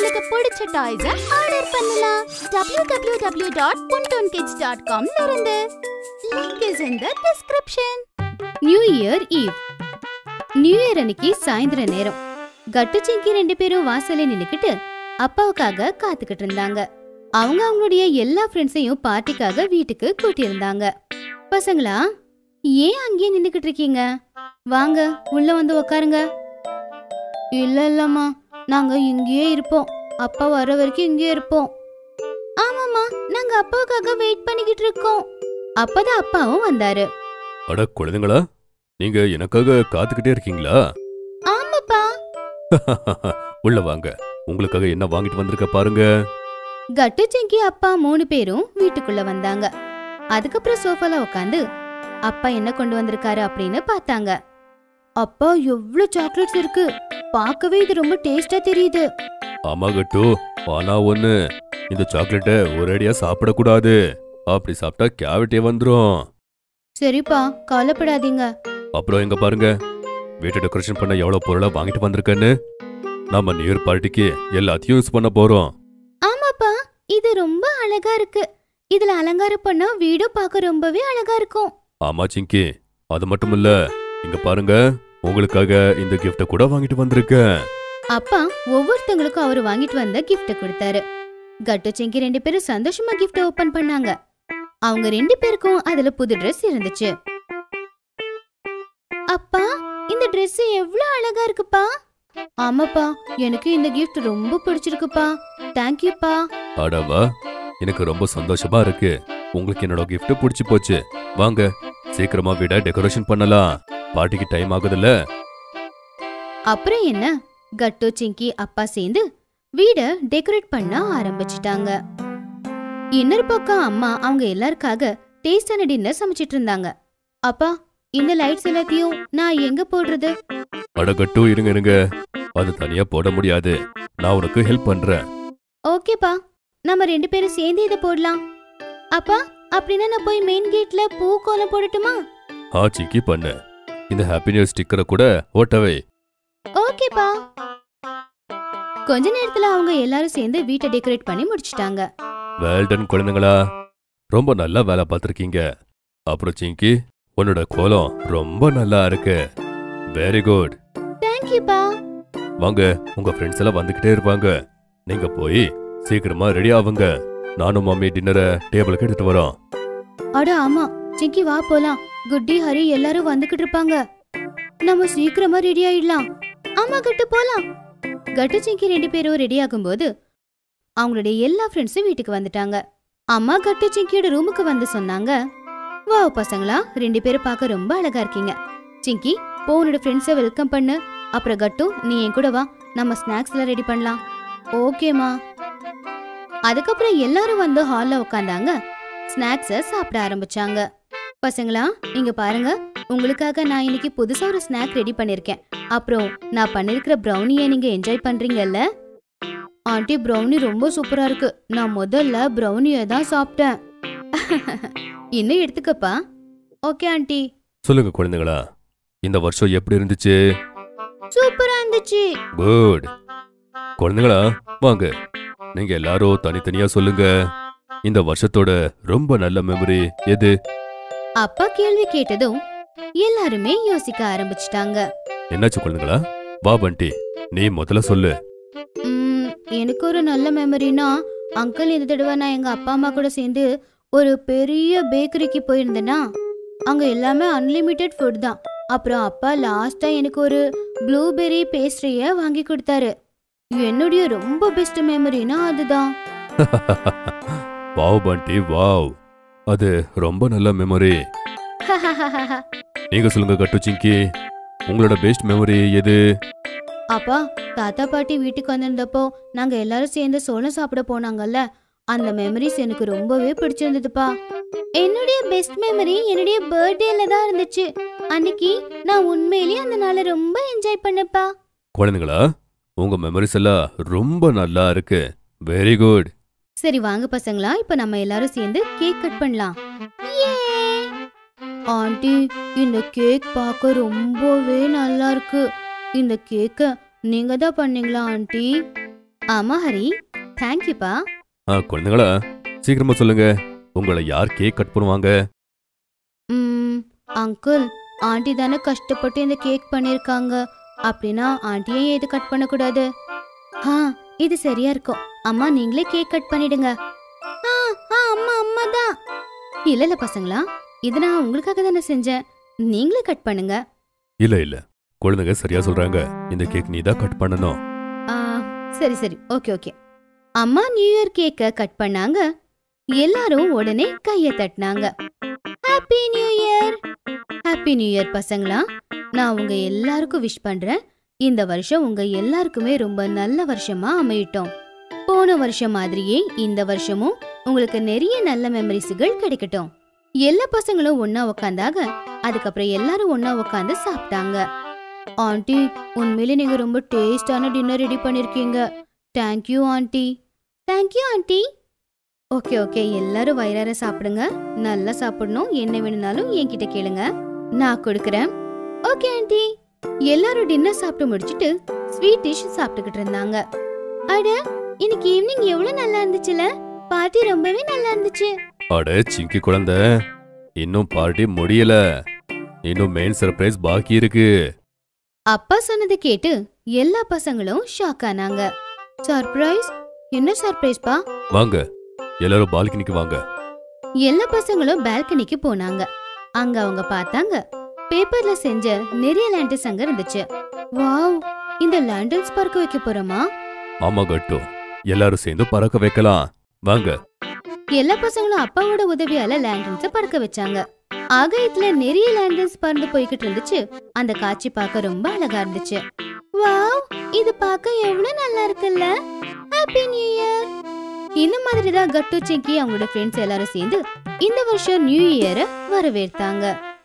உங்களுக்கு பிடிச்ச toys order பண்ணலாம் www.puntonkids.com ல இருந்து link is in the description new year eve new year அன்னைக்கு சாயந்தர நேரம் கட்டு சிங்கி ரெண்டு பேரும் வாசல்ல நின்னுக்கிட்டு அப்பாவுக்காக காத்துக்கிட்டு இருந்தாங்க அவங்க அவங்களுடைய எல்லா ஃப்ரெண்ட்ஸையும் பார்ட்டிக்காக வீட்டுக்கு கூட்டியிருந்தாங்க பசங்களா ஏன் அங்கேயே நின்னுக்கிட்டு இருக்கீங்க வாங்க உள்ள வந்து உக்காருங்க இல்ல இல்லம்மா நாங்க இங்கேயே இருப்போம் அப்பா வர வரைக்கும் இங்கேயே இருப்போம் ஆமாம்மா நாங்க அப்பாவுக்காக வெயிட் பண்ணிக்கிட்டு இருக்கோம் அப்பதான் அப்பாவும் வந்தாரு அட குழந்தைங்களா நீங்க எனக்காக காத்துக்கிட்டே இருக்கீங்களா ஆமாப்பா உள்ள வாங்க உங்களுக்காக என்ன வாங்கிட்டு வந்திருக்க பாருங்க கட்டு சிங்கி அப்பா மூணு பேரும் வீட்டுக்குள்ள வந்தாங்க அதுக்கப்புறம் சோஃபால உட்காந்து அப்பா என்ன கொண்டு வந்திருக்காரு அப்படின்னு பார்த்தாங்க அப்பா எவ்ளோ சாக்லேட்ஸ் இருக்கு பார்க்கவே இது ரொம்ப டேஸ்டா தெரியுது ஆமா கட்டு ஆனா ஒண்ணு இந்த சாக்லேட்டை ஒரேடியா சாப்பிடக்கூடாது அப்படி சாப்பிட்டா கேவிட்டே வந்துரும் சரிப்பா கவலைப்படாதீங்க அப்புறம் எங்க பாருங்க வீட்டு டெக்கரேஷன் பண்ண எவ்வளவு பொருளா வாங்கிட்டு வந்திருக்கேன்னு நம்ம நியூ இயர் பார்ட்டிக்கு எல்லாத்தையும் யூஸ் பண்ண போறோம் ஆமாப்பா இது ரொம்ப அழகா இருக்கு இதுல அலங்காரம் பண்ணா வீடும் பார்க்க ரொம்பவே அழகா இருக்கும் ஆமா சிங்கி அது மட்டும் இல்ல இங்க பாருங்க உங்களுக்காக இந்த கிஃப்ட கூட வாங்கிட்டு வந்திருக்கேன் அப்பா ஒவ்வொருத்தங்களுக்கும் அவர் வாங்கிட்டு வந்த கிஃப்ட கொடுத்தாரு கட்டு சிங்கி ரெண்டு பேரும் சந்தோஷமா கிஃப்ட ஓபன் பண்ணாங்க அவங்க ரெண்டு பேருக்கும் அதுல புது Dress இருந்துச்சு அப்பா இந்த Dress எவ்வளவு அழகா இருக்குப்பா ஆமாப்பா எனக்கு இந்த gift ரொம்ப பிடிச்சிருக்குப்பா தேங்க்யூப்பா அடவா எனக்கு ரொம்ப சந்தோஷமா இருக்கு உங்களுக்கு என்னோட gift பிடிச்சு போச்சு வாங்க சீக்கிரமா வீட டெக்கரேஷன் பண்ணலாம் பார்ட்டிக்கு டைம் ஆகுதுல்ல அப்புறம் என்ன கட்டு சிங்கி அப்பா சேர்ந்து வீட டெக்கரேட் பண்ண ஆரம்பிச்சிட்டாங்க இன்னொரு பக்கம் அம்மா அவங்க எல்லாருக்காக டேஸ்டான டின்னர் சமைச்சிட்டு இருந்தாங்க அப்பா இந்த லைட்ஸ் எல்லாத்தையும் நான் எங்க போடுறது அடகட்டும் இருங்க இருங்க அது தனியா போட முடியாது நான் உனக்கு ஹெல்ப் பண்றேன் ஓகேப்பா நம்ம ரெண்டு பேரும் சேர்ந்து இதை போடலாம் அப்பா அப்படின்னா நான் போய் மெயின் கேட்ல பூ கோலம் போடட்டுமா ஆ சிக்கி பண்ணு இந்த ஹாப்பி நியூ ஸ்டிக்கரை கூட ஓட்டவை ஓகேப்பா கொஞ்ச நேரத்துல அவங்க எல்லாரும் சேர்ந்து வீட்டை டெக்கரேட் பண்ணி முடிச்சிட்டாங்க வேல்டன் குழந்தைங்களா ரொம்ப நல்லா வேலை பார்த்துருக்கீங்க அப்புறம் சிங்கி உன்னோட கோலம் ரொம்ப நல்லா இருக்கு வெரி குட் தேங்க்யூப்பா வாங்க உங்க ஃப்ரெண்ட்ஸ் எல்லாம் வந்துகிட்டே இருப்பாங்க நீங்க போய் சீக்கிரமா ரெடி ஆவுங்க நானும் மம்மி டின்னரை டேபிளுக்கு எடுத்துட்டு வரோம் அட ஆமா சிங்கி வா போலாம் குட்டி ஹரி எல்லாரும் வந்துகிட்டு இருப்பாங்க நம்ம சீக்கிரமா ரெடி ஆயிடலாம் ஆமா கட்டு போலாம் கட்டு சிங்கி ரெண்டு பேரும் ரெடி ஆகும்போது அவங்களுடைய எல்லா ஃப்ரெண்ட்ஸும் வீட்டுக்கு வந்துட்டாங்க அம்மா கட்டு சிங்கியோட ரூமுக்கு வந்து சொன்னாங்க வா பசங்களா ரெண்டு பேரும் பார்க்க ரொம்ப அழகா இருக்கீங்க சிங்கி போ உன்னோட ஃப்ரெண்ட்ஸை வெல்கம் பண்ணு அப்புறம் கட்டு நீ என் கூட வா நம்ம ஸ்நாக்ஸ் எல்லாம் ரெடி பண்ணலாம் ஓகேமா அதுக்கப்புறம் எல்லாரும் வந்து ஹால்ல உட்காந்தாங்க ஸ்நாக்ஸ சாப்பிட ஆரம்பிச்சாங்க பசங்களா இங்க பாருங்க உங்களுக்காக நான் இன்னைக்கு புதுசா ஒரு ஸ்நாக் ரெடி பண்ணிருக்கேன் அப்புறம் நான் பண்ணிருக்கிற ப்ரௌனியை நீங்க என்ஜாய் பண்றீங்கல்ல ஆண்டி ப்ரௌனி ரொம்ப சூப்பரா இருக்கு நான் முதல்ல ப்ரௌனியை தான் சாப்பிட்டேன் இன்னும் எடுத்துக்கப்பா ஓகே ஆண்டி சொல்லுங்க குழந்தைங்களா இந்த வருஷம் எப்படி இருந்துச்சு சூப்பரா இருந்துச்சு குட் குழந்தைங்களா வாங்க நீங்க எல்லாரும் தனித்தனியா சொல்லுங்க இந்த வருஷத்தோட ரொம்ப நல்ல மெமரி எது அப்பா கேள்வி கேட்டதும் எல்லாருமே யோசிக்க ஆரம்பிச்சிட்டாங்க என்னாச்சு குழந்தைங்களா வா பண்டி நீ முதல்ல சொல்லு ம், எனக்கு ஒரு நல்ல மெமரினா அங்கிள் இந்த தடவை நான் எங்க அப்பா அம்மா கூட சேர்ந்து ஒரு பெரிய பேக்கரிக்கு போயிருந்தேனா அங்க எல்லாமே அன்லிமிட்டெட் ஃபுட் தான் அப்புறம் அப்பா லாஸ்டா எனக்கு ஒரு ப்ளூபெர்ரி பேஸ்ட்ரிய வாங்கி கொடுத்தாரு என்னுடைய ரொம்ப பெஸ்ட் மெமரினா அதுதான் வாவ் பண்டி வாவ் அது ரொம்ப நல்ல மெமரி நீங்க சொல்லுங்க கட்டு சிங்கி உங்களோட பெஸ்ட் மெமரி எது அப்பா தாத்தா பாட்டி வீட்டுக்கு வந்திருந்தப்போ நாங்க எல்லாரும் சேர்ந்து சோளம் சாப்பிட போனாங்கல்ல அந்த மெமரிஸ் எனக்கு ரொம்பவே பிடிச்சிருந்ததுப்பா என்னுடைய பெஸ்ட் மெமரி என்னுடைய பர்த்டேல தான் இருந்துச்சு அன்னைக்கு நான் உண்மையிலேயே அந்த நாளை ரொம்ப என்ஜாய் பண்ணப்பா குழந்தைங்களா உங்க மெமரிஸ் எல்லாம் ரொம்ப நல்லா இருக்கு வெரி குட் சரி வாங்க பசங்களா இப்ப நம்ம எல்லாரும் சேர்ந்து கேக் கட் பண்ணலாம் ஆண்டி இந்த கேக் பார்க்க ரொம்பவே நல்லா இருக்கு இந்த கேக்க நீங்க தான் பண்ணீங்களா ஆண்டி ஆமா ஹரி தேங்க்யூப்பா ஆ குழந்தைங்களா சீக்கிரமா சொல்லுங்க உங்களை யார் கேக் கட் பண்ணுவாங்க ம் அங்கிள் ஆண்டி தானே கஷ்டப்பட்டு இந்த கேக் பண்ணிருக்காங்க அப்படின்னா ஆண்டியே இது கட் பண்ணக்கூடாது ஆ இது சரியா இருக்கும் அம்மா நீங்களே கேக் கட் பண்ணிடுங்க ஆ ஆ அம்மா அம்மா தான் இல்ல இல்ல பசங்களா இது நான் உங்களுக்காக தானே செஞ்சேன் நீங்களே கட் பண்ணுங்க இல்ல இல்ல குழந்தைங்க சரியா சொல்றாங்க இந்த கேக் நீ தான் கட் பண்ணணும் ஆ சரி சரி ஓகே ஓகே அம்மா நியூ இயர் கேக்க கட் பண்ணாங்க எல்லாரும் உடனே கைய தட்டினாங்க happy new year happy new year பசங்களா நான் உங்க எல்லாருக்கும் விஷ் பண்றேன் இந்த வருஷம் உங்க எல்லாருக்குமே ரொம்ப நல்ல வருஷமா அமையட்டும் போன வருஷம் மாதிரியே இந்த வருஷமும் உங்களுக்கு நிறைய நல்ல மெமரிஸ்கள் கிடைக்கட்டும் எல்லா பசங்களும் ஒண்ணா உக்காந்தாங்க அதுக்கப்புறம் எல்லாரும் ஒண்ணா உக்காந்து சாப்பிட்டாங்க ஆண்டி உண்மையிலே நீங்க ரொம்ப டேஸ்டான டின்னர் ரெடி பண்ணிருக்கீங்க thank you aunty thank you aunty okay okay எல்லாரும் வயிறார சாப்பிடுங்க நல்லா சாப்பிடணும் என்ன வேணும்னாலும் என்கிட்ட கேளுங்க நான் கொடுக்கறேன் ஓகே ஆண்டி எல்லாரும் டின்னர் சாப்பிட்டு முடிச்சிட்டு ஸ்வீட் டிஷ் சாப்பிட்டுக்கிட்டு இருந்தாங்க அட இன்னைக்கு ஈவினிங் எவ்வளவு நல்லா இருந்துச்சுல பார்ட்டி ரொம்பவே நல்லா இருந்துச்சு அட சிங்கி குழந்தை இன்னும் பார்ட்டி முடியல இன்னும் மெயின் சர்ப்ரைஸ் பாக்கி இருக்கு அப்பா சொன்னதை கேட்டு எல்லா பசங்களும் ஷாக் ஆனாங்க சர்ப்ரைஸ் என்ன சர்ப்ரைஸ்பா வாங்க எல்லாரும் பால்கனிக்கு வாங்க எல்லா பசங்களும் பால்கனிக்கு போனாங்க அங்க அவங்க பார்த்தாங்க பேப்பர்ல செஞ்ச நிறைய லேண்டன்ஸ் அங்க இருந்துச்சு வாவ் இந்த லேண்டன்ஸ் பறக்க வைக்க போறோமா ஆமா கட்டு எல்லாரும் சேர்ந்து பறக்க வைக்கலாம் வாங்க எல்லா பசங்களும் அப்பாவோட உதவியால லேண்டன்ஸ பறக்க வச்சாங்க ஆகாயத்துல நிறைய லேண்டன்ஸ் பறந்து போய்கிட்டு இருந்துச்சு அந்த காட்சி பார்க்க ரொம்ப அழகா இருந்துச்சு வாவ் இது பார்க்க எவ்வளவு நல்லா இருக்குல்ல ஹாப்பி நியூ இயர் இந்த மாதிரி தான் கட்டு சிங்கி அவங்களோட ஃப்ரெண்ட்ஸ் எல்லாரும் சேர்ந்து இந்த வருஷம் நியூ இயரை வரவேற்றாங்க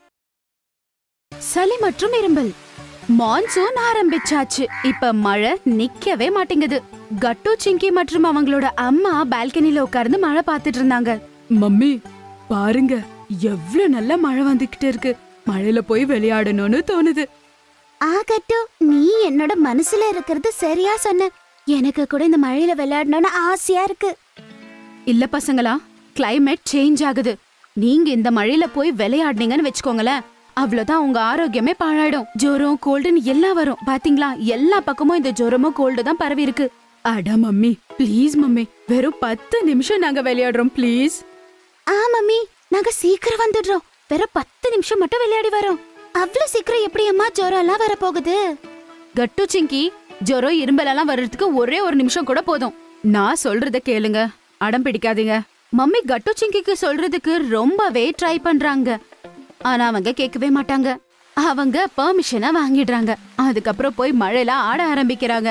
சளி மற்றும் இரும்பல் மான்சூன் ஆரம்பிச்சாச்சு இப்ப மழை நிக்கவே மாட்டேங்குது கட்டு சிங்கி மற்றும் அவங்களோட அம்மா பால்கனில உட்கார்ந்து மழை பார்த்துட்டு இருந்தாங்க மம்மி பாருங்க எவ்வளவு நல்ல மழை வந்துகிட்டு இருக்கு மழையில போய் விளையாடணும்னு தோணுது ஆகட்டும் நீ என்னோட மனசுல இருக்கிறது சரியா சொன்ன எனக்கு கூட இந்த மழையில விளையாடணும்னு ஆசையா இருக்கு இல்ல பசங்களா கிளைமேட் சேஞ்ச் ஆகுது நீங்க இந்த மழையில போய் விளையாடுனீங்கன்னு வச்சுக்கோங்களேன் அவ்வளவுதான் உங்க ஆரோக்கியமே பாழாயிடும் ஜுரம் கோல்டுன்னு எல்லாம் வரும் பாத்தீங்களா எல்லா பக்கமும் இந்த ஜுரமும் கோல்டு தான் பரவி இருக்கு அட மம்மி ப்ளீஸ் மம்மி வெறும் பத்து நிமிஷம் நாங்க விளையாடுறோம் ப்ளீஸ் ஆ மம்மி நாங்க சீக்கிரம் வந்துடுறோம் வெறும் பத்து நிமிஷம் மட்டும் விளையாடி வரோம் அவ்வளவு சீக்கிரம் எப்படி அம்மா ஜுரம் எல்லாம் வரப்போகுது கட்டு சிங்கி ஜுரம் இரும்பலெல்லாம் வர்றதுக்கு ஒரே ஒரு நிமிஷம் கூட போதும் நான் சொல்றத கேளுங்க அடம் பிடிக்காதீங்க மம்மி கட்டு சிங்கிக்கு சொல்றதுக்கு ரொம்பவே ட்ரை பண்றாங்க ஆனா அவங்க கேட்கவே மாட்டாங்க அவங்க பெர்மிஷனை வாங்கிடுறாங்க அதுக்கப்புறம் போய் மழையில ஆட ஆரம்பிக்கிறாங்க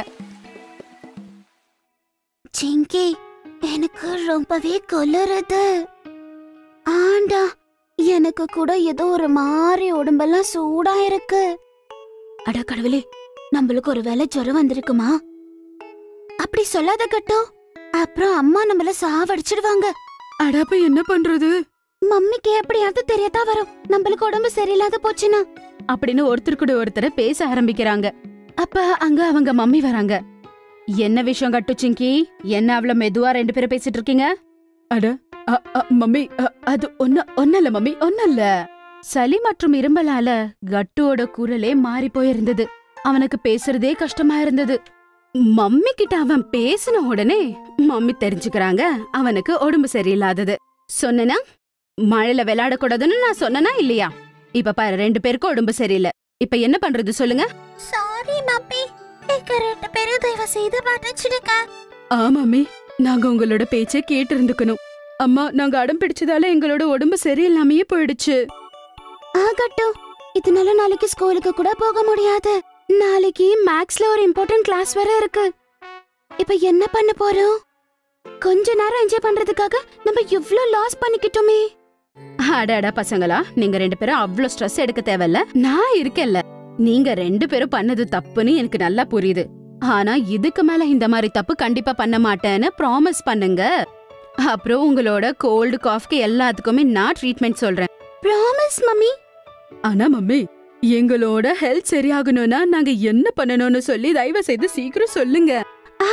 சிங்கி எனக்கு ரொம்பவே குளிருது ஆண்டா எனக்கு கூட ஏதோ ஒரு மாதிரி உடம்பெல்லாம் சூடா இருக்கு அட கடவுளே நம்மளுக்கு ஒரு வேளை ஜுரம் வந்திருக்குமா அப்படி சொல்லாத கட்டும் அப்புறம் அம்மா நம்மள சாவடிச்சிடுவாங்க அடப்ப என்ன பண்றது மம்மிக்கு எப்படியாவது தெரியதா வரும் நம்மளுக்கு உடம்பு சரியில்லாத போச்சுன்னா அப்படின்னு ஒருத்தர் கூட ஒருத்தர் பேச ஆரம்பிக்கிறாங்க அப்ப அங்க அவங்க மம்மி வராங்க என்ன விஷயம் கட்டு சிங்கி என்ன அவ்வளவு மெதுவா ரெண்டு பேரும் பேசிட்டு இருக்கீங்க அட மம்மி அது ஒன்ன ஒன்னல்ல மம்மி ஒன்னல்ல சளி மற்றும் இரும்பலால கட்டுவோட குரலே மாறி போயிருந்தது அவனுக்கு பேசுறதே கஷ்டமா இருந்தது மம்மி கிட்ட அவன் பேசின உடனே மம்மி தெரிஞ்சுக்கிறாங்க அவனுக்கு உடம்பு சரியில்லாதது சொன்னனா மழையில விளையாடக்கூடாதுன்னு நான் சொன்னனா இல்லையா இப்ப பாரு ரெண்டு பேருக்கும் உடம்பு சரியில்லை இப்ப என்ன பண்றது சொல்லுங்க சாரி மம்மி எங்க ரெண்டு பேரும் தயவு செய்து மன்னிச்சிடுங்க ஆமாமி நாங்க உங்களோட பேச்சை கேட்டு இருந்துக்கணும் அம்மா நாங்க அடம் பிடிச்சதால எங்களோட உடம்பு சரியில்லாமயே போயிடுச்சு ஆகட்டும் இதனால நாளைக்கு ஸ்கூலுக்கு கூட போக முடியாது நாளைக்கு மேக்ஸ்ல ஒரு இம்பார்ட்டன்ட் கிளாஸ் வேற இருக்கு இப்ப என்ன பண்ண போறோம் கொஞ்ச நேரம் என்ஜாய் பண்றதுக்காக நம்ம இவ்ளோ லாஸ் பண்ணிக்கிட்டோமே அடடா பசங்களா நீங்க ரெண்டு பேரும் அவ்ளோ ஸ்ட்ரெஸ் எடுக்க தேவையில்ல நான் இருக்கேன்ல நீங்க ரெண்டு பேரும் பண்ணது தப்புன்னு எனக்கு நல்லா புரியுது ஆனா இதுக்கு மேல இந்த மாதிரி தப்பு கண்டிப்பா பண்ண மாட்டேன்னு ப்ராமிஸ் பண்ணுங்க அப்புறம் உங்களோட கோல்டு காஃப்க்கு எல்லாத்துக்குமே நான் ட்ரீட்மெண்ட் சொல்றேன் ப்ராமிஸ் மம்மி ஆனா மம்மி எங்களோட ஹெல்த் சரியாகணும்னா நாங்க என்ன பண்ணணும்னு சொல்லி தயவு செய்து சீக்கிரம் சொல்லுங்க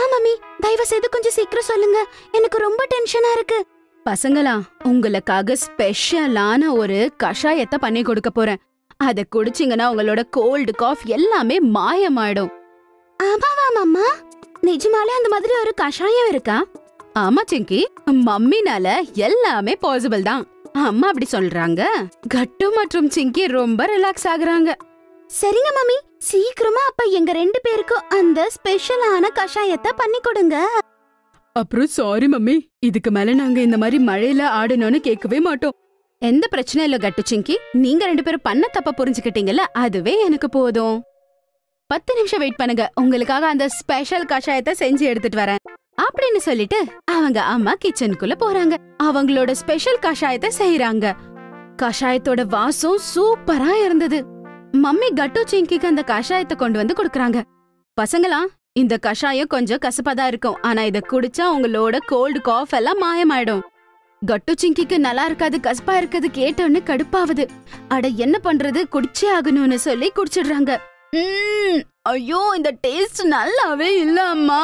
ஆ மம்மி தயவு செய்து கொஞ்சம் சீக்கிரம் சொல்லுங்க எனக்கு ரொம்ப டென்ஷனா இருக்கு பசங்களா உங்களுக்காக ஸ்பெஷலான ஒரு கஷாயத்தை பண்ணி கொடுக்க போறேன் அத குடிச்சீங்கன்னா உங்களோட கோல்டு காஃப் எல்லாமே மாயமாயிடும் ஆமாவா மம்மா நிஜமாலே அந்த மாதிரி ஒரு கஷாயம் இருக்கா ஆமா சிங்கி மம்மினால எல்லாமே பாசிபிள் தான் அம்மா அப்படி சொல்றாங்க கட்டு மற்றும் சிங்கி ரொம்ப ரிலாக்ஸ் ஆகுறாங்க சரிங்க மம்மி சீக்கிரமா அப்ப எங்க ரெண்டு பேருக்கும் அந்த ஸ்பெஷலான கஷாயத்தை பண்ணி கொடுங்க அப்புறம் சாரி மம்மி இதுக்கு மேல நாங்க இந்த மாதிரி மழையில ஆடணும்னு கேட்கவே மாட்டோம் எந்த பிரச்சனை இல்ல கட்டு சிங்கி நீங்க ரெண்டு பேரும் பண்ண தப்ப புரிஞ்சுக்கிட்டீங்கல்ல அதுவே எனக்கு போதும் பத்து நிமிஷம் வெயிட் பண்ணுங்க உங்களுக்காக அந்த ஸ்பெஷல் கஷாயத்தை செஞ்சு எடுத்துட்டு வரேன் அப்படின்னு சொல்லிட்டு அவங்க அம்மா கிச்சனுக்குள்ள போறாங்க அவங்களோட ஸ்பெஷல் கஷாயத்தை செய்யறாங்க கஷாயத்தோட வாசம் சூப்பரா இருந்தது மம்மி கட்டு சிங்கிக்கு அந்த கஷாயத்தை கொண்டு வந்து கொடுக்கறாங்க பசங்களா இந்த கஷாயம் கொஞ்சம் கசப்பாதான் இருக்கும் ஆனா இத குடிச்சா உங்களோட கோல்டு காஃப் எல்லாம் மாயமாயிடும் கட்டு சிங்கிக்கு நல்லா இருக்காது கசப்பா இருக்குது கேட்டோன்னு கடுப்பாவுது அட என்ன பண்றது குடிச்சே ஆகணும்னு சொல்லி குடிச்சிடுறாங்க ம்ம், ஐயோ இந்த டேஸ்ட் நல்லாவே இல்ல அம்மா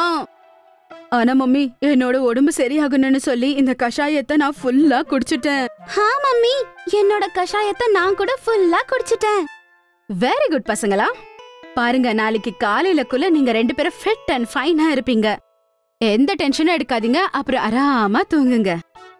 ஆனா மம்மி என்னோட உடம்பு சரியாகணும்னு சொல்லி இந்த கஷாயத்தை நான் ஃபுல்லா குடிச்சிட்டேன் ஹா மம்மி என்னோட கஷாயத்தை நான் கூட ஃபுல்லா குடிச்சிட்டேன் வெரி குட் பசங்களா பாருங்க நாளைக்கு காலையிலக்குள்ள நீங்க ரெண்டு பேரும் ஃபிட் அண்ட் ஃபைனா இருப்பீங்க எந்த டென்ஷனும் எடுக்காதீங்க அப்புறம் ஆறாம தூங்குங்க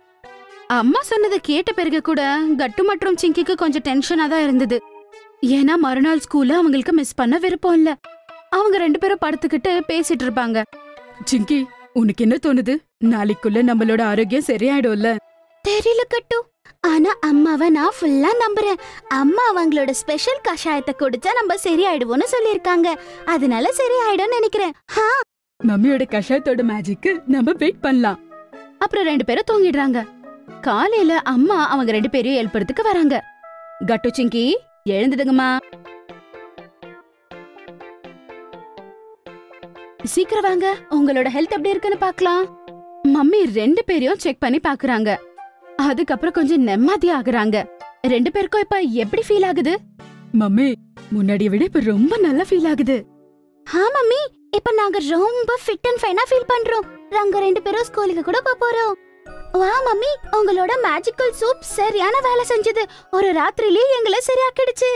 அம்மா சொன்னதை கேட்ட பிறகு கூட கட்டு மற்றும் சிங்கிக்கு கொஞ்சம் டென்ஷனா தான் இருந்தது ஏன்னா மறுநாள் ஸ்கூல்ல அவங்களுக்கு மிஸ் பண்ண விருப்பம் இல்ல அவங்க ரெண்டு பேரும் படுத்துக்கிட்டு பேசிட்டு இருப்பாங்க சிங்கி உனக்கு என்ன தோணுது நாளைக்குள்ள நம்மளோட ஆரோக்கியம் சரியாயிடும்ல தெரியல கட்டு ஆனா அம்மாவை நான் ஃபுல்லா நம்புறேன் அம்மா அவங்களோட ஸ்பெஷல் கஷாயத்தை குடிச்சா நம்ம சரியாயிடுவோம்னு சொல்லிருக்காங்க அதனால சரியாயிடும்னு நினைக்கிறேன் ஹா மம்மியோட கஷாயத்தோட மேஜிக்கு நம்ம வெயிட் பண்ணலாம் அப்புறம் ரெண்டு பேரும் தூங்கிடுறாங்க காலையில அம்மா அவங்க ரெண்டு பேரையும் எழுப்புறதுக்கு வராங்க கட்டு சிங்கி எழுந்துடுங்கம்மா சீக்கிரம் வாங்க உங்களோட ஹெல்த் எப்படி இருக்குன்னு பார்க்கலாம் மம்மி ரெண்டு பேரையும் செக் பண்ணி பாக்குறாங்க அதுக்கப்புறம் கொஞ்சம் நிம்மதி ஆகுறாங்க ரெண்டு பேருக்கும் இப்ப எப்படி ஃபீல் ஆகுது மம்மி முன்னாடியை விட இப்ப ரொம்ப நல்லா ஃபீல் ஆகுது ஹா மம்மி இப்ப நாங்க ரொம்ப ஃபிட் அண்ட் ஃபைனா ஃபீல் பண்றோம் நாங்க ரெண்டு பேரும் ஸ்கூலுக்கு கூட போப் போறோம் வா மம்மி உங்களோட மேஜிக்கல் சூப் சரியான வேலை செஞ்சது ஒரு ராத்திரிலே எங்களை சரியாக்கிடுச்சு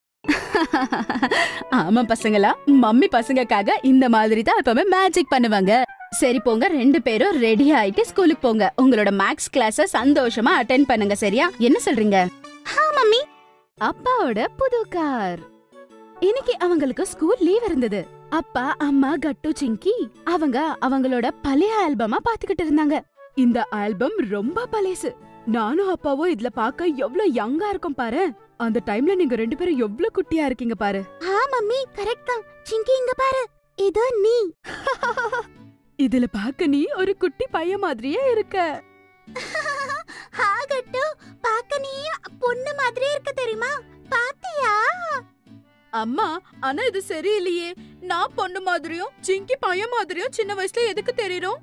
ஆமா பசங்களா மம்மி பசங்கக்காக இந்த மாதிரி தான் எப்பவுமே மேஜிக் பண்ணுவாங்க சரி போங்க ரெண்டு பேரும் ரெடி ஆயிட்டு ஸ்கூலுக்கு போங்க உங்களோட மேக்ஸ் கிளாஸ சந்தோஷமா அட்டென்ட் பண்ணுங்க சரியா என்ன சொல்றீங்க ஹா மம்மி அப்பாவோட புது கார் இன்னைக்கு அவங்களுக்கு ஸ்கூல் லீவ் இருந்தது அப்பா அம்மா கட்டு சிங்கி அவங்க அவங்களோட பழைய ஆல்பமா பாத்துக்கிட்டு இருந்தாங்க இந்த ஆல்பம் ரொம்ப பழசு நானும் அப்பாவும் இதுல பார்க்க எவ்வளவு யங்கா இருக்கும் பாரு அந்த டைம்ல நீங்க ரெண்டு பேரும் எவ்வளவு குட்டியா இருக்கீங்க பாரு ஹா மம்மி கரெக்ட் தான் சிங்கி இங்க பாரு இது நீ இதுல பாக்க நீ ஒரு குட்டி பையன் மாதிரியே இருக்க ஹா கட்டு பாக்க நீ பொண்ணு மாதிரி இருக்க தெரியுமா பாத்தியா அம்மா ஆனா இது சரியில்லையே நான் பொண்ணு மாதிரியும் சிங்கி பையன் மாதிரியும் சின்ன வயசுல எதுக்கு தெரியறோம்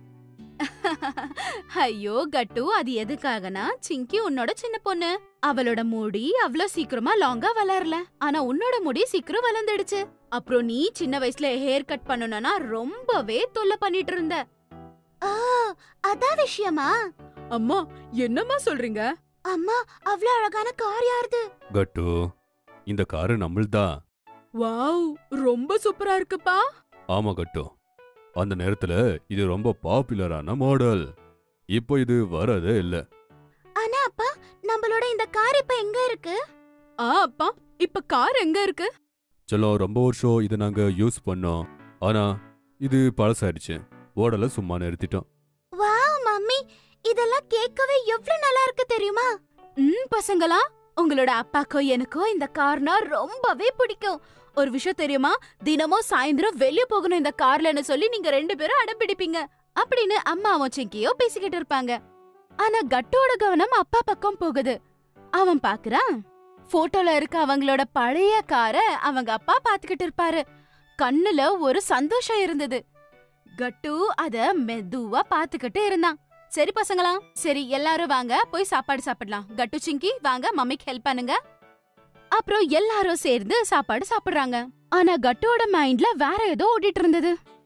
ஐயோ கட்டு அது எதுக்காகனா சிங்கி உன்னோட சின்ன பொண்ணு அவளோட முடி அவ்ளோ சீக்கிரமா லாங்கா வளரல ஆனா உன்னோட முடி சீக்கிரம் வளர்ந்துடுச்சு அப்புறம் நீ சின்ன வயசுல ஹேர் கட் பண்ணணும்னா ரொம்பவே தொல்லை பண்ணிட்டு இருந்த ஓ அதான் விஷயமா அம்மா என்னம்மா சொல்றீங்க அம்மா அவ்வளவு அழகான கார் யாருது கட்டு இந்த காரு நம்மள்தான் வாவ் ரொம்ப சூப்பரா இருக்குப்பா ஆமா கட்டு அந்த நேரத்துல இது ரொம்ப பாப்புலரான மாடல் இப்போ இது வரதே இல்ல ஆனா அப்பா நம்மளோட இந்த கார் இப்ப எங்க இருக்கு ஆ அப்பா இப்ப கார் எங்க இருக்கு செல்லம் ரொம்ப வருஷம் இதை நாங்க யூஸ் பண்ணோம் ஆனா இது பழசாயிடுச்சு ஓடல சும்மா நிறுத்திட்டோம் வாவ் மம்மி இதெல்லாம் கேட்கவே எவ்வளவு நல்லா இருக்கு தெரியுமா ம் பசங்களா உங்களோட அப்பாக்கோ எனக்கோ இந்த கார்னா ரொம்பவே பிடிக்கும் ஒரு விஷயம் தெரியுமா தினமும் சாயந்தரம் வெளிய போகணும் இந்த கார்லன்னு சொல்லி நீங்க ரெண்டு பேரும் அடம் பிடிப்பீங்க அப்படின்னு அம்மாவும் சிங்கியோ பேசிக்கிட்டு இருப்பாங்க ஆனா கட்டோட கவனம் அப்பா பக்கம் போகுது அவன் பாக்குறான் போட்டோல இருக்க அவங்களோட பழைய காரை அவங்க அப்பா பாத்துக்கிட்டு இருப்பாரு கண்ணுல ஒரு சந்தோஷம் இருந்தது கட்டு அத மெதுவா பாத்துக்கிட்டு இருந்தான் சரி பசங்களா சரி எல்லாரும் வாங்க போய் சாப்பாடு சாப்பிடலாம் கட்டு சிங்கி வாங்க மம்மிக்கு ஹெல்ப் பண்ணுங்க அப்புறம் எல்லாரும் சேர்ந்து சாப்பாடு சாப்பிடுறாங்க ஆனா கட்டோட மைண்ட்ல வேற ஏதோ ஓடிட்டு இருந்தது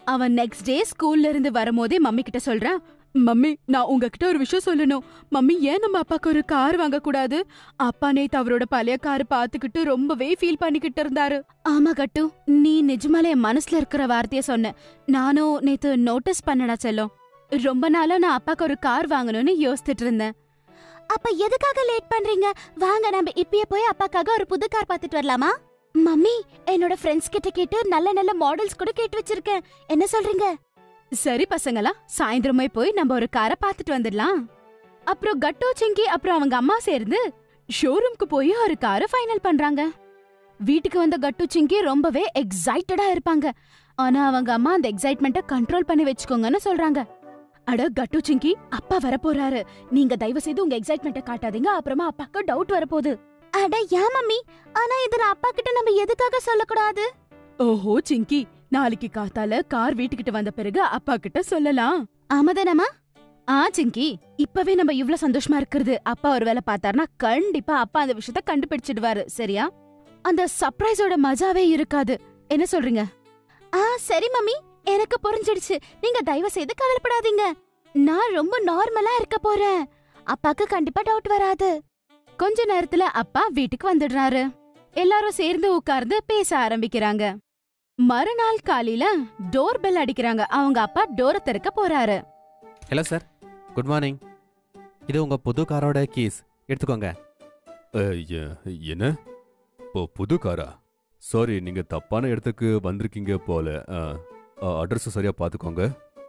அவன் நெக்ஸ்ட் டே ஸ்கூல்ல இருந்து வரும்போதே மம்மி கிட்ட சொல்றான் மம்மி நான் உங்ககிட்ட ஒரு விஷயம் சொல்லணும் மம்மி ஏன் நம்ம அப்பாக்கு ஒரு கார் வாங்க கூடாது அப்பா நேத்து அவரோட பழைய கார் பாத்துக்கிட்டு ரொம்பவே ஃபீல் பண்ணிக்கிட்டு இருந்தாரு ஆமா கட்டு நீ நிஜமாலே என் மனசுல இருக்கிற வார்த்தைய சொன்ன நானும் நேத்து நோட்டீஸ் பண்ணடா செல்லம் ரொம்ப நாளா நான் அப்பாக்கு ஒரு கார் வாங்கணும்னு யோசிச்சுட்டு இருந்தேன் அப்ப எதுக்காக லேட் பண்றீங்க வாங்க நம்ம இப்பயே போய் அப்பாக்காக ஒரு புது கார் பார்த்துட்டு வரலாமா மம்மி என்னோட ஃப்ரெண்ட்ஸ் கிட்ட கேட்டு நல்ல நல்ல மாடல்ஸ் கூட கேட்டு வச்சிருக்கேன் என்ன சொல்றீங்க சரி பசங்களா சாயந்தரமே போய் நம்ம ஒரு காரை பார்த்துட்டு வந்துடலாம் அப்புறம் கட்டோ சிங்கி அப்புறம் அவங்க அம்மா சேர்ந்து ஷோரூம்க்கு போய் ஒரு காரை ஃபைனல் பண்றாங்க வீட்டுக்கு வந்த கட்டு சிங்கி ரொம்பவே எக்ஸைட்டடா இருப்பாங்க ஆனா அவங்க அம்மா அந்த எக்ஸைட்மெண்ட்டை கண்ட்ரோல் பண்ணி வச்சுக்கோங்கன்னு சொல்றாங்க அட கட்டு சிங்கி அப்பா வரப்போறாரு நீங்க தயவு செய்து உங்க எக்ஸைட்மெண்ட்டை காட்டாதீங்க அப்புறமா அப்பாக்கு டவுட் வரப்போகுது அட ஏன் மம்மி ஆனா இத நான் அப்பா கிட்ட நம்ம எதுக்காக சொல்லக்கூடாது ஓஹோ சிங்கி நாளைக்கு காத்தால கார் வீட்டுக்கிட்ட வந்த பிறகு அப்பா கிட்ட சொல்லலாம் ஆமாதானம்மா ஆ சிங்கி இப்பவே நம்ம இவ்ளோ சந்தோஷமா இருக்கிறது அப்பா ஒரு வேலை பார்த்தாருன்னா கண்டிப்பா அப்பா அந்த விஷயத்த கண்டுபிடிச்சிடுவாரு சரியா அந்த சர்ப்ரைஸோட மஜாவே இருக்காது என்ன சொல்றீங்க ஆ சரி மம்மி எனக்கு புரிஞ்சிடுச்சு நீங்க தயவு செய்து கவலைப்படாதீங்க நான் ரொம்ப நார்மலா இருக்க போறேன் அப்பாக்கு கண்டிப்பா டவுட் வராது கொஞ்ச நேரத்துல அப்பா வீட்டுக்கு வந்துடுறாரு எல்லாரும் சேர்ந்து உட்கார்ந்து பேச ஆரம்பிக்கிறாங்க மறுநாள் காலையில டோர் பெல் அடிக்கிறாங்க அவங்க அப்பா டோரை திறக்க போறாரு ஹலோ சார் குட் மார்னிங் இது உங்க புது காரோட கீஸ் எடுத்துக்கோங்க என்ன இப்போ புது காரா சாரி நீங்க தப்பான இடத்துக்கு வந்திருக்கீங்க போல அட்ரஸ் சரியா பாத்துக்கோங்க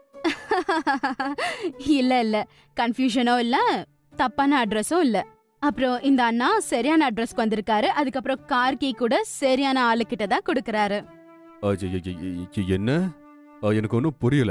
இல்ல இல்ல கன்ஃபியூஷனும் இல்ல தப்பான அட்ரஸும் இல்ல அப்புறம் இந்த அண்ணா சரியான அட்ரஸ்க்கு வந்திருக்காரு அதுக்கப்புறம் கார் கீ கூட சரியான ஆளுகிட்ட தான் கொடுக்கறாரு அ, எ- எ- எ- எ- என்ன அ, எனக்கு ஒன்றும் புரியல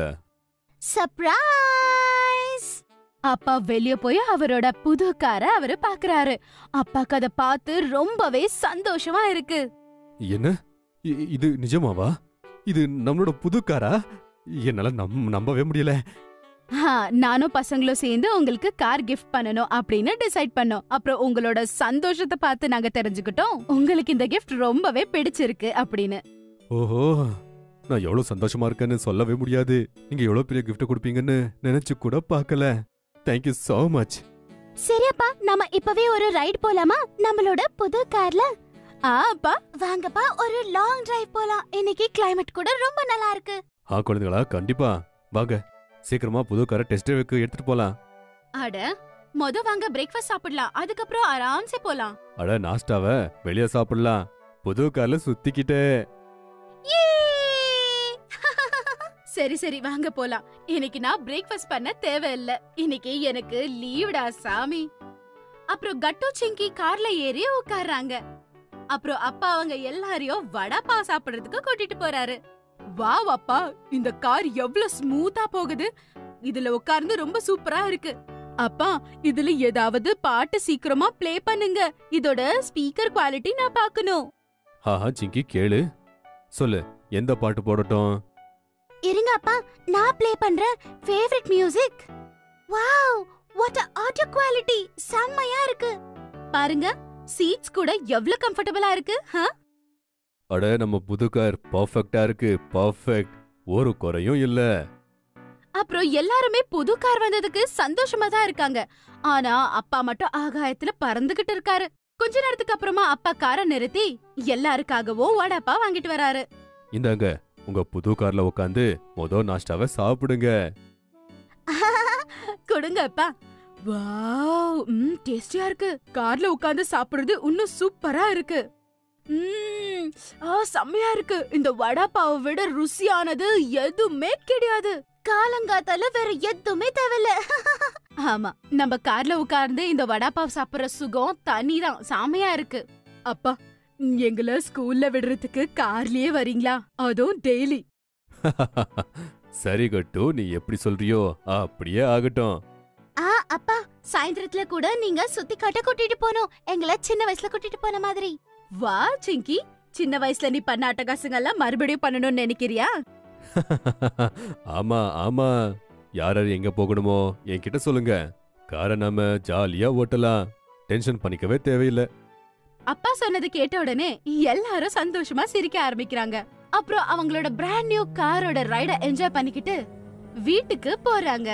சர்ப்ரைஸ் அப்பா வெளிய போய் அவரோட புது காரை அவரு பாக்குறாரு அப்பாக்கு அத பார்த்து ரொம்பவே சந்தோஷமா இருக்கு என்ன இ- இது நிஜமாவா இது நம்மளோட புது காரா என்னால நம் நம்பவே முடியல ஆ, நானும் பசங்களும் சேர்ந்து உங்களுக்கு கார் கிஃப்ட் பண்ணணும் அப்படின்னு டிசைட் பண்ணோம் அப்புறம் உங்களோட சந்தோஷத்தை பார்த்து நாங்க தெரிஞ்சுக்கிட்டோம் உங்களுக்கு இந்த கிஃப்ட் ரொம்பவே பிடிச்சிருக்கு அப்படின்னு ஓஹோ நான் எவ்வளவு சந்தோஷமா இருக்கேன்னு சொல்லவே முடியாது நீங்க எவ்வளவு பெரிய gift கொடுப்பீங்கன்னு நினைச்சு கூட பார்க்கல தேங்க்யூ so மச் சரியப்பா நாம இப்பவே ஒரு ரைட் போலாமா நம்மளோட புது கார்ல ஆ அப்பா வாங்கப்பா ஒரு லாங் டிரைவ் போலாம் இன்னைக்கு கிளைமேட் கூட ரொம்ப நல்லா இருக்கு ஆ குழந்தைகளா கண்டிப்பா வாங்க சீக்கிரமா புது காரை டெஸ்ட் டிரைவுக்கு எடுத்துட்டு போலாம் அட மொத வாங்க பிரேக்ஃபாஸ்ட் சாப்பிடலாம் அதுக்கப்புறம் ஆராம்சே போலாம் அட நாஸ்டாவ வெளியே சாப்பிடலாம் புது கார்ல சுத்திக்கிட்டே சரி சரி வாங்க போலாம் இன்னைக்கு நான் பிரேக்ஃபாஸ்ட் பண்ண தேவையில்ல இன்னைக்கு எனக்கு லீவ்டா சாமி அப்புறம் கட்டு சிங்கி கார்ல ஏறி உட்கார்றாங்க அப்புறம் அப்பா அவங்க எல்லாரையும் வடா பாவ் சாப்பிடுறதுக்கு கூட்டிட்டு போறாரு வாவ் அப்பா இந்த கார் எவ்வளவு ஸ்மூத்தா போகுது இதுல உட்கார்ந்து ரொம்ப சூப்பரா இருக்கு அப்பா இதுல ஏதாவது பாட்டு சீக்கிரமா ப்ளே பண்ணுங்க இதோட ஸ்பீக்கர் குவாலிட்டி நான் பார்க்கணும் ஆஹா சிங்கி கேளு சொல்லு எந்த பாட்டு போடட்டும் இருங்க அப்பா நான் ப்ளே பண்றேன் favourite music wow what audio quality செம்மையா இருக்கு பாருங்க சீட்ஸ் கூட எவ்வளவு கம்ஃபர்டபுளா இருக்கு ஹ? அட நம்ம புது கார் பர்ஃபெக்டா இருக்கு பர்ஃபெக்ட் ஒரு குறையும் இல்ல அப்புறம் எல்லாருமே புது கார் வந்ததுக்கு சந்தோஷமா தான் இருக்காங்க ஆனா அப்பா மட்டும் ஆகாயத்துல பறந்துகிட்டு இருக்காரு கொஞ்ச நேரத்துக்கு அப்புறமா அப்பா காரை நிறுத்தி எல்லாருக்காகவும் வடப்பா வாங்கிட்டு வராரு இந்தாங்க உங்க புது கார்ல உட்காந்து மொத நாஷ்டாவை சாப்பிடுங்க கொடுங்க அப்பா வாவ் ம் டேஸ்டியா இருக்கு கார்ல உட்கார்ந்து சாப்பிடுறது இன்னும் சூப்பரா இருக்கு ம் ஆ செம்மையா இருக்கு இந்த வடா பாவை விட ருசியானது எதுவுமே கிடையாது காலங்காத்தால வேற எதுவுமே தேவையில்ல ஆமா நம்ம கார்ல உட்கார்ந்து இந்த வடா பாவ் சாப்பிடுற சுகம் தனிதான் செமையா இருக்கு அப்பா எங்கள ஸ்கூல்ல விடுறதுக்கு கார்லயே வரீங்களா அதுவும் டெய்லி சரி கட்டு நீ எப்படி சொல்றியோ அப்படியே ஆகட்டும் ஆ அப்பா சாயந்தரத்துல கூட நீங்க சுத்தி காட்ட கூட்டிட்டு போனோம் எங்களை சின்ன வயசுல கூட்டிட்டு போன மாதிரி வா சிங்கி சின்ன வயசுல நீ பண்ண அட்டகாசங்கள்லாம் மறுபடியும் பண்ணணும்னு நினைக்கிறியா ஆமா ஆமா யார் யார் எங்க போகணுமோ என்கிட்ட சொல்லுங்க காரை நாம ஜாலியா ஓட்டலாம் டென்ஷன் பண்ணிக்கவே தேவையில்லை அப்பா சொன்னது கேட்ட உடனே எல்லாரும் சந்தோஷமா சிரிக்க ஆரம்பிக்கிறாங்க அப்புறம் அவங்களோட பிராண்ட் நியூ காரோட ரைட என்ஜாய் பண்ணிக்கிட்டு வீட்டுக்கு போறாங்க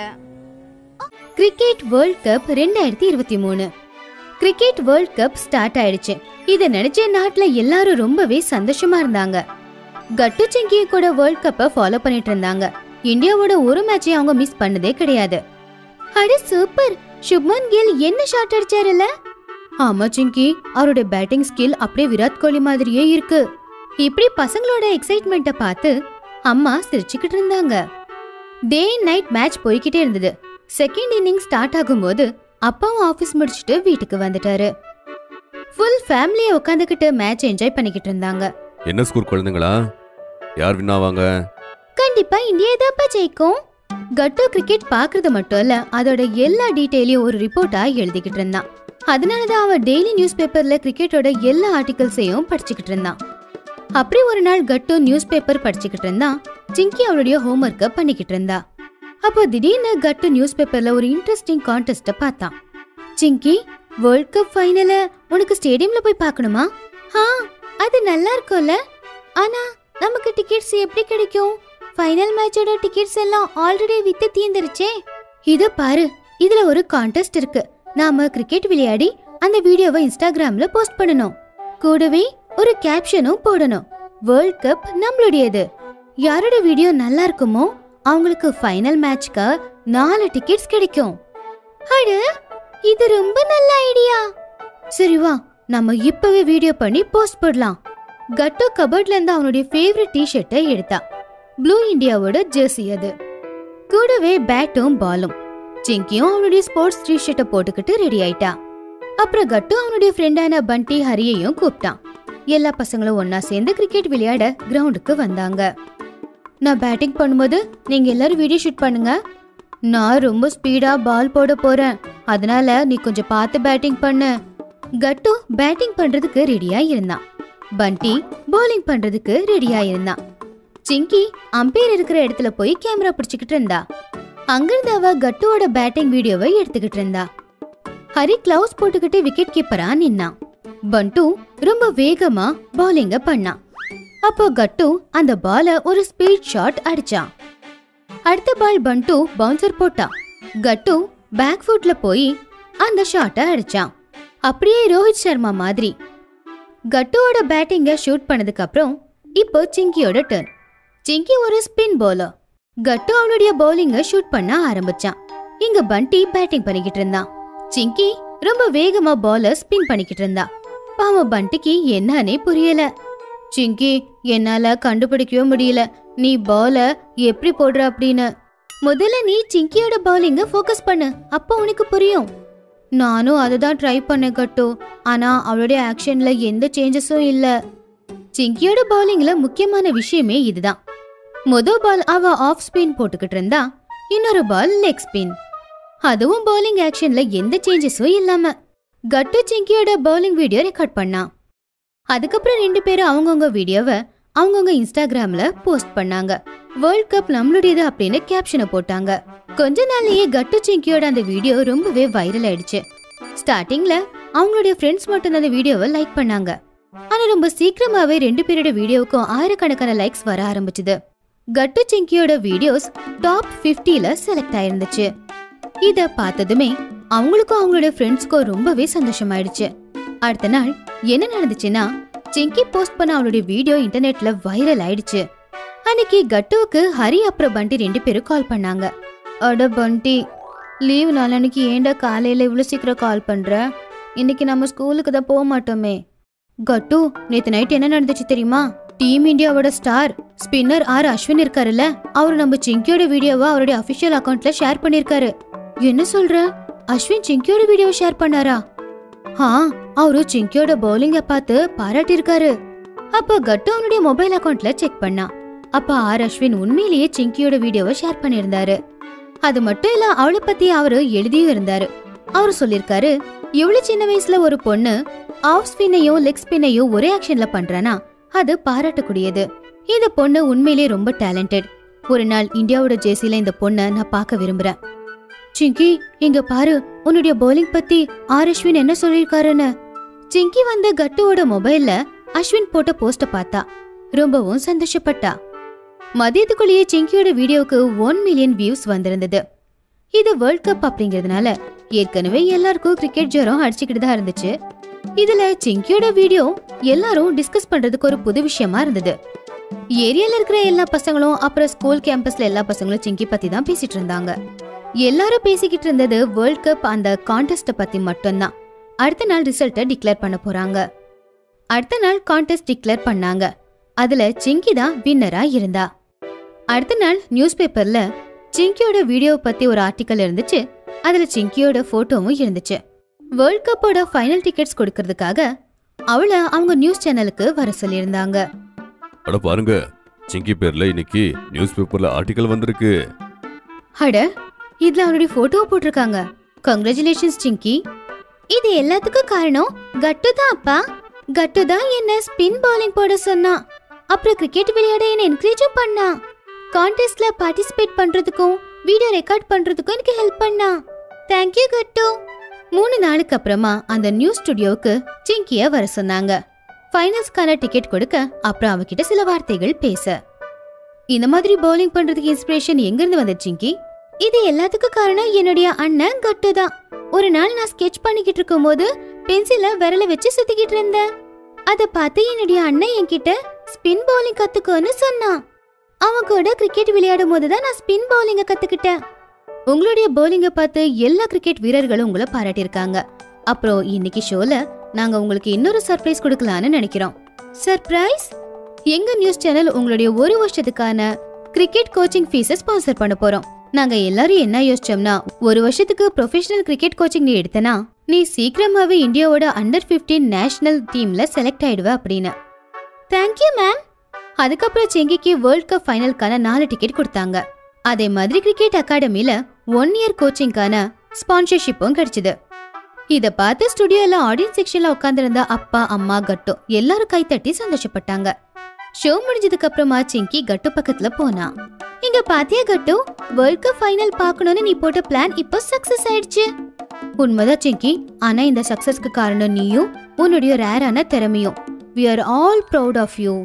கிரிக்கெட் வேர்ல்ட் கப் ரெண்டாயிரத்தி இருபத்தி மூணு கிரிக்கெட் வேர்ல்ட் கப் ஸ்டார்ட் ஆயிடுச்சு இத நினைச்ச நாட்டுல எல்லாரும் ரொம்பவே சந்தோஷமா இருந்தாங்க கட்டு சிங்கிய கூட வேர்ல்ட் கப்பை ஃபாலோ பண்ணிட்டு இருந்தாங்க இந்தியாவோட ஒரு மேட்சையும் அவங்க மிஸ் பண்ணதே கிடையாது அட சூப்பர் சுப்மன் கில் என்ன ஷாட் அடிச்சாருல ஆமா சிங்கி அவரோட பேட்டிங் ஸ்கில் அப்படியே விராட் கோலி மாதிரியே இருக்கு இப்படி பசங்களோட எக்ஸைட்மெண்ட்டை பார்த்து அம்மா சிரிச்சுக்கிட்டு இருந்தாங்க டே நைட் மேட்ச் போய்கிட்டே இருந்தது செகண்ட் இன்னிங் ஸ்டார்ட் ஆகும்போது அப்பாவும் ஆபீஸ் முடிச்சுட்டு வீட்டுக்கு வந்துட்டாரு ஃபுல் ஃபேமிலியை உட்காந்துக்கிட்டு மேட்ச் என்ஜாய் பண்ணிக்கிட்டு இருந்தாங்க என்ன ஸ்கூர் குழந்தைங்களா யார் வின் ஆவாங்க கண்டிப்பா இந்தியா தான்ப்பா ஜெயிக்கும் கட்டு கிரிக்கெட் பாக்குறது மட்டும் இல்ல அதோட எல்லா டீடைலையும் ஒரு ரிப்போர்ட்டா எழுதிக்கிட்டு இருந்தான் அதனாலதான் அவன் டெய்லி நியூஸ் பேப்பர்ல கிரிக்கெட்டோட எல்லா ஆர்டிகல்ஸையும் படிச்சுக்கிட்டு இருந்தான் அப்படி ஒரு நாள் கட்டு நியூஸ் பேப்பர் படிச்சுக்கிட்டு இருந்தான் சிங்கி அவளுடைய ஹோம்ஒர்க்கை பண்ணிக்கிட்டு இருந்தா அப்போ திடீர்னு கட்டு நியூஸ் பேப்பர்ல ஒரு இன்ட்ரெஸ்டிங் கான்டெஸ்ட பார்த்தான் சிங்கி வேர்ல்ட் கப் ஃபைனல உனக்கு ஸ்டேடியம்ல போய் பார்க்கணுமா ஆ அது நல்லா இருக்கும்ல ஆனா நமக்கு டிக்கெட்ஸ் எப்படி கிடைக்கும் ஃபைனல் மேட்சோட டிக்கெட்ஸ் எல்லாம் ஆல்ரெடி வித்து தீந்துருச்சே இது பாரு இதுல ஒரு கான்டெஸ்ட் இருக்கு நாம கிரிக்கெட் விளையாடி அந்த வீடியோவை இன்ஸ்டாகிராம்ல போஸ்ட் பண்ணணும் கூடவே ஒரு கேப்ஷனும் போடணும் வேர்ல்ட் கப் நம்மளுடையது யாரோட வீடியோ நல்லா இருக்குமோ அவங்களுக்கு ஃபைனல் மேட்ச்க்கு நாலு டிக்கெட்ஸ் கிடைக்கும் அட இது ரொம்ப நல்ல ஐடியா சரி வா நம்ம இப்பவே வீடியோ பண்ணி போஸ்ட் போடலாம் கட்டு கபர்ட்ல இருந்து அவனுடைய ஃபேவரட் டி-ஷர்ட்டை எடுத்தா ப்ளூ இந்தியாவோட ஜெர்சி அது கூடவே பேட்டும் பாலும் சிங்கியும் அவனுடைய ஸ்போர்ட்ஸ் டி-ஷர்ட்டை போட்டுக்கிட்டு ரெடி ஆயிட்டா அப்புறம் கட்டு அவனுடைய ஃப்ரெண்டான பண்டி ஹரியையும் கூப்பிட்டான் எல்லா பசங்களும் ஒன்னா சேர்ந்து கிரிக்கெட் விளையாட கிரவுண்டுக்கு வந்தாங்க நான் பேட்டிங் பண்ணும்போது நீங்க எல்லாரும் வீடியோ ஷூட் பண்ணுங்க நான் ரொம்ப ஸ்பீடா பால் போட போறேன் அதனால நீ கொஞ்சம் பார்த்து பேட்டிங் பண்ணு கட்டு பேட்டிங் பண்றதுக்கு ரெடியா இருந்தான் பண்டி bowling பண்றதுக்கு ரெடியா இருந்தான் சிங்கி அம்பையர் இருக்கிற இடத்துல போய் கேமரா பிடிச்சுக்கிட்டு இருந்தா அங்கிருந்து அவ கட்டுவோட பேட்டிங் வீடியோவை எடுத்துக்கிட்டு இருந்தா ஹரி கிளவுஸ் போட்டுக்கிட்டு விக்கெட் கீப்பரா நின்னான் பண்டு ரொம்ப வேகமா bowling-அ பண்ணான் அப்போ கட்டு அந்த பால ஒரு ஸ்பீட் ஷாட் அடிச்சான் அடுத்த பால் பண்டு பவுன்சர் போட்டான் கட்டு பேக் ஃபுட்ல போய் அந்த ஷாட்டை அடிச்சான் அப்படியே ரோஹித் சர்மா மாதிரி கட்டுவோட பேட்டிங்க ஷூட் பண்ணதுக்கு அப்புறம் இப்போ சிங்கியோட டர்ன் சிங்கி ஒரு ஸ்பின் bowler கட்டு அவனுடைய பவுலிங்க ஷூட் பண்ண ஆரம்பிச்சான் இங்க பண்டி பேட்டிங் பண்ணிக்கிட்டு இருந்தான் சிங்கி ரொம்ப வேகமா பால ஸ்பின் பண்ணிக்கிட்டு இருந்தா பாவம் பண்டிக்கு என்னன்னே புரியல சிங்கி என்னால கண்டுபிடிக்கவே முடியல நீ பால எப்படி போடுற அப்படின்னு முதல்ல நீ சிங்கியோட பவுலிங்க ஃபோக்கஸ் பண்ணு அப்போ உனக்கு புரியும் நானும் அதை தான் ட்ரை பண்ணேன் கட்டு ஆனா அவளுடைய ஆக்ஷன்ல எந்த சேஞ்சஸும் இல்ல சிங்கியோட பவுலிங்ல முக்கியமான விஷயமே இதுதான் முத பால் அவ ஆஃப் ஸ்பின் போட்டுக்கிட்டு இருந்தா இன்னொரு பால் லெக் ஸ்பின் அதுவும் பவுலிங் ஆக்ஷன்ல எந்த சேஞ்சஸும் இல்லாம கட்டு சிங்கியோட பவுலிங் வீடியோ ரெக்கார்ட் பண்ணான் அதுக்கப்புறம் ரெண்டு பேரும் அவங்கவுங்க வீடியோவை அவங்கவுங்க இன்ஸ்டாகிராம்ல போஸ்ட் பண்ணாங்க வேர்ல்ட் கப் நம்மளுடையது அப்படின்னு கேப்ஷனை போட்டாங்க கொஞ்ச நாள்லயே கட்டு சிங்கியோட அந்த வீடியோ ரொம்பவே வைரல் ஆயிடுச்சு ஸ்டார்டிங்ல அவங்களுடைய ஃப்ரெண்ட்ஸ் மட்டும் அந்த வீடியோவை லைக் பண்ணாங்க ஆனா ரொம்ப சீக்கிரமாவே ரெண்டு பேரோட வீடியோவுக்கும் ஆயிரக்கணக்கான லைக்ஸ் வர ஆரம்பிச்சது கட்டு சிங்கியோட வீடியோஸ் டாப் 50ல செலக்ட் ஆயிருந்துச்சு இத பார்த்ததுமே அவங்களுக்கும் அவங்களோட ஃப்ரெண்ட்ஸ்க்கும் ரொம்பவே சந்தோஷமாயிடுச்சு அடுத்த நாள் என்ன நடந்துச்சுன்னா சிங்கி போஸ்ட் பண்ண அவளுடைய வீடியோ இன்டர்நெட்ல வைரல் ஆயிடுச்சு அன்னைக்கு கட்டுவுக்கு ஹரி அப்புறம் பண்டி ரெண்டு பேரும் கால் பண்ணாங்க அட பண்டி லீவ் நாளன்னைக்கு ஏன்டா காலையில இவ்வளவு சீக்கிரம் கால் பண்ற இன்னைக்கு நம்ம ஸ்கூலுக்கு தான் போக மாட்டோமே கட்டு நேத்து நைட் என்ன நடந்துச்சு தெரியுமா டீம் இந்தியாவோட ஸ்டார் ஸ்பின்னர் ஆர் அஸ்வின் இருக்காருல்ல அவர் நம்ம சிங்கியோட வீடியோவை அவருடைய அபிஷியல் அக்கவுண்ட்ல ஷேர் பண்ணிருக்காரு என்ன சொல்ற அஸ்வின் சிங்கியோட வீடியோவை ஷேர் பண்ணாரா ஆ அவரு சிங்கியோட பவுலிங்க பார்த்து பாராட்டியிருக்காரு அப்ப கட்டு அவனுடைய மொபைல் அக்கவுண்ட்ல செக் பண்ணா அப்ப ஆர் அஸ்வின் உண்மையிலேயே சிங்கியோட வீடியோவை ஷேர் பண்ணியிருந்தாரு அது மட்டும் இல்ல அவளை பத்தி அவரு எழுதியும் இருந்தாரு அவரு சொல்லிருக்காரு இவ்வளவு சின்ன வயசுல ஒரு பொண்ணு ஆஃப் ஸ்பின்னையும் லெக் ஸ்பின்னையும் ஒரே ஆக்ஷன்ல பண்றானா அது பாராட்டக்கூடியது இந்த பொண்ணு உண்மையிலேயே ரொம்ப டேலண்டட் ஒரு நாள் இந்தியாவோட ஜேசில இந்த பொண்ணை நான் பார்க்க விரும்புறேன் சிங்கி இங்க பாரு உன்னுடைய bowling பத்தி ஆர் அஸ்வின் என்ன சொல்லிருக்காருன்னு சிங்கி வந்து கட்டுவோட மொபைல்ல அஸ்வின் போட்ட போஸ்ட பார்த்தா ரொம்பவும் சந்தோஷப்பட்டா மதியத்துக்குள்ளேயே சிங்கியோட வீடியோவுக்கு ஒன் மில்லியன் வியூஸ் வந்திருந்தது இது வேர்ல்ட் கப் அப்படிங்கறதுனால ஏற்கனவே எல்லாருக்கும் கிரிக்கெட் ஜுரம் அடிச்சுக்கிட்டு தான் இருந்துச்சு இதுல சிங்கியோட வீடியோ எல்லாரும் டிஸ்கஸ் பண்றதுக்கு ஒரு புது விஷயமா இருந்தது ஏரியால இருக்கிற எல்லா பசங்களும் அப்புறம் ஸ்கூல் கேம்பஸ்ல எல்லா பசங்களும் சிங்கி பத்தி தான் பேசிட்டு இருந்தாங்க எல்லாரும் பேசிக்கிட்டு இருந்தது வேர்ல்ட் கப் அந்த கான்டெஸ்ட பத்தி மட்டும்தான் அடுத்த நாள் ரிசல்ட்டை டிக்ளேர் பண்ண போறாங்க அடுத்த நாள் கான்டெஸ்ட் டிக்ளேர் பண்ணாங்க அதுல சிங்கி தான் வின்னரா இருந்தா அடுத்த நாள் நியூஸ் பேப்பர்ல சிங்கியோட வீடியோ பத்தி ஒரு ஆர்டிக்கல் இருந்துச்சு அதுல சிங்கியோட போட்டோவும் இருந்துச்சு வேர்ல்ட் கப்போட ஃபைனல் டிக்கெட்ஸ் கொடுக்கறதுக்காக அவளை அவங்க நியூஸ் சேனலுக்கு வர சொல்லியிருந்தாங்க அட பாருங்க சிங்கி பேர்ல இன்னைக்கு நியூஸ் பேப்பர்ல ஆர்டிக்கல் வந்திருக்கு அட இதுல அவனுடைய போட்டோவை போட்டிருக்காங்க கங்க்ராச்சுலேஷன்ஸ் சிங்கி இது எல்லாத்துக்கும் காரணம் கட்டு தான் அப்பா கட்டு தான் என்ன ஸ்பின் பவுலிங் போட சொன்னான் அப்புறம் கிரிக்கெட் விளையாட என்ன என்கரேஜும் பண்ணான் கான்டெஸ்ட்ல பார்ட்டிசிபேட் பண்றதுக்கும் வீடியோ ரெக்கார்ட் பண்றதுக்கும் எனக்கு ஹெல்ப் பண்ணான் தேங்க்யூ கட்டு மூணு நாளுக்கு அப்புறமா அந்த நியூஸ் ஸ்டுடியோவுக்கு சிங்கிய வர சொன்னாங்க ஃபைனல்ஸ்க்கான டிக்கெட் கொடுக்க அப்புறம் அவகிட்ட சில வார்த்தைகள் பேச இந்த மாதிரி பவுலிங் பண்றதுக்கு இன்ஸ்பிரேஷன் எங்க இருந்து வந்துச்சு சிங்கி இது எல்லாத்துக்கும் காரணம் என்னுடைய அண்ணன் கட்டு தான் ஒரு நாள் நான் ஸ்கெட்ச் பண்ணிக்கிட்டு இருக்கும்போது பென்சில விரல வச்சு சுத்திக்கிட்டு இருந்தேன் அத பார்த்து என்னுடைய அண்ணன் என்கிட்ட ஸ்பின் பவுலிங் கத்துக்கோன்னு சொன்னான் அவன் கூட கிரிக்கெட் விளையாடும் போது தான் நான் ஸ்பின் பவுலிங்க கத்துக்கிட்டேன் உங்களுடைய பவுலிங்க பார்த்து எல்லா கிரிக்கெட் வீரர்களும் உங்களை பாராட்டியிருக்காங்க அப்புறம் இன்னைக்கு ஷோல நாங்க உங்களுக்கு இன்னொரு சர்ப்ரைஸ் கொடுக்கலாம்னு நினைக்கிறோம் சர்ப்ரைஸ் எங்க நியூஸ் சேனல் உங்களுடைய ஒரு வருஷத்துக்கான கிரிக்கெட் கோச்சிங் ஃபீஸை ஸ்பான்சர் பண்ண போறோம் நாங்க எல்லாரும் என்ன யோசிச்சோம்னா ஒரு வருஷத்துக்கு ப்ரொஃபஷனல் கிரிக்கெட் கோச்சிங் நீ எடுத்தனா நீ சீக்கிரமாவே இந்தியாவோட அண்டர் 15 நேஷனல் டீம்ல செலக்ட் ஆயிடுவ அப்படின்னு தேங்க்யூ மேம் அதுக்கப்புறம் செங்கிக்கு வேர்ல்ட் கப் ஃபைனலுக்கான நாலு டிக்கெட் கொடுத்தாங்க அதே மாதிரி கிரிக்கெட் அகாடமில ஒன் இயர் கோச்சிங்கான ஸ்பான்சர்ஷிப்பும் கிடைச்சது இத பார்த்து ஸ்டுடியோல ஆடியன்ஸ் செக்ஷன்ல உட்கார்ந்திருந்த அப்பா அம்மா கட்டு எல்லாரும் கைத்தட்டி சந்தோஷப்பட்டாங்க ஷோ முடிஞ்சதுக்கு அப்புறமா சிங்கி கட்டு பக்கத்துல போனா இங்க பாத்தியா கட்டு வேர்ல்ட் கப் ஃபைனல் பார்க்கணும்னு நீ போட்ட பிளான் இப்போ சக்சஸ் ஆயிடுச்சு உண்மைதான் சிங்கி ஆனா இந்த சக்சஸ்க்கு காரணம் நீயும் உன்னுடைய ரேரான திறமையும் we are all proud of you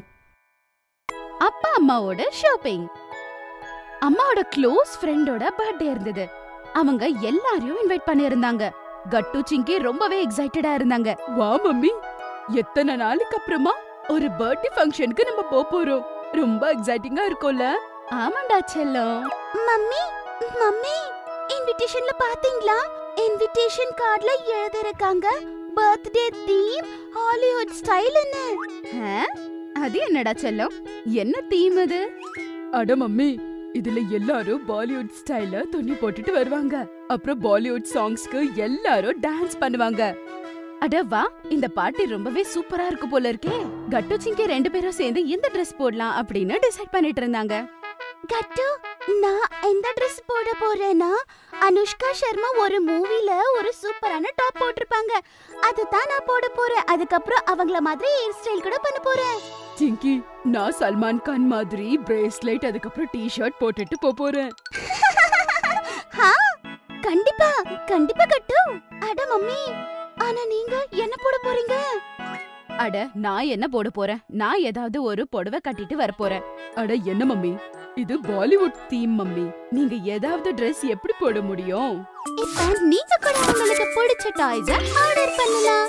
அப்பா அம்மாவோட ஷாப்பிங் அம்மாவோட க்ளோஸ் ஃப்ரெண்டோட பர்த்டே இருந்தது அவங்க எல்லாரையும் இன்வைட் பண்ணியிருந்தாங்க கட்டு சிங்கி ரொம்பவே எக்ஸைட்டடா இருந்தாங்க வா மம்மி எத்தனை நாளுக்கு அப்புறமா ஒரு பர்த்டே ஃபங்க்ஷனுக்கு நம்ம போப் போறோம் ரொம்ப எக்ஸைட்டிங்கா இருக்கும்ல ஆமாண்டா செல்லம் மம்மி மம்மி இன்விடேஷன்ல பாத்தீங்களா இன்விடேஷன் கார்டுல எழுதிருக்காங்க பர்த்டே தீம் ஹாலிவுட் ஸ்டைல்னு ஆ? அது என்னடா செல்லம் என்ன தீம் அது அட மம்மி இதுல எல்லாரும் பாலிவுட் ஸ்டைல்ல துணி போட்டுட்டு வருவாங்க அப்புறம் பாலிவுட் சாங்ஸ்க்கு எல்லாரும் டான்ஸ் பண்ணுவாங்க அட வா இந்த பாட்டு ரொம்பவே சூப்பரா இருக்கு போல இருக்கே கட்டு சிங்கி ரெண்டு பேரும் சேர்ந்து இந்த Dress போடலாம் அப்படின்னு டிசைட் பண்ணிட்டு இருந்தாங்க கட்டு நான் எந்த Dress போட போறேன்னா அனுஷ்கா சர்மா ஒரு மூவில ஒரு சூப்பரான டாப் போட்டிருப்பாங்க அதுதான் நான் போட போறேன் அதுக்கப்புறம் அவங்கள மாதிரி ஹேர் ஸ்டைல் கூட பண்ண போறேன் சிங்கி நான் சல்மான் கான் மாதிரி பிரேஸ்லெட் அதுக்கப்புறம் டி ஷர்ட் போட்டுட்டு போப் போறேன் ஹா கண்டிப்பா கண்டிப்பா கட்டு அட மம்மி ஆனா நீங்க என்ன போட போறீங்க அட நான் என்ன போட போறேன் நான் ஏதாவது ஒரு புடவை கட்டிட்டு வர போறேன் அட என்ன மம்மி இது பாலிவுட் தீம் மம்மி நீங்க ஏதாவது Dress எப்படி போட முடியும் இப்ப நீங்க கூட உங்களுக்கு பிடிச்ச டாய்ஸ ஆர்டர் பண்ணலாம்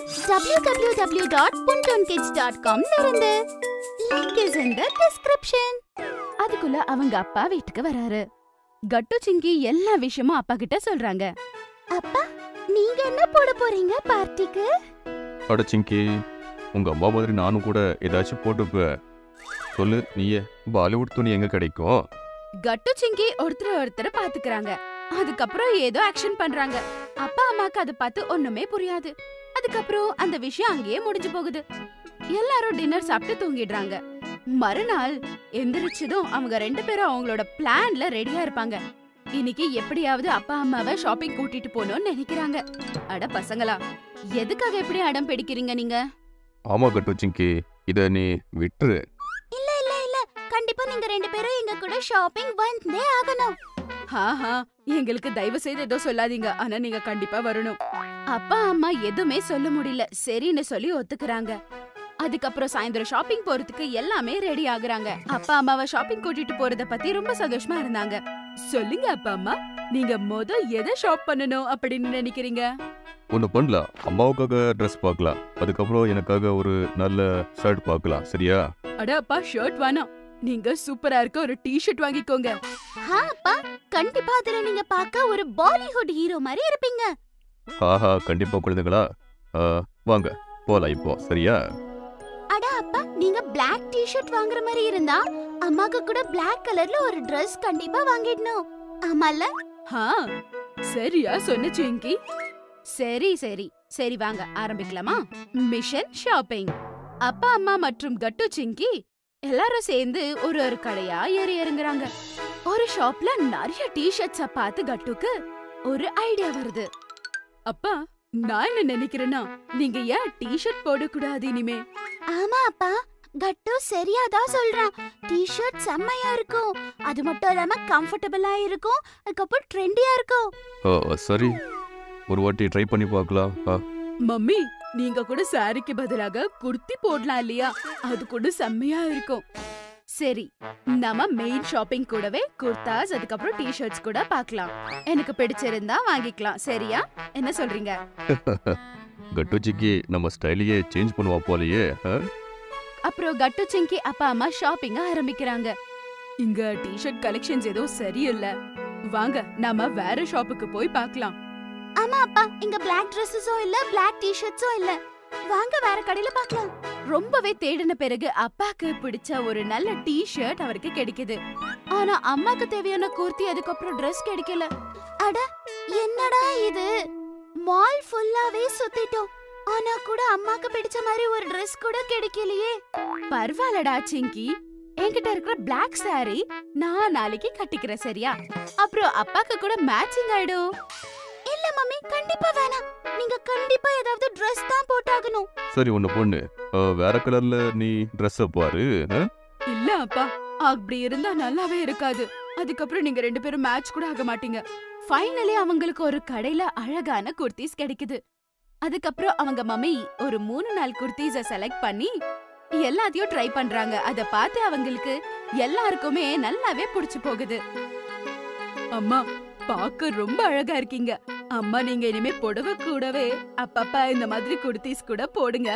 www.puntonkids.com ல இருந்து link is in the description அதுக்குள்ள அவங்க அப்பா வீட்டுக்கு வராரு கட்டு சிங்கி எல்லா விஷயமும் அப்பா கிட்ட சொல்றாங்க அப்பா நீங்க என்ன போட போறீங்க பார்ட்டிக்கு அட சிங்கி உங்க அம்மா மாதிரி நானும் கூட ஏதாச்சும் போட்டுப்ப சொல்லு நீயே பாலிவுட் துணி எங்க கிடைக்கும் கட்டு சிங்கி ஒருத்தர் ஒருத்தர் பாத்துக்கறாங்க அதுக்கப்புறம் ஏதோ ஆக்ஷன் பண்றாங்க அப்பா அம்மாக்கு அதை பார்த்து ஒண்ணுமே புரியாது அதுக்கப்புறம் அந்த விஷயம் அங்கேயே முடிஞ்சு போகுது எல்லாரும் டின்னர் சாப்பிட்டு தூங்கிடுறாங்க மறுநாள் எந்திரிச்சதும் அவங்க ரெண்டு பேரும் அவங்களோட பிளான்ல ரெடியா இருப்பாங்க இன்னைக்கு எப்படியாவது அப்பா அம்மாவை ஷாப்பிங் கூட்டிட்டு போகணும்னு நினைக்கிறாங்க அட பசங்களா எதுக்காக இப்படி அடம் பிடிக்கிறீங்க நீங்க ஆமா கட்டு சிங்கி இத நீ விட்டுரு இல்ல இல்ல இல்ல கண்டிப்பா நீங்க ரெண்டு பேரும் எங்க கூட ஷாப்பிங் வந்தே ஆகணும் ஆஹா எங்களுக்கு தயவு செய்து ஏதோ சொல்லாதீங்க ஆனா நீங்க கண்டிப்பா வரணும் அப்பா அம்மா எதுவுமே சொல்ல முடியல சரின்னு சொல்லி ஒத்துக்கறாங்க அதுக்கப்புறம் சாயந்தரம் ஷாப்பிங் போறதுக்கு எல்லாமே ரெடி ஆகுறாங்க அப்பா அம்மாவை ஷாப்பிங் கூட்டிட்டு போறத பத்தி ரொம்ப சந்தோஷமா இருந்தாங்க சொல்லுங்க அப்பா அம்மா நீங்க முத எதை ஷாப் பண்ணணும் அப்படின்னு நினைக்கிறீங்க ஒன்று பண்ணலாம் அம்மாவுக்காக ட்ரெஸ் பார்க்கலாம் அதுக்கப்புறம் எனக்காக ஒரு நல்ல ஷர்ட் பார்க்கலாம் சரியா அட அப்பா ஷர்ட் வேணாம் நீங்க சூப்பரா இருக்க ஒரு டி-ஷர்ட் வாங்கிக்கோங்க ஹா அப்பா கண்டிப்பா அதுல நீங்க பார்க்க ஒரு பாலிவுட் ஹீரோ மாதிரி இருப்பீங்க ஆஹா கண்டிப்பா குழந்தைங்களா ஆ, வாங்க போலாம் இப்போ சரியா அட அப்பா நீங்க Black டி-ஷர்ட் வாங்குற மாதிரி இருந்தா அம்மாக்கு கூட Black கலர்ல ஒரு Dress கண்டிப்பா வாங்கிடணும் ஆமால ஹா சரியா சொன்ன சிங்கி சரி சரி சரி வாங்க ஆரம்பிக்கலாமா மிஷன் ஷாப்பிங் அப்பா அம்மா மற்றும் கட்டு சிங்கி எல்லாரும் சேர்ந்து ஒரு ஒரு கடையா ஏறி இறங்குறாங்க ஒரு ஷாப்ல நிறைய டி-ஷர்ட்ஸ பார்த்து கட்டுக்கு ஒரு ஐடியா வருது அப்பா நான் என்ன நினைக்கிறேன்னா நீங்க ஏன் டி-ஷர்ட் போடக்கூடாது இனிமே ஆமா அப்பா கட்டு சரியா தான் சொல்றான் டி-ஷர்ட் செம்மையா இருக்கும் அது மட்டும் இல்லாம கம்ஃபர்டபுளா இருக்கும் அதுக்கப்புறம் ட்ரெண்டியா இருக்கும் ஓ சரி ஒரு வாட்டி ட்ரை பண்ணி பார்க்கலாம் ஆ மம்மி நீங்க கூட சாரிக்கு பதிலாக குர்த்தி போடலாம் இல்லையா அது கூட செம்மையா இருக்கும் சரி நம்ம மெயின் ஷாப்பிங் கூடவே குர்தாஸ் அதுக்கப்புறம் டி-ஷர்ட்ஸ் கூட பார்க்கலாம் எனக்கு பிடிச்சிருந்தா வாங்கிக்கலாம் சரியா என்ன சொல்றீங்க கட்டுச்சிக்கு நம்ம ஸ்டைலையே சேஞ்ச் பண்ணுவா போலயே ஆ? அப்புறம் கட்டு சிங்கி அப்பா அம்மா ஷாப்பிங்க ஆரம்பிக்கிறாங்க இங்க டி-ஷர்ட் கலெக்ஷன்ஸ் ஏதோ சரியில்லை வாங்க நாம வேற ஷாப்புக்கு போய் பார்க்கலாம் ஆமா அப்பா இங்க Black ட்ரெஸ்ஸஸும் இல்ல Black டி-ஷர்ட்ஸும் இல்ல வாங்க வேற கடையில பார்க்கலாம் ரொம்பவே தேடின பிறகு அப்பாக்கு பிடிச்ச ஒரு நல்ல டி-ஷர்ட் அவருக்கு கிடைக்குது ஆனா அம்மாக்கு தேவையான குர்த்தி அதுக்கப்புறம் Dress கிடைக்கல அட என்னடா இது மால் ஃபுல்லாவே சுத்திட்டோம் ஆனா கூட அம்மாக்கு பிடிச்ச மாதிரி ஒரு Dress கூட கிடைக்கலையே பரவாயில்லடா சிங்கி என்கிட்ட இருக்கிற Black saree நான் நாளைக்கு கட்டிக்கிறேன் சரியா அப்புறம் அப்பாக்கு கூட மேட்சிங் ஆயிடும் இல்ல மம்மி கண்டிப்பா வேணாம் நீங்க கண்டிப்பா ஏதாவது Dress தான் போட்டாகணும் சரி ஒன்று பொண்ணு ஆ, வேற கலர்ல நீ ட்ரெஸ்ஸை பாரு ஆ? இல்ல அப்பா அப்படி இருந்தா நல்லாவே இருக்காது அதுக்கப்புறம் நீங்க ரெண்டு பேரும் மேட்ச் கூட ஆக மாட்டீங்க ஃபைனலி அவங்களுக்கு ஒரு கடையில அழகான குர்த்திஸ் கிடைக்குது அதுக்கப்புறம் அவங்க மம்மி ஒரு மூணு நாள் குர்த்திஸ செலக்ட் பண்ணி எல்லாத்தையும் ட்ரை பண்றாங்க அத பார்த்து அவங்களுக்கு எல்லாருக்குமே நல்லாவே பிடிச்சு போகுது அம்மா பார்க்க ரொம்ப அழகா இருக்கீங்க அம்மா நீங்க இனிமே புடவை கூடவே அப்பப்பா இந்த மாதிரி குர்த்திஸ் கூட போடுங்க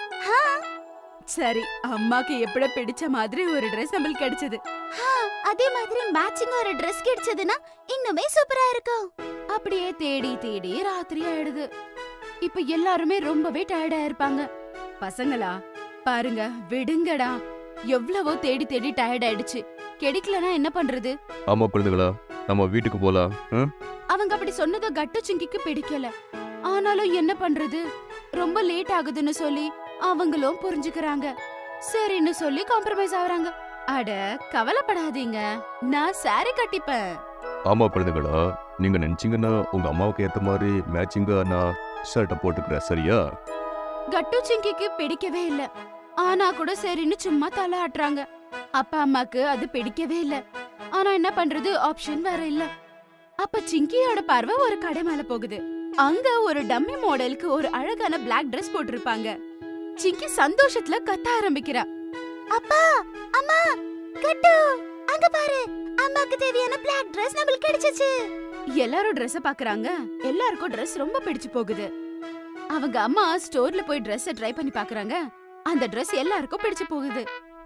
சரி அம்மாக்கு எப்படி பிடிச்ச மாதிரி ஒரு Dress நம்மளுக்கு கிடைச்சது ஹா, அதே மாதிரி மேட்சிங் ஒரு Dress கிடைச்சதுன்னா இன்னுமே சூப்பரா இருக்கும் அப்படியே தேடி தேடி ராத்திரி ஆயிடுது இப்ப எல்லாருமே ரொம்பவே டயர்டா இருப்பாங்க பசங்களா பாருங்க விடுங்கடா எவ்வளவோ தேடி தேடி டயர்ட் ஆயிடுச்சு கிடைக்கலனா என்ன பண்றது ஆமா குழந்தைகளா நம்ம வீட்டுக்கு போலாம் ஆ? அவங்க அப்படி சொன்னது கட்டு சிங்கிக்கு பிடிக்கல ஆனாலும் என்ன பண்றது ரொம்ப லேட் ஆகுதுன்னு சொல்லி அவங்களும் புரிஞ்சுக்கறாங்க சரின்னு சொல்லி காம்ப்ரமைஸ் ஆவறாங்க அட கவலைப்படாதீங்க நான் சாரி கட்டிப்பேன் ஆமா குழந்தைகளா நீங்க நினைச்சீங்கன்னா உங்க அம்மாவுக்கு ஏத்த மாதிரி மேட்சிங்கா நான் ஷர்ட்டை போட்டுக்கிறேன் சரியா கட்டு சிங்கிக்கு பிடிக்கவே இல்ல ஆனா கூட சரின்னு சும்மா தலை ஆட்டுறாங்க அப்பா அம்மாக்கு அது பிடிக்கவே இல்ல ஆனா என்ன பண்றது ஆப்ஷன் வேற இல்ல அப்ப சிங்கியோட பார்வை ஒரு கடை மேல போகுது அங்க ஒரு டம்மி மாடலுக்கு ஒரு அழகான Black Dress போட்டிருப்பாங்க சிங்கி சந்தோஷத்துல கத்த ஆரம்பிக்கிறா அப்பா அம்மா கட்டு அங்க பாரு அம்மாக்கு தேவையான Black Dress நம்மளுக்கு கிடைச்சிச்சு எல்லாரும் Dress பாக்குறாங்க எல்லாருக்கும் Dress ரொம்ப பிடிச்சு போகுது அவங்க அம்மா ஸ்டோர்ல போய் Dress ட்ரை பண்ணி பாக்குறாங்க அந்த Dress எல்லாருக்கும் பிடிச்சு போகுது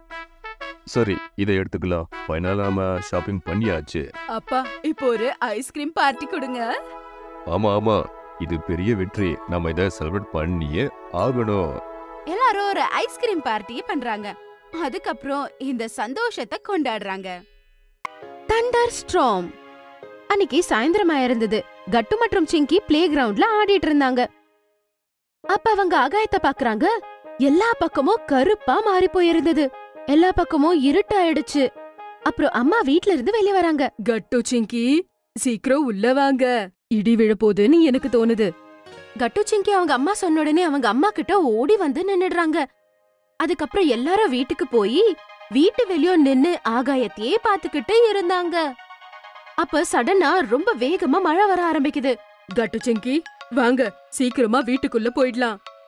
சரி இதை எடுத்துக்கலாம் ஃபைனலா நாம ஷாப்பிங் பண்ணியாச்சு அப்பா இப்போ ஒரு ஐஸ்கிரீம் பார்ட்டி கொடுங்க ஆமா ஆமா இது பெரிய வெற்றி நம்ம இதை செலிப்ரேட் பண்ணியே ஆகணும் எல்லாரும் ஒரு ஐஸ்கிரீம் பார்ட்டி பண்றாங்க அதுக்கப்புறம் இந்த சந்தோஷத்தை கொண்டாடுறாங்க தண்டர் ஸ்ட்ராம் அன்னைக்கு சாயந்தரமா இருந்தது கட்டு மற்றும் சிங்கி பிளே கிரவுண்ட்ல ஆடிட்டு இருந்தாங்க அப்ப அவங்க ஆகாயத்தை பாக்குறாங்க எல்லா பக்கமும் கருப்பா மாறி போயிருந்தது எல்லா பக்கமும் இருட்டாயிடுச்சு அப்புறம் அம்மா வீட்ல இருந்து வெளிய வராங்க கட்டு சிங்கி சீக்கிரம் உள்ள வாங்க இடி விழ போகுதுன்னு எனக்கு தோணுது கட்டு சிங்கி அவங்க அம்மா சொன்ன உடனே அவங்க அம்மா கிட்ட ஓடி வந்து நின்னுடுறாங்க அதுக்கப்புறம் எல்லாரும் வீட்டுக்கு போய் வீட்டு வெளியோ நின்னு ஆகாயத்தையே பாத்துக்கிட்டு இருந்தாங்க அப்ப சடனா ரொம்ப வேகமா மழை வர ஆரம்பிக்குது கட்டு சிங்கி வாங்க சீக்கிரமா வீட்டுக்குள்ள போயிடலாம்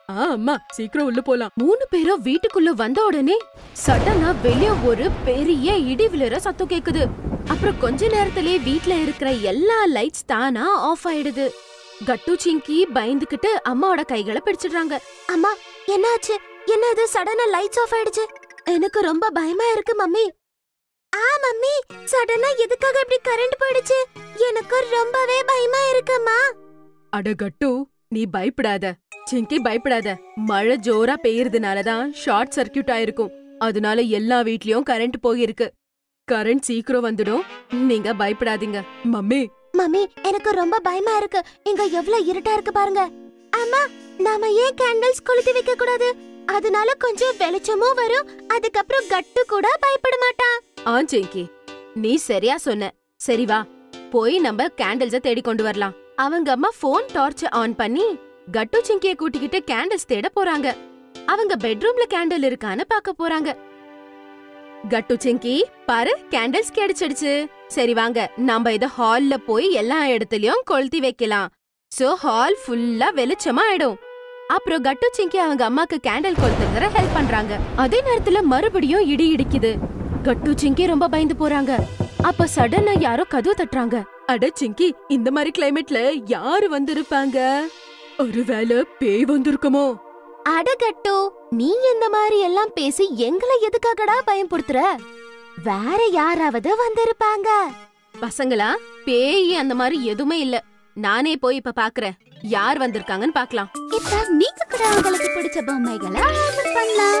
ஆ அம்மா சீக்கிரம் உள்ள போலாம் மூணு பேரும் வீட்டுக்குள்ள வந்த உடனே சடனா வெளிய ஒரு பெரிய இடி விழுற சத்தம் கேக்குது அப்புறம் கொஞ்ச நேரத்திலே வீட்ல இருக்கிற எல்லா லைட்ஸ் தானா ஆஃப் ஆயிடுது கட்டு சிங்கி பயந்துகிட்டு அம்மாவோட கைகளை பிடிச்சிடுறாங்க அம்மா என்னாச்சு என்னது சடனா லைட்ஸ் ஆஃப் ஆயிடுச்சு எனக்கு ரொம்ப பயமா இருக்கு மம்மி ஆ மம்மி சடனா எதுக்காக இப்படி கரண்ட் போயிடுச்சு எனக்கு ரொம்பவே பயமா இருக்குமா அட கட்டு நீ பயப்படாத சிங்கி பயப்படாத மழை ஜோரா பெய்யறதுனால தான் ஷார்ட் சர்க்கியூட் ஆயிருக்கும் அதனால எல்லா வீட்லயும் கரண்ட் போயிருக்கு கரண்ட் சீக்கிரம் வந்துடும் நீங்க பயப்படாதீங்க மம்மி மம்மி எனக்கு ரொம்ப பயமா இருக்கு இங்க எவ்வளவு இருட்டா இருக்கு பாருங்க அம்மா நாம ஏன் கேண்டில்ஸ் கொளுத்தி வைக்க கூடாது அதனால கொஞ்சம் வெளிச்சமும் வரும் அதுக்கப்புறம் கட்டு கூட பயப்பட மாட்டான் ஆ சிங்கி நீ சரியா சொன்ன சரி வா போய் நம்ம கேண்டில்ஸ தேடி கொண்டு வரலாம் அவங்க அம்மா போன் டார்ச் ஆன் பண்ணி கட்டு சிங்கிய கூட்டிக்கிட்டு கேண்டில்ஸ் தேட போறாங்க அவங்க பெட்ரூம்ல கேண்டில் இருக்கான்னு பார்க்க போறாங்க கட்டு சிங்கி பாரு கேண்டில்ஸ் கிடைச்சிடுச்சு சரி வாங்க நம்ம இத ஹால்ல போய் எல்லா இடத்துலயும் கொளுத்தி வைக்கலாம் சோ ஹால் ஃபுல்லா வெளிச்சமா ஆயிடும் அப்புறம் கட்டு சிங்கி அவங்க அம்மாக்கு கேண்டில் கொளுத்துறதுல ஹெல்ப் பண்றாங்க அதே நேரத்துல மறுபடியும் இடி இடிக்குது கட்டு சிங்கி ரொம்ப பயந்து போறாங்க அப்ப சடனா யாரோ கதவு தட்டுறாங்க அட சிங்கி இந்த மாதிரி கிளைமேட்ல யாரு வந்திருப்பாங்க ஒருவேளை பேய் வந்திருக்குமோ அடகட்டு நீ இந்த மாதிரி எல்லாம் பேசி எங்களை எதுக்காகடா பயன்படுத்துற வேற யாராவது வந்திருப்பாங்க பசங்களா பேய் அந்த மாதிரி எதுவுமே இல்ல நானே போய் இப்ப பாக்குறேன் யார் வந்திருக்காங்கன்னு பாக்கலாம் இப்ப நீங்க கூட உங்களுக்கு பிடிச்ச பொம்மைகளை ஆர்டர் பண்ணலாம்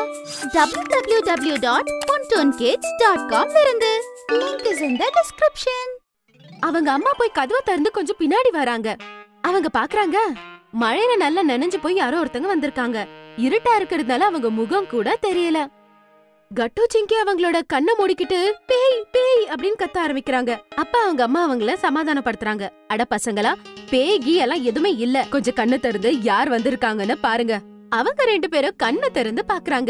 www.pontonkids.com ல இருந்து link is in the description அவங்க அம்மா போய் கதவை திறந்து கொஞ்சம் பின்னாடி வராங்க அவங்க பாக்குறாங்க மழையில நல்லா நனைஞ்சு போய் யாரோ ஒருத்தங்க வந்திருக்காங்க இருட்டா இருக்கிறதுனால அவங்க முகம் கூட தெரியல கட்டு சிங்கி அவங்களோட கண்ணை மூடிக்கிட்டு பேய் பேய் அப்படின்னு கத்த ஆரம்பிக்கிறாங்க அப்ப அவங்க அம்மா அவங்கள சமாதானப்படுத்துறாங்க அட பசங்களா பேய் கீ எல்லாம் எதுவுமே இல்ல கொஞ்சம் கண்ணை திறந்து யார் வந்திருக்காங்கன்னு பாருங்க அவங்க ரெண்டு பேரும் கண்ணை திறந்து பாக்குறாங்க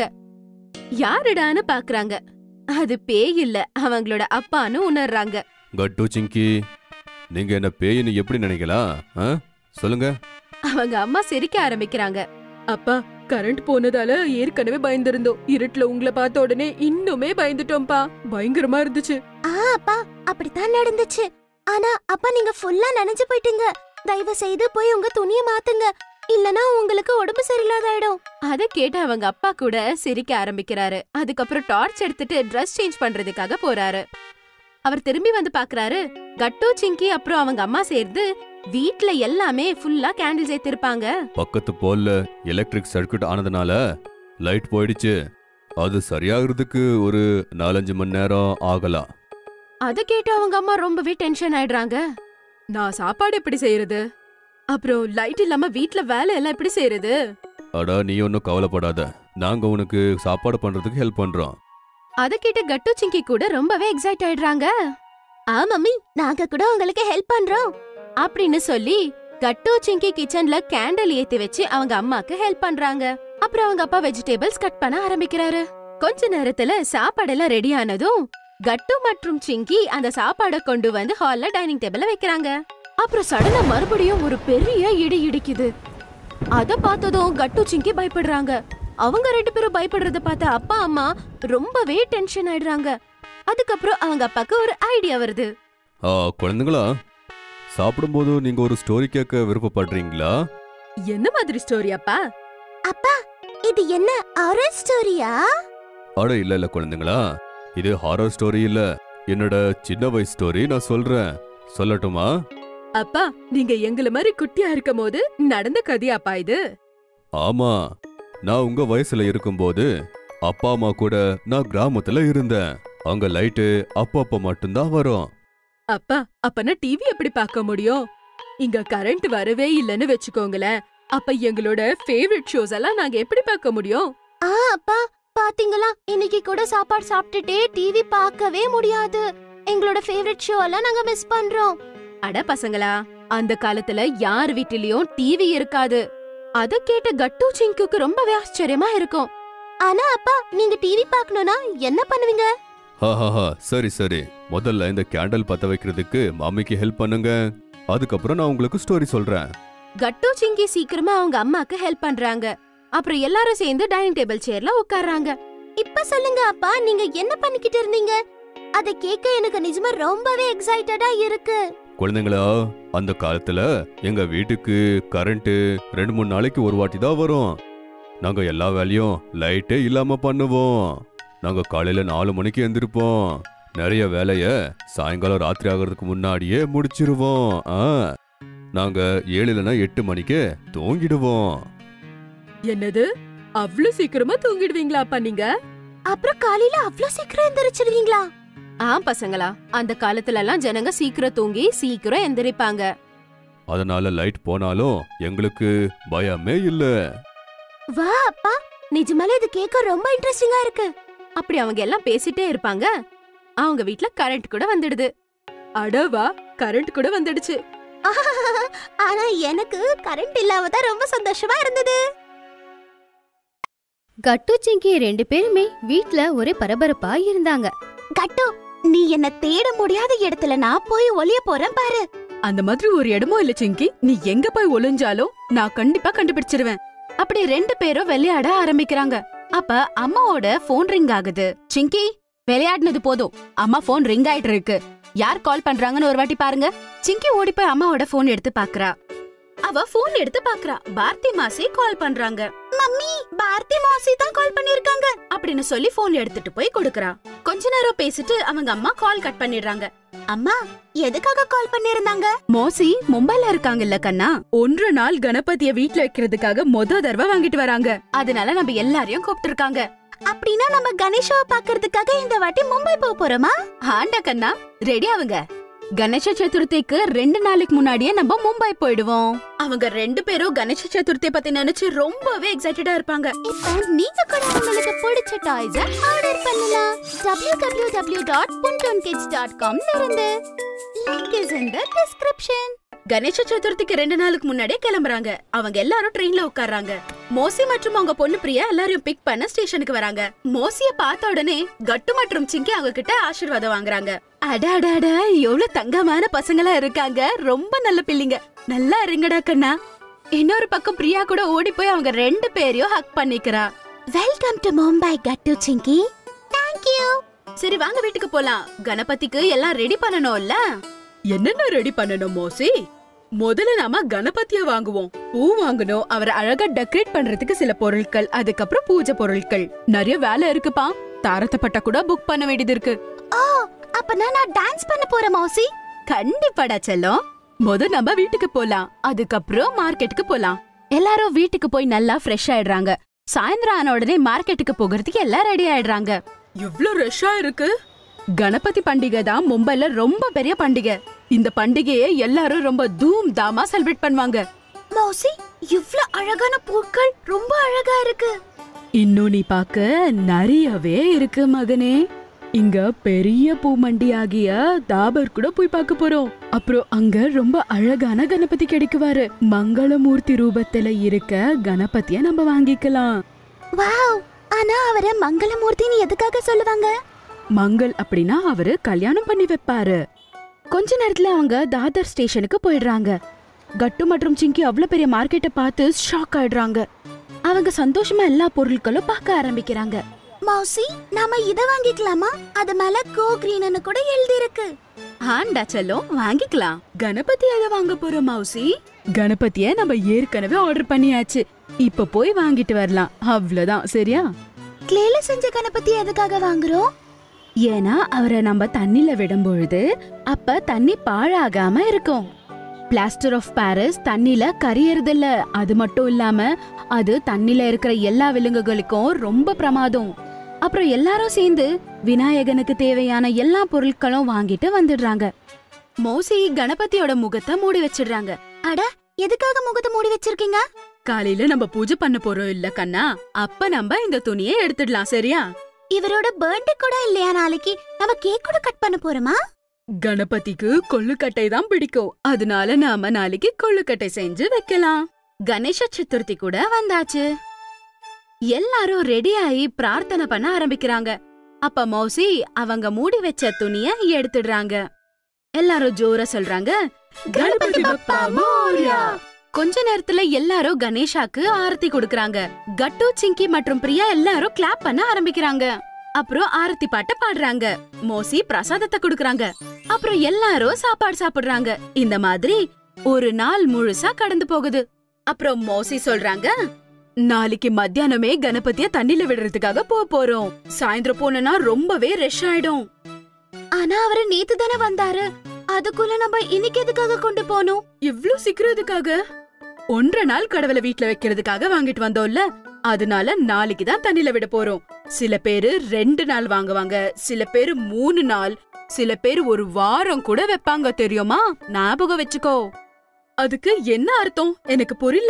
யாருடான்னு பாக்குறாங்க அது பேய் இல்ல அவங்களோட அப்பான்னு உணர்றாங்க கட்டு சிங்கி நீங்க என்ன பேயின்னு எப்படி நினைக்கலாம் ஆ? சொல்லுங்க அவங்க அம்மா சிரிக்க ஆரம்பிக்கிறாங்க அப்பா கரண்ட் போனதால ஏற்கனவே பயந்திருந்தோம் இருட்டுல உங்களை பார்த்த உடனே இன்னுமே பயந்துட்டோம்ப்பா பயங்கரமா இருந்துச்சு ஆ அப்பா அப்படித்தான் நடந்துச்சு ஆனா அப்பா நீங்க ஃபுல்லா நனைஞ்சு போயிட்டீங்க தயவு செய்து போய் உங்க துணிய மாத்துங்க இல்லனா உங்களுக்கு உடம்பு சரியில்லாதாயிடும் அத கேட்டு அவங்க அப்பா கூட சிரிக்க ஆரம்பிக்கிறாரு அதுக்கப்புறம் டார்ச் எடுத்துட்டு Dress சேஞ்ச் பண்றதுக்காக போறாரு அவர் திரும்பி வந்து பாக்குறாரு கட்டு சிங்கி அப்புறம் அவங்க அம்மா சேர்ந்து வீட்ல எல்லாமே ஃபுல்லா கேண்டில்ஸ் ஏத்திருப்பாங்க பக்கத்து போல்ல எலக்ட்ரிக் சர்க்யூட் ஆனதுனால லைட் போயிடுச்சு அது சரியாகிறதுக்கு ஒரு நாலஞ்சு மணி நேரம் ஆகலாம் அத கேட்டு அவங்க அம்மா ரொம்பவே டென்ஷன் ஆயிடுறாங்க நான் சாப்பாடு எப்படி செய்யறது அப்புறம் லைட் இல்லாம வீட்ல வேலை எல்லாம் எப்படி செய்யறது அடா நீ ஒன்றும் கவலைப்படாத நாங்க உனக்கு சாப்பாடு பண்றதுக்கு ஹெல்ப் பண்றோம் அத கேட்டு கட்டு சிங்கி கூட ரொம்பவே எக்ஸைட் ஆயிடுறாங்க ஆ மம்மி நாங்க கூட உங்களுக்கு ஹெல்ப் பண்றோம் அப்படின்னு சொல்லி கட்டு சிங்கி கிச்சன்ல கேண்டில் ஏத்தி வச்சு அவங்க அம்மாக்கு ஹெல்ப் பண்றாங்க அப்புறம் அவங்க அப்பா வெஜிடபிள்ஸ் கட் பண்ண ஆரம்பிக்கிறாரு கொஞ்ச நேரத்துல சாப்பாடெல்லாம் ரெடி ஆனதும் கட்டு மற்றும் சிங்கி அந்த சாப்பாட கொண்டு வந்து ஹால்ல டைனிங் டேபிள்ல வைக்கிறாங்க அப்புறம் சடனா மறுபடியும் ஒரு பெரிய இடி இடிக்குது அத பார்த்ததும் கட்டு சிங்கி பயப்படுறாங்க அவங்க ரெண்டு பேரும் பயப்படுறத பார்த்த அப்பா அம்மா ரொம்பவே டென்ஷன் ஆயிடுறாங்க அதுக்கப்புறம் அவங்க அப்பாக்கு ஒரு ஐடியா வருது ஆ, குழந்தைங்களா சாப்பிடும்போது நீங்க ஒரு ஸ்டோரி கேட்க விருப்பப்படுறீங்களா என்ன மாதிரி ஸ்டோரி அப்பா அப்பா இது என்ன ஆரல் ஸ்டோரியா அட இல்ல இல்ல குழந்தைங்களா இது ஹாரர் ஸ்டோரி இல்ல என்னோட சின்ன வயசு ஸ்டோரி நான் சொல்றேன் சொல்லட்டுமா அப்பா நீங்க எங்கள மாதிரி குட்டியா இருக்கும் போது நடந்த கதையாப்பா இது ஆமா நான் உங்க வயசுல இருக்கும்போது அப்பா அம்மா கூட நான் கிராமத்துல இருந்தேன் அங்க லைட்டு அப்பப்ப மட்டும்தான் வரும் அப்பா அப்பனா டிவி எப்படி பார்க்க முடியும் இங்க கரண்ட் வரவே இல்லைன்னு வச்சுக்கோங்களேன் அப்ப எங்களோட ஃபேவரட் ஷோஸ் எல்லாம் நாங்க எப்படி பார்க்க முடியும் ஆ அப்பா பாத்தீங்களா இன்னைக்கு கூட சாப்பாடு சாப்பிட்டுட்டே டிவி பார்க்கவே முடியாது எங்களோட ஃபேவரட் ஷோ எல்லாம் நாங்க மிஸ் பண்றோம் அட பசங்களா அந்த காலத்துல யார் வீட்டிலயும் டிவி இருக்காது அத கேட்ட கட்டு சிங்குக்கு ரொம்பவே ஆச்சரியமா இருக்கும் ஆனா அப்பா நீங்க டிவி பார்க்கணும்னா என்ன பண்ணுவீங்க ஹாஹாஹா சரி சரி முதல்ல இந்த கேண்டல் பத்த வைக்கிறதுக்கு மம்மிக்கு ஹெல்ப் பண்ணுங்க அதுக்கப்புறம் நான் உங்களுக்கு ஸ்டோரி சொல்றேன் கட்டு சிங்கி சீக்கிரமா அவங்க அம்மாக்கு ஹெல்ப் பண்றாங்க அப்புறம் எல்லாரும் சேர்ந்து டைனிங் டேபிள் சேர்ல உட்கார்றாங்க இப்ப சொல்லுங்க அப்பா நீங்க என்ன பண்ணிக்கிட்டு இருந்தீங்க அத கேட்க எனக்கு நிஜமா ரொம்பவே எக்ஸைட்டடா இருக்கு குழந்தைங்களா அந்த காலத்துல எங்க வீட்டுக்கு கரண்ட் ரெண்டு மூணு நாளைக்கு ஒரு வாட்டி தான் வரும் நாங்க எல்லா வேலையும் லைட்டே இல்லாம பண்ணுவோம் நாங்க காலையில நாலு மணிக்கு எந்திருப்போம் நிறைய வேலைய சாயங்காலம் ராத்திரி ஆகிறதுக்கு முன்னாடியே முடிச்சிருவோம் ஆ நாங்க ஏழு இல்லைன்னா எட்டு மணிக்கு தூங்கிடுவோம் என்னது அவ்ளோ சீக்கிரமா தூங்கிடுவீங்களா அப்பா நீங்க அப்புறம் காலையில அவ்ளோ சீக்கிரம் எந்திரிச்சிருவீங்களா ஆ பசங்களா அந்த காலத்துல எல்லாம் ஜனங்க சீக்கிரம் தூங்கி சீக்கிரம் எந்திரிப்பாங்க அதனால லைட் போனாலும் எங்களுக்கு பயமே இல்ல வா அப்பா நிஜமாலே இது கேட்க ரொம்ப இன்ட்ரெஸ்டிங்கா இருக்கு அப்படி அவங்க எல்லாம் பேசிட்டே இருப்பாங்க அவங்க வீட்ல கரண்ட் கூட வந்துடுது அடவா கரண்ட் கூட வந்துடுச்சு ஆனா எனக்கு கரண்ட் இல்லாம தான் ரொம்ப சந்தோஷமா இருந்தது கட்டு சிங்கி ரெண்டு பேருமே வீட்ல ஒரே பரபரப்பா இருந்தாங்க கட்டு நீ என்ன தேட முடியாத இடத்துல நான் போய் ஒளிய போறேன் பாரு அந்த மாதிரி ஒரு இடமும் இல்ல சிங்கி நீ எங்க போய் ஒளிஞ்சாலும் நான் கண்டிப்பா கண்டுபிடிச்சிருவேன் அப்படி ரெண்டு பேரும் விளையாட ஆரம்பிக்கிறாங்க அப்ப அம்மாவோட போன் ரிங் ஆகுது சிங்கி விளையாடினது போதும் அம்மா போன் ரிங் ஆயிட்டு இருக்கு யார் கால் பண்றாங்கன்னு ஒரு வாட்டி பாருங்க சிங்கி ஓடி போய் அம்மாவோட போன் எடுத்து பாக்குறா அவ போன் எடுத்து பாக்குறா பார்த்தி மாசி கால் பண்றாங்க மம்மி பார்த்தி மாசி தான் கால் பண்ணிருக்காங்க அப்படின்னு சொல்லி போன் எடுத்துட்டு போய் கொடுக்கறா கொஞ்ச நேரம் பேசிட்டு அவங்க அம்மா கால் கட் பண்ணிடுறாங்க அம்மா எதுக்காக கால் பண்ணிருந்தாங்க மோசி மும்பைல இருக்காங்கல்ல கண்ணா ஒன்று நாள் கணபதிய வீட்ல வைக்கிறதுக்காக மொத தடவை வாங்கிட்டு வராங்க அதனால நம்ம எல்லாரையும் கூப்பிட்டு இருக்காங்க அப்படின்னா நம்ம கணேஷாவை பாக்குறதுக்காக இந்த வாட்டி மும்பை போக போறோமா ஆண்டா கண்ணா ரெடி ஆவுங்க கணேச சதுர்த்திக்கு ரெண்டு நாளைக்கு முன்னாடியே நம்ம மும்பை போயிடுவோம் அவங்க ரெண்டு பேரும் கணேச சதுர்த்தி பத்தி நினைச்சு ரொம்பவே எக்ஸைட்டடா இருப்பாங்க இப்ப நீங்க கூட உங்களுக்கு பிடிச்ச டாய்ஸ ஆர்டர் பண்ணலாம் www.puntonkids.com ல இருந்து link is in the description Ganesha சதுர்த்திக்கு ரெண்டு நாளுக்கு முன்னாடியே கிளம்புறாங்க அவங்க எல்லாரும் ட்ரெயின்ல உட்கார்றாங்க மோசி மற்றும் அவங்க பொண்ணு பிரியா எல்லாரையும் பிக் பண்ண ஸ்டேஷனுக்கு வராங்க மோசிய பார்த்த உடனே கட்டு மற்றும் சிங்கி அவங்க கிட்ட ஆசீர்வாதம் வாங்குறாங்க அடாடாடா எவ்வளவு தங்கமான பசங்களா இருக்காங்க ரொம்ப நல்ல பிள்ளைங்க நல்லா இருங்கடா கண்ணா இன்னொரு பக்கம் பிரியா கூட ஓடி போய் அவங்க ரெண்டு பேரையும் ஹக் பண்ணிக்கிறா welcome to Mumbai Guddu Chinki thank you சரி வாங்க வீட்டுக்கு போலாம் கணபதிக்கு எல்லாம் ரெடி பண்ணணும்ல என்னென்ன ரெடி பண்ணணும் மோசி முதல்ல நாம கணபதிய வாங்குவோம் பூ வாங்கணும் அவரை அழகா டெக்கரேட் பண்றதுக்கு சில பொருட்கள் அதுக்கப்புறம் பூஜை பொருட்கள் நிறைய வேலை இருக்குப்பா தாரத்தப்பட்ட கூட புக் பண்ண வேண்டியது இருக்கு ஓ அப்பனா நான் டான்ஸ் பண்ண போறேன் மௌசி கண்டிப்பாடா செல்லம் முத நம்ம வீட்டுக்கு போலாம் அதுக்கப்புறம் மார்க்கெட்டுக்கு போலாம் எல்லாரும் வீட்டுக்கு போய் நல்லா ஃப்ரெஷ் ஆயிடுறாங்க சாயந்தரம் ஆன உடனே மார்க்கெட்டுக்கு போகிறதுக்கு எல்லாம் ரெடி ஆயிடுறாங்க இவ்ளோ ரஷ்ஷா இருக்கு கணபதி பண்டிகை தான் மும்பைல ரொம்ப பெரிய பண்டிகை இந்த பண்டிகையை எல்லாரும் ரொம்ப தூம் தாமா செலிப்ரேட் பண்ணுவாங்க மௌசி இவ்ளோ அழகான பூக்கள் ரொம்ப அழகா இருக்கு இன்னும் நீ பார்க்க நிறையவே இருக்கு மகனே இங்க பெரிய பூமண்டி ஆகிய தாபர் கூட போய் பார்க்க போறோம் அப்புறம் அங்க ரொம்ப அழகான கணபதி கிடைக்குவாரு மங்களமூர்த்தி ரூபத்துல இருக்க கணபதிய நம்ம வாங்கிக்கலாம் வாவ் ஆனா அவரை மங்களமூர்த்தின்னு எதுக்காக சொல்லுவாங்க மங்கள் அப்படின்னா அவரு கல்யாணம் பண்ணி வைப்பாரு கொஞ்ச நேரத்துல அவங்க தாதர் ஸ்டேஷனுக்கு போயிடுறாங்க கட்டு மற்றும் சிங்கி அவ்வளவு பெரிய மார்க்கெட்டை பார்த்து ஷாக் ஆயிடுறாங்க அவங்க சந்தோஷமா எல்லா பொருட்களும் பார்க்க ஆரம்பிக்கிறாங்க மௌசி நாம இத வாங்கிக்கலாமா அது மேல கோ கிரீன்னு கூட எழுதி இருக்கு ஆண்டா செல்லம் வாங்கிக்கலாம் கணபதி அத வாங்க போறோம் மௌசி கணபதிய நம்ம ஏற்கனவே ஆர்டர் பண்ணியாச்சு இப்ப போய் வாங்கிட்டு வரலாம் அவ்வளவுதான் சரியா கிளேல செஞ்ச கணபதி எதுக்காக வாங்குறோம் ஏன்னா அவரை நம்ம தண்ணில விடும் பொழுது அப்ப தண்ணி பாழாகாம இருக்கும் பிளாஸ்டர் ஆஃப் பாரிஸ் தண்ணில கரியறது இல்ல அது மட்டும் இல்லாம அது தண்ணில இருக்கிற எல்லா விலங்குகளுக்கும் ரொம்ப பிரமாதம் அப்புறம் எல்லாரும் சேர்ந்து விநாயகனுக்கு தேவையான எல்லா பொருட்களும் வாங்கிட்டு வந்துடுறாங்க மோசி கணபதியோட முகத்தை மூடி வச்சிடுறாங்க எதுக்காக முகத்தை மூடி வச்சிருக்கீங்க காலையில நம்ம பூஜை பண்ண போறோம் இல்ல கண்ணா அப்ப நம்ம இந்த துணியை எடுத்துடலாம் சரியா இவரோட பர்த்டே கூட இல்லையா நாளைக்கு நம்ம கேக் கூட கட் பண்ண போறோமா கணபதிக்கு கொள்ளுக்கட்டை தான் பிடிக்கும் அதனால நாம நாளைக்கு கொள்ளுக்கட்டை செஞ்சு வைக்கலாம் கணேச சதுர்த்தி கூட வந்தாச்சு எல்லாரும் ரெடி ஆகி பிரார்த்தனை பண்ண ஆரம்பிக்கிறாங்க அப்ப மௌசி அவங்க மூடி வச்ச துணிய எடுத்துடுறாங்க எல்லாரும் ஜோரா சொல்றாங்க கணபதி பப்பா மோரியா கொஞ்ச நேரத்துல எல்லாரும் கணேஷாக்கு ஆரத்தி கொடுக்கறாங்க கட்டு சிங்கி மற்றும் பிரியா எல்லாரும் கிளாப் பண்ண ஆரம்பிக்கிறாங்க அப்புறம் ஆரத்தி பாட்ட பாடுறாங்க மோசி பிரசாதத்தை கொடுக்கறாங்க அப்புறம் எல்லாரும் சாப்பாடு சாப்பிடுறாங்க இந்த மாதிரி ஒரு நாள் முழுசா கடந்து போகுது அப்புறம் மோசி சொல்றாங்க நாளைக்கு மத்தியானமே கணபதிய தண்ணில விடுறதுக்காக போ போறோம் சாயந்தரம் போனோம்னா ரொம்பவே ரெஷ் ஆயிடும் ஆனா அவரு நேத்து தானே வந்தாரு அதுக்குள்ள நம்ம இன்னைக்கு எதுக்காக கொண்டு போனோம் இவ்ளோ சீக்கிரம் எதுக்காக ஒன்றரை நாள் கடவுளை வீட்ல வைக்கிறதுக்காக வாங்கிட்டு வந்தோம்ல அதனால நாளைக்கு தான் தண்ணில விட போறோம் சில பேரு ரெண்டு நாள் வாங்குவாங்க சில பேரு மூணு நாள் சில பேர் ஒரு வாரம் கூட வைப்பாங்க தெரியுமா ஞாபகம் வச்சுக்கோ அதுக்கு என்ன அர்த்தம் எனக்கு புரியல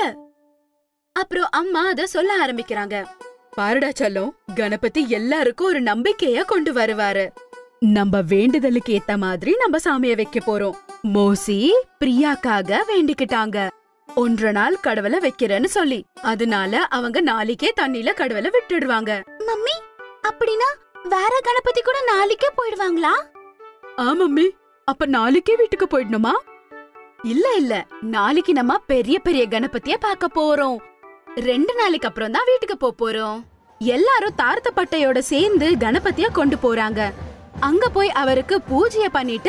அப்புறம் அம்மா அத சொல்ல ஆரம்பிக்கிறாங்க பாருடா செல்லம் கணபதி எல்லாருக்கும் ஒரு நம்பிக்கைய கொண்டு வருவாரு நம்ம வேண்டுதலுக்கு ஏத்த மாதிரி நம்ம சாமிய வைக்க போறோம் மோசி பிரியாக்காக வேண்டிக்கிட்டாங்க ஒன்றரை நாள் கடவுளை வைக்கிறேன்னு சொல்லி அதனால அவங்க நாளைக்கே தண்ணியில கடவுளை விட்டுடுவாங்க மம்மி அப்படின்னா வேற கணபதி கூட நாளைக்கே போயிடுவாங்களா ஆமம்மி அப்ப நாளைக்கே வீட்டுக்கு போயிடணுமா இல்ல இல்ல நாளைக்கு நம்ம பெரிய பெரிய கணபதிய பார்க்க போறோம் ரெண்டு நாளைக்கு அப்புறம் தான் வீட்டுக்கு போப் போறோம் எல்லாரும் தார்த்த பட்டையோட சேர்ந்து கணபதிய கொண்டு போறாங்க அங்க போய் அவருக்கு பூஜைய பண்ணிட்டு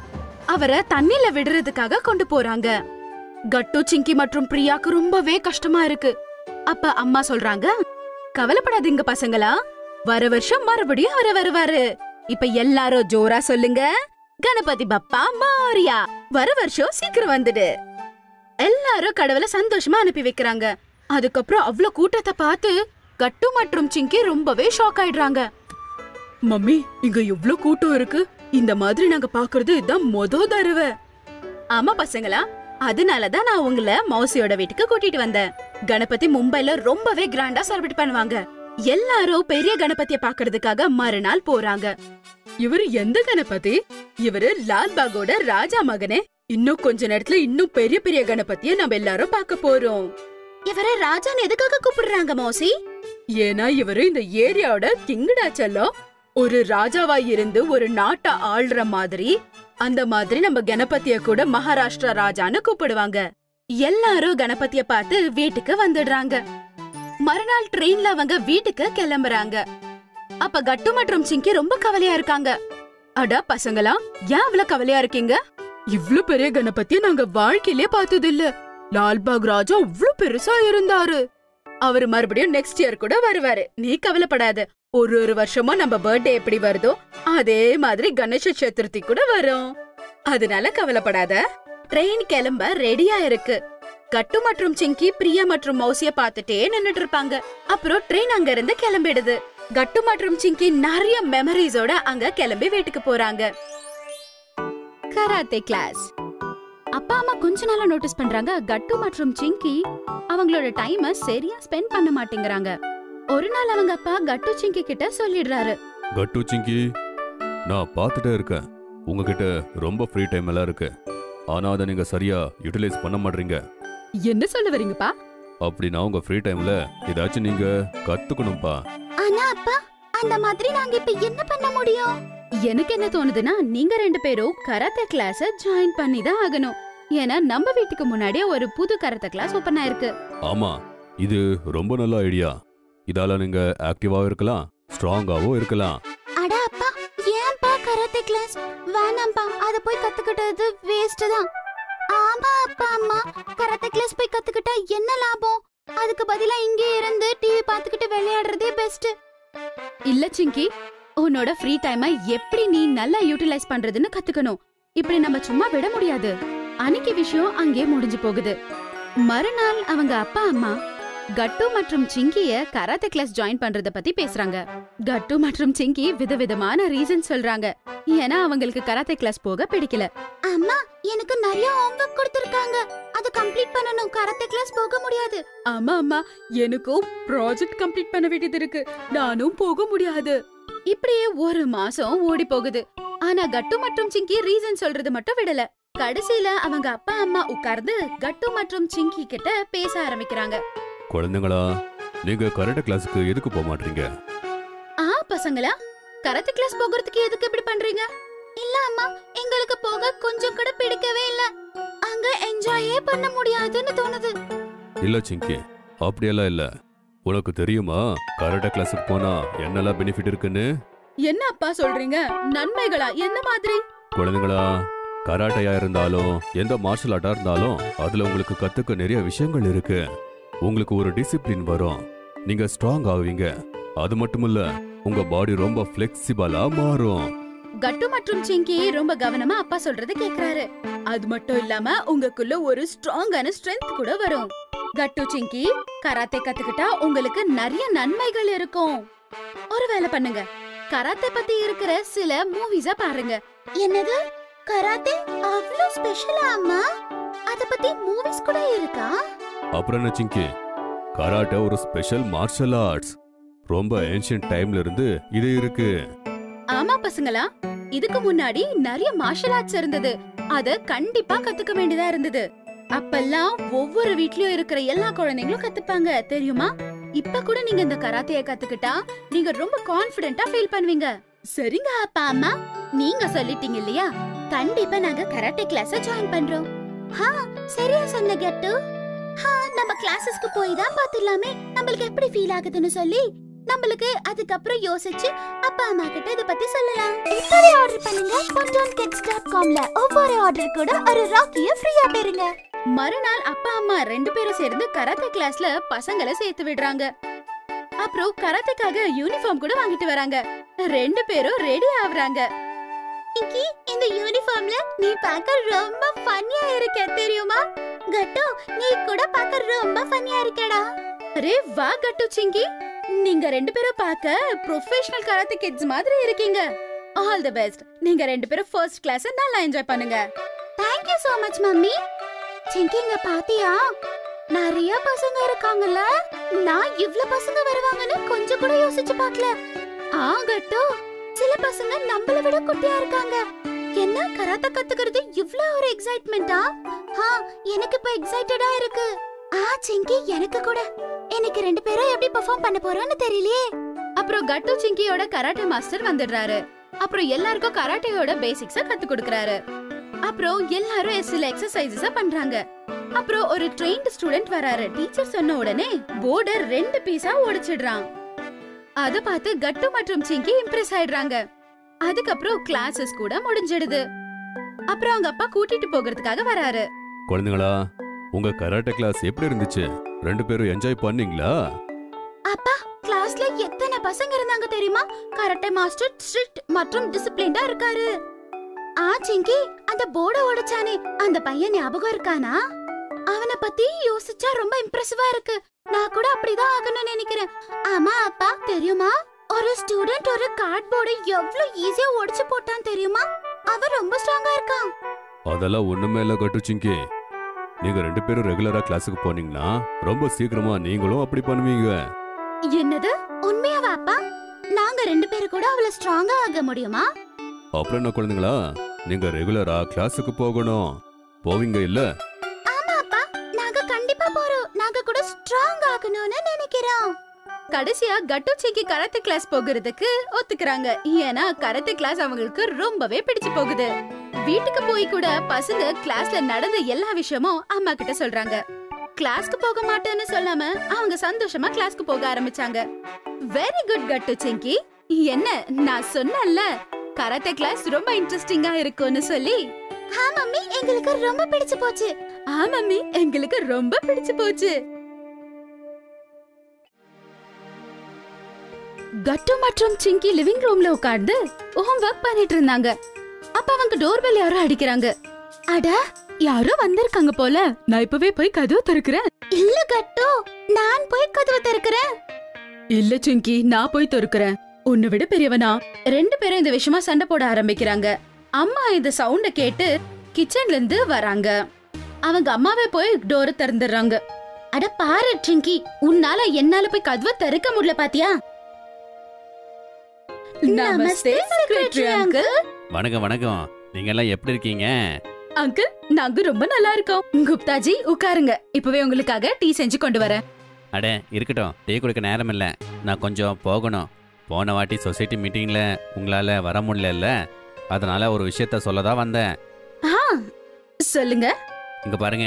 அவரை தண்ணில விடுறதுக்காக கொண்டு போறாங்க கட்டு சிங்கி மற்றும் பிரியாக்கு ரொம்பவே கஷ்டமா இருக்கு அப்ப அம்மா சொல்றாங்க கவலைப்படாதீங்க பசங்களா வர வருஷம் மறுபடியும் அவர வருவாரு இப்ப எல்லாரும் ஜோரா சொல்லுங்க கணபதி பப்பா மாரியா வர வருஷம் சீக்கிரம் வந்துடு எல்லாரும் கடவுளை சந்தோஷமா அனுப்பி வைக்கிறாங்க அதுக்கப்புறம் அவ்ளோ கூட்டத்தை பார்த்து கட்டு மற்றும் சிங்கி ரொம்பவே ஷாக் ஆயிடுறாங்க மம்மி இங்க எவ்ளோ கூட்டம் இருக்கு இந்த மாதிரி நாங்க பாக்குறது இதான் மொத தடவை ஆமா பசங்களா அதனாலதான் நான் உங்களை மௌசியோட வீட்டுக்கு கூட்டிட்டு வந்தேன் கணபதி மும்பைல ரொம்பவே கிராண்டா செலிப்ரேட் பண்ணுவாங்க எல்லாரும் பெரிய கணபதிய பாக்குறதுக்காக மறுநாள் போறாங்க இவரு எந்த கணபதி இவரு லால்பாகோட ராஜா மகனே இன்னும் கொஞ்ச நேரத்துல இன்னும் பெரிய பெரிய கணபதிய நம்ம எல்லாரும் பார்க்க போறோம் இவரை ராஜான்னு எதுக்காக கூப்பிடுறாங்க மோசி ஏன்னா இவரு இந்த ஏரியாவோட கிங்கடா செல்லம் ஒரு ராஜாவா இருந்து ஒரு நாட்டை ஆள்ற மாதிரி அந்த மாதிரி நம்ம கணபதிய கூட மகாராஷ்டிரா ராஜான்னு கூப்பிடுவாங்க எல்லாரும் கணபதிய பார்த்து வீட்டுக்கு வந்துடுறாங்க மறுநாள் ட்ரெயின்ல அவங்க வீட்டுக்கு கிளம்புறாங்க அப்ப கட்டு மற்றும் சிங்கி ரொம்ப கவலையா இருக்காங்க அடா பசங்களா ஏன் அவ்வளவு கவலையா இருக்கீங்க இவ்ளோ பெரிய கணபதிய நாங்க வாழ்க்கையிலே பார்த்தது இல்ல லால்பாக் ராஜா இவ்ளோ பெருசா இருந்தாரு அவரு மறுபடியும் நெக்ஸ்ட் இயர் கூட வருவாரு நீ கவலைப்படாத ஒரு ஒரு வருஷமும் நம்ம பர்த்டே எப்படி வருதோ அதே மாதிரி கணேச சதுர்த்தி கூட வரும் அதனால கவலைப்படாத ட்ரெயின் கிளம்ப ரெடியா இருக்கு கட்டு மற்றும் சிங்கி பிரியா மற்றும் மௌசிய பார்த்துட்டே நின்னுட்டு இருப்பாங்க அப்புறம் ட்ரெயின் அங்க இருந்து கிளம்பிடுது கட்டு மற்றும் சிங்கி நிறைய மெமரிஸோட அங்க கிளம்பி வீட்டுக்கு போறாங்க கராத்தே கிளாஸ் அப்பா அம்மா கொஞ்ச நாளா நோட்டீஸ் பண்றாங்க கட்டு மற்றும் சிங்கி அவங்களோட டைமை சரியா ஸ்பெண்ட் பண்ண மாட்டேங்கறாங்க ஒரு நாள் அவங்க அப்பா கட்டு சிங்கி கிட்ட சொல்லிடுறாரு கட்டு சிங்கி நான் பார்த்துட்டே இருக்கேன் உங்ககிட்ட ரொம்ப ஃப்ரீ டைம் எல்லாம் இருக்கு ஆனா அதை நீங்க சரியா யூட்டிலைஸ் பண்ண மாட்டீங்க என்ன சொல்ல வரீங்கப்பா அப்படின்னா உங்க ஃப்ரீ டைம்ல ஏதாச்சும் நீங்க கத்துக்கணும்ப்பா ஆனா அப்பா அந்த மாதிரி நாங்க இப்ப என்ன பண்ண முடியும் எனக்கு என்ன தோணுதுன்னா நீங்க ரெண்டு பேரும் கராத்தே கிளாஸ ஜாயின் பண்ணி தான் ஆகணும் ஏன்னா நம்ம வீட்டுக்கு முன்னாடியே ஒரு புது கராத்தே கிளாஸ் ஓபன் ஆயிருக்கு ஆமா இது ரொம்ப நல்ல ஐடியா இதால நீங்க ஆக்டிவாவும் இருக்கலாம் ஸ்ட்ராங்காவும் இருக்கலாம் அட அப்பா ஏன்பா கராத்தே கிளாஸ் வேணாம்ப்பா அத போய் கத்துக்கிட்டது வேஸ்ட் தான் ஆமா அப்பா அம்மா கராத்தே கிளாஸ் போய் கத்துக்கிட்டா என்ன லாபம் அதுக்கு பதிலா இங்கே இருந்து டிவி பார்த்துக்கிட்டு விளையாடுறதே பெஸ்ட் இல்ல சிங்கி உன்னோட ஃப்ரீ டைமை எப்படி நீ நல்லா யூட்டிலைஸ் பண்றதுன்னு கத்துக்கணும் இப்படி நம்ம சும்மா விட முடியாது அன்னைக்கு விஷயம் அங்கே முடிஞ்சு போகுது மறுநாள் அவங்க அப்பா அம்மா கட்டு மற்றும் சிங்கிய கராத்தே கிளாஸ் ஜாயின் பண்றத பத்தி பேசுறாங்க கட்டு மற்றும் சிங்கி விதவிதமான ரீசன் சொல்றாங்க ஏன்னா அவங்களுக்கு கராத்தே கிளாஸ் போக பிடிக்கல அம்மா எனக்கு நிறைய ஹோம்வொர்க் கொடுத்திருக்காங்க அத கம்ப்ளீட் பண்ணனும் கராத்தே கிளாஸ் போக முடியாது ஆமா அம்மா எனக்கும் ப்ராஜெக்ட் கம்ப்ளீட் பண்ண வேண்டியது இருக்கு நானும் போக முடியாது இப்படியே ஒரு மாசம் ஓடி போகுது ஆனா கட்டு மற்றும் சிங்கி ரீசன் சொல்றது மட்டும் விடல கடைசியில அவங்க அப்பா அம்மா உட்கார்ந்து கட்டு மற்றும் சிங்கி கிட்ட பேச ஆரம்பிக்கிறாங்க குழந்தைங்களா நீங்க கராட்டே கிளாஸுக்கு எதுக்கு போக மாட்டீங்க ஆ பசங்களா கராத்தே கிளாஸ் போகிறதுக்கு எதுக்கு இப்படி பண்றீங்க இல்ல அம்மா எங்களுக்கு போக கொஞ்சம் கூட பிடிக்கவே இல்ல அங்க என்ஜாயே பண்ண முடியாதுன்னு தோணுது இல்ல சிங்கி அப்படியெல்லாம் இல்ல உனக்கு தெரியுமா கராட்டே கிளாஸுக்கு போனா என்னெல்லாம் பெனிஃபிட் இருக்குன்னு என்ன அப்பா சொல்றீங்க நன்மைகளா என்ன மாதிரி குழந்தைங்களா கராட்டையா இருந்தாலும் எந்த மார்ஷல் ஆர்ட்டா இருந்தாலும் அதுல உங்களுக்கு கத்துக்க நிறைய விஷயங்கள் இருக்கு உங்களுக்கு ஒரு டிசிப்ளின் வரும் நீங்க ஸ்ட்ராங் ஆவீங்க அது மட்டும் இல்ல உங்க பாடி ரொம்ப ஃபிளெக்சிபிளா மாறும் கட்டு மற்றும் சிங்கி ரொம்ப கவனமா அப்பா சொல்றத கேக்குறாரு அது மட்டும் இல்லாம உங்களுக்குள்ள ஒரு ஸ்ட்ராங்கான ஸ்ட்ரென்த் கூட வரும் கட்டு சிங்கி கராத்தே கத்துக்கிட்டா உங்களுக்கு நிறைய நன்மைகள் இருக்கும் ஒரு வேலை பண்ணுங்க கராத்தே பத்தி இருக்கிற சில மூவிஸ பாருங்க என்னது கராத்தே அவ்வளோ ஸ்பெஷலா அம்மா அத பத்தி மூவிஸ் கூட இருக்கா அப்புறம் என்ன சிங்கி கராட்டே ஒரு ஸ்பெஷல் மார்ஷல் ஆர்ட்ஸ் ரொம்ப ஏன்ஷியன்ட் டைம்ல இருந்து இது இருக்கு ஆமா பசங்களா இதுக்கு முன்னாடி நிறைய மார்ஷல் ஆர்ட்ஸ் இருந்தது அத கண்டிப்பா கத்துக்க வேண்டியதா இருந்தது அப்பெல்லாம் ஒவ்வொரு வீட்லயும் இருக்கிற எல்லா குழந்தைங்களும் கத்துப்பாங்க தெரியுமா இப்ப கூட நீங்க இந்த கராத்தைய கத்துக்கிட்டா நீங்க ரொம்ப கான்பிடென்ட்டா ஃபீல் பண்ணுவீங்க சரிங்க அப்பா அம்மா நீங்க சொல்லிட்டீங்க இல்லையா கண்டிப்பா நாங்க கராட்டே கிளாஸ் ஜாயின் பண்றோம் ஹா சரியா சொன்ன கெட்டு ஹா நம்ம கிளாஸஸ்க்கு போய் தான் பாத்துடலாமே நம்மளுக்கு எப்படி ஃபீல் ஆகுதுன்னு சொல்லி நம்மளுக்கு அதுக்கப்புறம் யோசிச்சு அப்பா அம்மா கிட்ட இத பத்தி சொல்லலாம் இப்பவே ஆர்டர் பண்ணுங்க pontonkids.comல ஒவ்வொரு ஆர்டர் கூட ஒரு ராக்கிய ஃப்ரீயா பெறுங்க மறுநாள் அப்பா அம்மா ரெண்டு பேரும் சேர்ந்து கராத்தே கிளாஸ்ல பசங்களை சேர்த்து விடுறாங்க அப்புறம் கராத்தேக்காக யூனிஃபார்ம் கூட வாங்கிட்டு வராங்க ரெண்டு பேரும் ரெடி ஆகுறாங்க இங்கி இந்த யூனிஃபார்ம்ல நீ பார்க்க ரொம்ப ஃபன்னியா இருக்க தெரியுமா கட்டு நீ கூட பார்க்க ரொம்ப ஃபன்னியா இருக்கடா அரே வா கட்டு சிங்கி நீங்க ரெண்டு பேரும் பார்க்க ப்ரொஃபஷனல் கராத்தே கிட்ஸ் மாதிரி இருக்கீங்க ஆல் தி பெஸ்ட் நீங்க ரெண்டு பேரும் ஃபர்ஸ்ட் கிளாஸ் நல்லா என்ஜாய் பண்ணுங்க thank you so much mummy சிங்கிங்க பாத்தியா நிறைய பசங்க இருக்காங்கல்ல நான் இவ்ளோ பசங்க வருவாங்கன்னு கொஞ்சம் கூட யோசிச்சு பார்க்கல ஆ கட்டு சில பசங்க நம்மள விட குட்டியா இருக்காங்க என்ன கராத்தே கத்துக்கிறது இவ்ளோ ஒரு எக்ஸைட்மெண்டா ஆ எனக்கு இப்ப எக்ஸைட்டடா இருக்கு ஆ சிங்கி எனக்கு கூட எனக்கு ரெண்டு பேரும் எப்படி பெர்ஃபார்ம் பண்ண போறோம்னு தெரியலையே அப்புறம் கட்டு சிங்கியோட கராட்டே மாஸ்டர் வந்துடுறாரு அப்புறம் எல்லாருக்கும் கராட்டேயோட பேசிக்ஸ கத்து கொடுக்கறாரு அப்புறம் எல்லாரும் சில எக்ஸசைசஸ பண்றாங்க அப்புறம் ஒரு ட்ரெயின்ட் ஸ்டூடெண்ட் வராரு டீச்சர் சொன்ன உடனே போர்டை ரெண்டு பீஸா உடைச்சிடுறான் அத பார்த்து கட்டு மற்றும் சிங்கி இம்ப்ரெஸ் ஆயிடுறாங்க அதுக்கப்புறம் கிளாஸஸ் கூட முடிஞ்சிடுது அப்புறம் அவங்க அப்பா கூட்டிட்டு போகிறதுக்காக வராரு குழந்தைங்களா உங்க கராட்டே கிளாஸ் எப்படி இருந்துச்சு ரெண்டு பேரும் என்ஜாய் பண்ணீங்களா அப்பா கிளாஸ்ல எத்தனை பசங்க இருந்தாங்க தெரியுமா கராட்டே மாஸ்டர் ஸ்ட்ரிக்ட் மற்றும் டிசிப்ளின்டா இருக்காரு ஆ சிங்கி அந்த போர்ட உடைச்சானே அந்த பையன் ஞாபகம் இருக்கானா அவனை பத்தி யோசிச்சா ரொம்ப இம்ப்ரெசிவா இருக்கு நான் கூட அப்படிதான் ஆகணும்னு நினைக்கிறேன் ஆமா அப்பா தெரியுமா ஒரு ஸ்டூடெண்ட் ஒரு கார்ட் போர்டை எவ்வளவு ஈஸியா உடைச்சு போட்டான் தெரியுமா அவன் ரொம்ப ஸ்ட்ராங்கா இருக்கான் அதெல்லாம் ஒண்ணுமே இல்ல கட்டு சிங்கி நீங்க ரெண்டு பேரும் ரெகுலரா கிளாஸுக்கு போனீங்கன்னா ரொம்ப சீக்கிரமா நீங்களும் அப்படி பண்ணுவீங்க என்னது உண்மையாவா அப்பா நாங்க ரெண்டு பேரும் கூட அவ்வளவு ஸ்ட்ராங்கா ஆக முடியுமா அப்புறம் என்ன குழந்தைங்களா நீங்க ரெகுலரா கிளாஸுக்கு போகணும் போவீங்க இல்ல ஆமா அப்பா நாங்க கண்டிப்பா போறோம் நாங்க கூட ஸ்ட்ராங் ஆகணும்னு நினைக்கிறோம் கடைசியா கட்டு சிங்கி கராத்தே கிளாஸ் போகிறதுக்கு ஒத்துக்கிறாங்க ஏன்னா கராத்தே கிளாஸ் அவங்களுக்கு ரொம்பவே பிடிச்சு போகுது வீட்டுக்கு போய் கூட பசங்க கிளாஸ்ல நடந்த எல்லா விஷயமும் அம்மா கிட்ட சொல்றாங்க கிளாஸ்க்கு போக மாட்டேன்னு சொல்லாம அவங்க சந்தோஷமா கிளாஸ்க்கு போக ஆரம்பிச்சாங்க வெரி குட் கட்டு சிங்கி என்ன நான் சொன்னேன்ல கராத்தே கிளாஸ் ரொம்ப இன்ட்ரெஸ்டிங்கா இருக்கும்னு சொல்லி ஆ மம்மி எங்களுக்கு ரொம்ப பிடிச்சு போச்சு ஆ மம்மி எங்களுக்கு ரொம்ப பிடிச்சு போச்சு கட்டு மற்றும் சிங்கி லிவிங் ரூம்ல உட்கார்ந்து ஹோம் ஒர்க் பண்ணிட்டு இருந்தாங்க அப்ப அவங்க டோர் பெல் யாரோ அடிக்கிறாங்க அட யாரோ வந்திருக்காங்க போல நான் இப்பவே போய் கதவு திறக்கிறேன் இல்ல கட்டு நான் போய் கதவு திறக்கிறேன் இல்ல சிங்கி நான் போய் திறக்கிறேன் உன்னை விட பெரியவனா ரெண்டு பேரும் இந்த விஷயமா சண்டை போட ஆரம்பிக்கிறாங்க அம்மா இந்த சவுண்ட கேட்டு கிச்சன்ல இருந்து வராங்க அவங்க அம்மாவே போய் டோரை திறந்துடுறாங்க அட பாரு சிங்கி உன்னால என்னால போய் கதவை திறக்க முடியல பாத்தியா நமஸ்தே செக்ரட்டரி அங்கிள் வணக்கம் வணக்கம் நீங்க எல்லாம் எப்படி இருக்கீங்க அங்கிள் நாங்க ரொம்ப நல்லா இருக்கோம் குப்தாஜி உட்காருங்க இப்பவே உங்களுக்காக டீ செஞ்சு கொண்டு வரேன் அட இருக்கட்டும் டீ குடிக்க நேரம் இல்லை நான் கொஞ்சம் போகணும் போன வாட்டி சொசைட்டி மீட்டிங்கில் உங்களால் வர முடியல அதனால ஒரு விஷயத்த சொல்ல தான் வந்தேன் ஆ, சொல்லுங்க இங்கே பாருங்க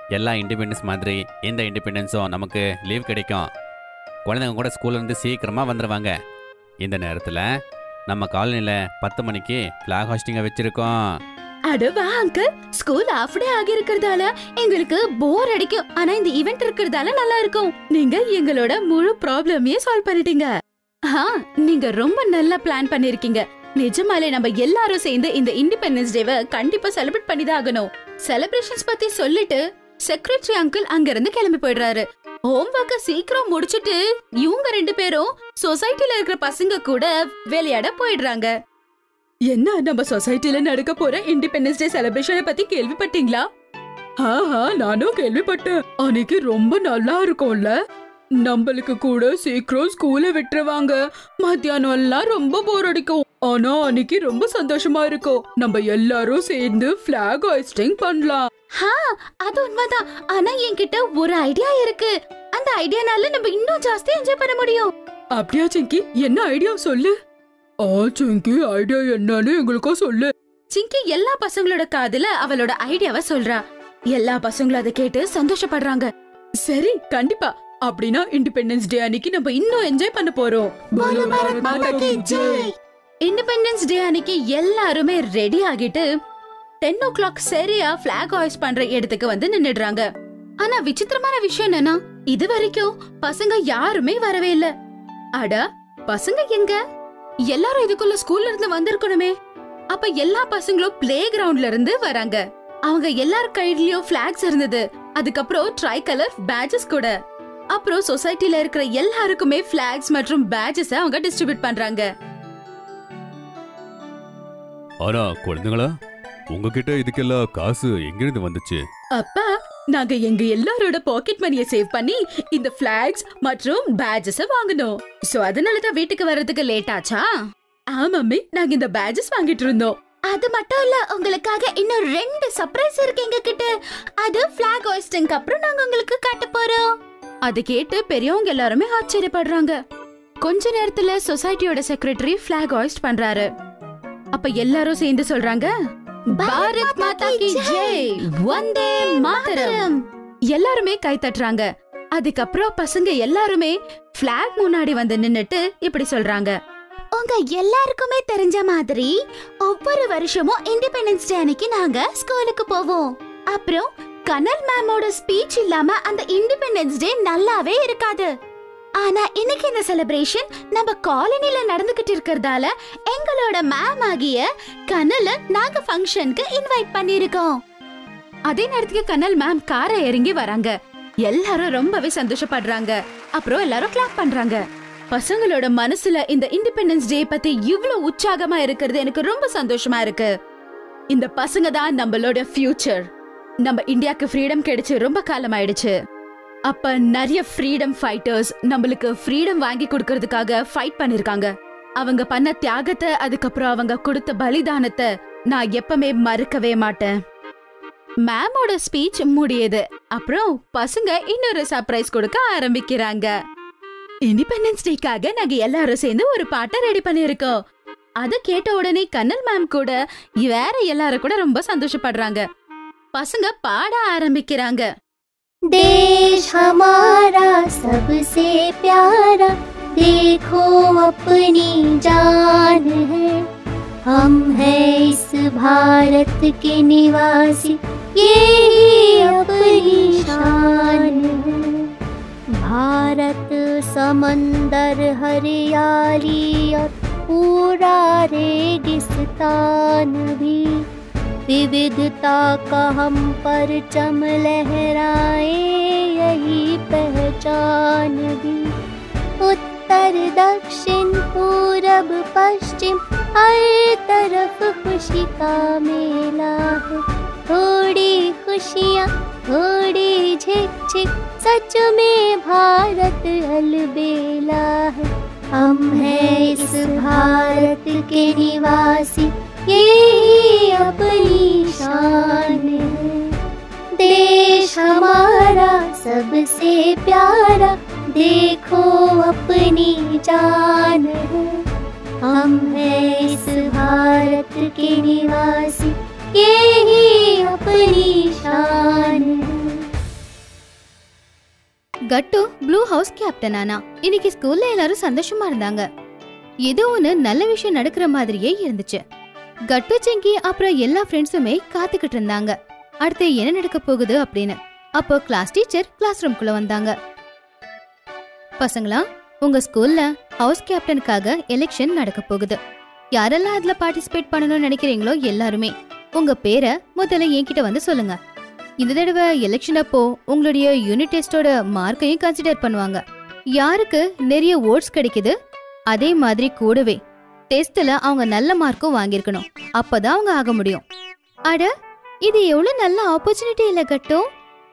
எல்லா இண்டிபெண்டன்ஸ் மாதிரி இந்த இண்டிபெண்டன்ஸும் நமக்கு லீவ் கிடைக்கும் குழந்தைங்க கூட ஸ்கூல்ல இருந்து சீக்கிரமா வந்துடுவாங்க இந்த நேரத்தில் நம்ம காலனியில் பத்து மணிக்கு ஃப்ளாக் ஹாஸ்டிங்கை வச்சிருக்கோம் அடவா அங்கிள் ஸ்கூல் ஆஃப் டே ஆகி இருக்கிறதால எங்களுக்கு போர் அடிக்கும் ஆனா இந்த ஈவென்ட் இருக்கிறதால நல்லா இருக்கும் நீங்க எங்களோட முழு ப்ராப்ளமையே சால்வ் பண்ணிட்டீங்க ஆ நீங்க ரொம்ப நல்லா பிளான் பண்ணிருக்கீங்க நிஜமாலே நம்ம எல்லாரும் சேர்ந்து இந்த இண்டிபெண்டன்ஸ் டேவை கண்டிப்பா செலிப்ரேட் பண்ணி தான் ஆகணும் செலிப்ரேஷன்ஸ் பத்தி சொல்லிட்டு செக்ரட்டரி அங்கிள் அங்க இருந்து கிளம்பி போயிடுறாரு ஹோம்ஒர்க்க சீக்கிரம் முடிச்சிட்டு இவங்க ரெண்டு பேரும் சொசைட்டில இருக்கிற பசங்க கூட விளையாட போயிடுறாங்க என்ன நம்ம சொசைட்டில நடக்க போற இண்டிபெண்டன்ஸ் டே செலிப்ரேஷனை பத்தி கேள்விப்பட்டீங்களா ஆஹா நானும் கேள்விப்பட்டேன் அன்னைக்கு ரொம்ப நல்லா இருக்கும்ல நம்மளுக்கு கூட சீக்கிரம் ஸ்கூல விட்டுருவாங்க மத்தியானம் எல்லாம் ரொம்ப போர் அடிக்கும் ஆனா அன்னைக்கு ரொம்ப சந்தோஷமா இருக்கும் நம்ம எல்லாரும் சேர்ந்து பிளாக் ஹாய்ஸ்டிங் பண்ணலாம் அது உண்மைதான் ஆனா என்கிட்ட ஒரு ஐடியா இருக்கு அந்த ஐடியானால நம்ம இன்னும் ஜாஸ்தி என்ஜாய் பண்ண முடியும் அப்படியா சிங்கி என்ன ஐடியா சொல்லு ஆ சிங்கி ஐடியா என்னன்னு எங்களுக்கும் சொல்லு சிங்கி எல்லா பசங்களோட காதுல அவளோட ஐடியாவை சொல்றா எல்லா பசங்களும் அதை கேட்டு சந்தோஷப்படுறாங்க சரி கண்டிப்பா அப்படின்னா இண்டிபெண்டன்ஸ் டே அன்னைக்கு நம்ம இன்னும் என்ஜாய் பண்ண போறோம் போலோ பாரத் மாதா கி ஜெய். இண்டிபெண்டன்ஸ் டே அன்னைக்கு எல்லாருமே ரெடி ஆகிட்டு டென் ஓ கிளாக் சரியா பிளாக் ஹாய்ஸ் பண்ற இடத்துக்கு வந்து நின்னுடுறாங்க ஆனா விசித்திரமான விஷயம் என்னன்னா இது வரைக்கும் பசங்க யாருமே வரவே இல்ல அட பசங்க எங்க எல்லாரும் இதுக்குள்ள ஸ்கூல்ல இருந்து வந்திருக்கணுமே அப்ப எல்லா பசங்களும் பிளே கிரவுண்ட்ல இருந்து வராங்க அவங்க எல்லார் கையிலயும் பிளாக்ஸ் இருந்தது அதுக்கப்புறம் ட்ரை கலர் பேட்சஸ் கூட அப்புறம் சொசைட்டில இருக்கிற எல்லாருக்குமே பிளாக்ஸ் மற்றும் பேட்சஸ் அவங்க டிஸ்ட்ரிபியூட் பண்றாங்க ஆனா குழந்தைங்களா உங்ககிட்ட இதுக்கெல்லாம் காசு எங்கிருந்து வந்துச்சு அப்பா நாங்க எங்க எல்லாரோட பாக்கெட் மணியை சேவ் பண்ணி இந்த பிளாக்ஸ் மற்றும் பேட்ஜஸ் வாங்கணும் சோ அதனால தான் வீட்டுக்கு வர்றதுக்கு லேட் ஆச்சா ஆமாம்மி நாங்க இந்த பேட்ஜஸ் வாங்கிட்டு இருந்தோம் அது மட்டும் இல்ல உங்களுக்காக இன்னும் ரெண்டு சர்ப்ரைஸ் இருக்கு எங்க கிட்ட அது பிளாக் ஹாய்ஸ்டிங்க்கு அப்புறம் நாங்க உங்களுக்கு காட்ட போறோம் அதை கேட்டு பெரியவங்க எல்லாருமே ஆச்சரியப்படுறாங்க கொஞ்ச நேரத்துல சொசைட்டியோட செக்ரட்டரி பிளாக் ஹாய்ஸ்ட் பண்றாரு அப்ப எல்லாரும் சேர்ந்து சொல்றாங்க பாரத் மாதா கி ஜெய் வந்தே மாதரம் எல்லாருமே கை தட்டுறாங்க அதுக்கப்புறம் பசங்க எல்லாருமே பிளாக் முன்னாடி வந்து நின்னுட்டு இப்படி சொல்றாங்க உங்க எல்லாருக்குமே தெரிஞ்ச மாதிரி ஒவ்வொரு வருஷமும் இண்டிபெண்டன்ஸ் டே அன்னைக்கு நாங்க ஸ்கூலுக்கு போவோம் அப்புறம் கனல் மேமோட ஸ்பீச் இல்லாம அந்த இண்டிபெண்டன்ஸ் டே நல்லாவே இருக்காது ஆனா இன்னைக்கு இந்த செலிப்ரேஷன் நம்ம காலனில நடந்துகிட்டு இருக்கறதால எங்களோட மேம் ஆகிய கனல நாங்க ஃபங்க்ஷனுக்கு இன்வைட் பண்ணிருக்கோம் அதே நேரத்துக்கு கனல் மேம் காரை இறங்கி வராங்க எல்லாரும் ரொம்பவே சந்தோஷப்படுறாங்க அப்புறம் எல்லாரும் கிளாப் பண்றாங்க பசங்களோட மனசுல இந்த இண்டிபெண்டன்ஸ் டே பத்தி இவ்ளோ உற்சாகமா இருக்கிறது எனக்கு ரொம்ப சந்தோஷமா இருக்கு இந்த பசங்க தான் நம்மளோட ஃபியூச்சர் நம்ம இந்தியாக்கு ஃப்ரீடம் கிடைச்சு ரொம்ப காலம் ஆயிடுச்சு அப்ப நிறைய ஃப்ரீடம் ஃபைட்டர்ஸ் நம்மளுக்கு ஃப்ரீடம் வாங்கி கொடுக்கறதுக்காக ஃபைட் பண்ணிருக்காங்க அவங்க பண்ண தியாகத்தை அதுக்கப்புறம் அவங்க கொடுத்த பலிதானத்தை நான் எப்பவுமே மறக்கவே மாட்டேன் மேமோட ஸ்பீச் முடியுது அப்புறம் பசங்க இன்னொரு சர்ப்ரைஸ் கொடுக்க ஆரம்பிக்கிறாங்க இண்டிபெண்டன்ஸ் டேக்காக நாங்க எல்லாரும் சேர்ந்து ஒரு பாட்டை ரெடி பண்ணிருக்கோம் அத கேட்ட உடனே கண்ணல் மேம் கூட வேற எல்லாரும் கூட ரொம்ப சந்தோஷப்படுறாங்க பசங்க பாட ஆரம்பிக்கிறாங்க देश हमारा सबसे प्यारा देखो अपनी जान है हम हैं इस भारत के निवासी यही अपनी शान है भारत समंदर हरियाली और पूरा रेगिस्तान भी विविधता का हम परचम लहराए यही पहचान भी उत्तर दक्षिण पूरब पश्चिम हर तरफ खुशी का मेला है थोड़ी खुशियाँ थोड़ी झिक झिक सच में भारत अलबेला है हम हैं इस भारत के निवासी यही अपनी शान है देश हमारा सबसे प्यारा देखो अपनी जान है हम हैं इस भारत के निवासी यही अपनी शान है கட்டு ப்ளூ ஹவுஸ் கேப்டன் ஆனா இன்னைக்கு ஸ்கூல்ல எல்லாரும் சந்தோஷமா இருந்தாங்க ஏதோ ஒண்ணு நல்ல விஷயம் நடக்கிற மாதிரியே இருந்துச்சு கட்டு சிங்கி அப்புறம் எல்லா ஃப்ரெண்ட்ஸுமே காத்துக்கிட்டு இருந்தாங்க அடுத்து என்ன நடக்க போகுது அப்படின்னு அப்போ கிளாஸ் டீச்சர் கிளாஸ் ரூம்குள்ள வந்தாங்க பசங்களா உங்க ஸ்கூல்ல ஹவுஸ் கேப்டனுக்காக எலெக்ஷன் நடக்க போகுது யாரெல்லாம் அதுல பார்ட்டிசிபேட் பண்ணணும்னு நினைக்கிறீங்களோ எல்லாருமே உங்க பேரை முதல்ல என்கிட்ட வந்து சொல்லுங்க இந்த தடவை எலெக்ஷன் அப்போ உங்களுடைய யூனிட் டெஸ்டோட மார்க்கையும் கன்சிடர் பண்ணுவாங்க யாருக்கு நிறைய ஓட்ஸ் கிடைக்குது அதே மாதிரி கூடவே டெஸ்ட்ல அவங்க நல்ல மார்க்கும் வாங்கியிருக்கணும் அப்பதான் அவங்க ஆக முடியும் அட இது எவ்வளவு நல்ல ஆப்பர்ச்சுனிட்டி இல்ல கட்டும்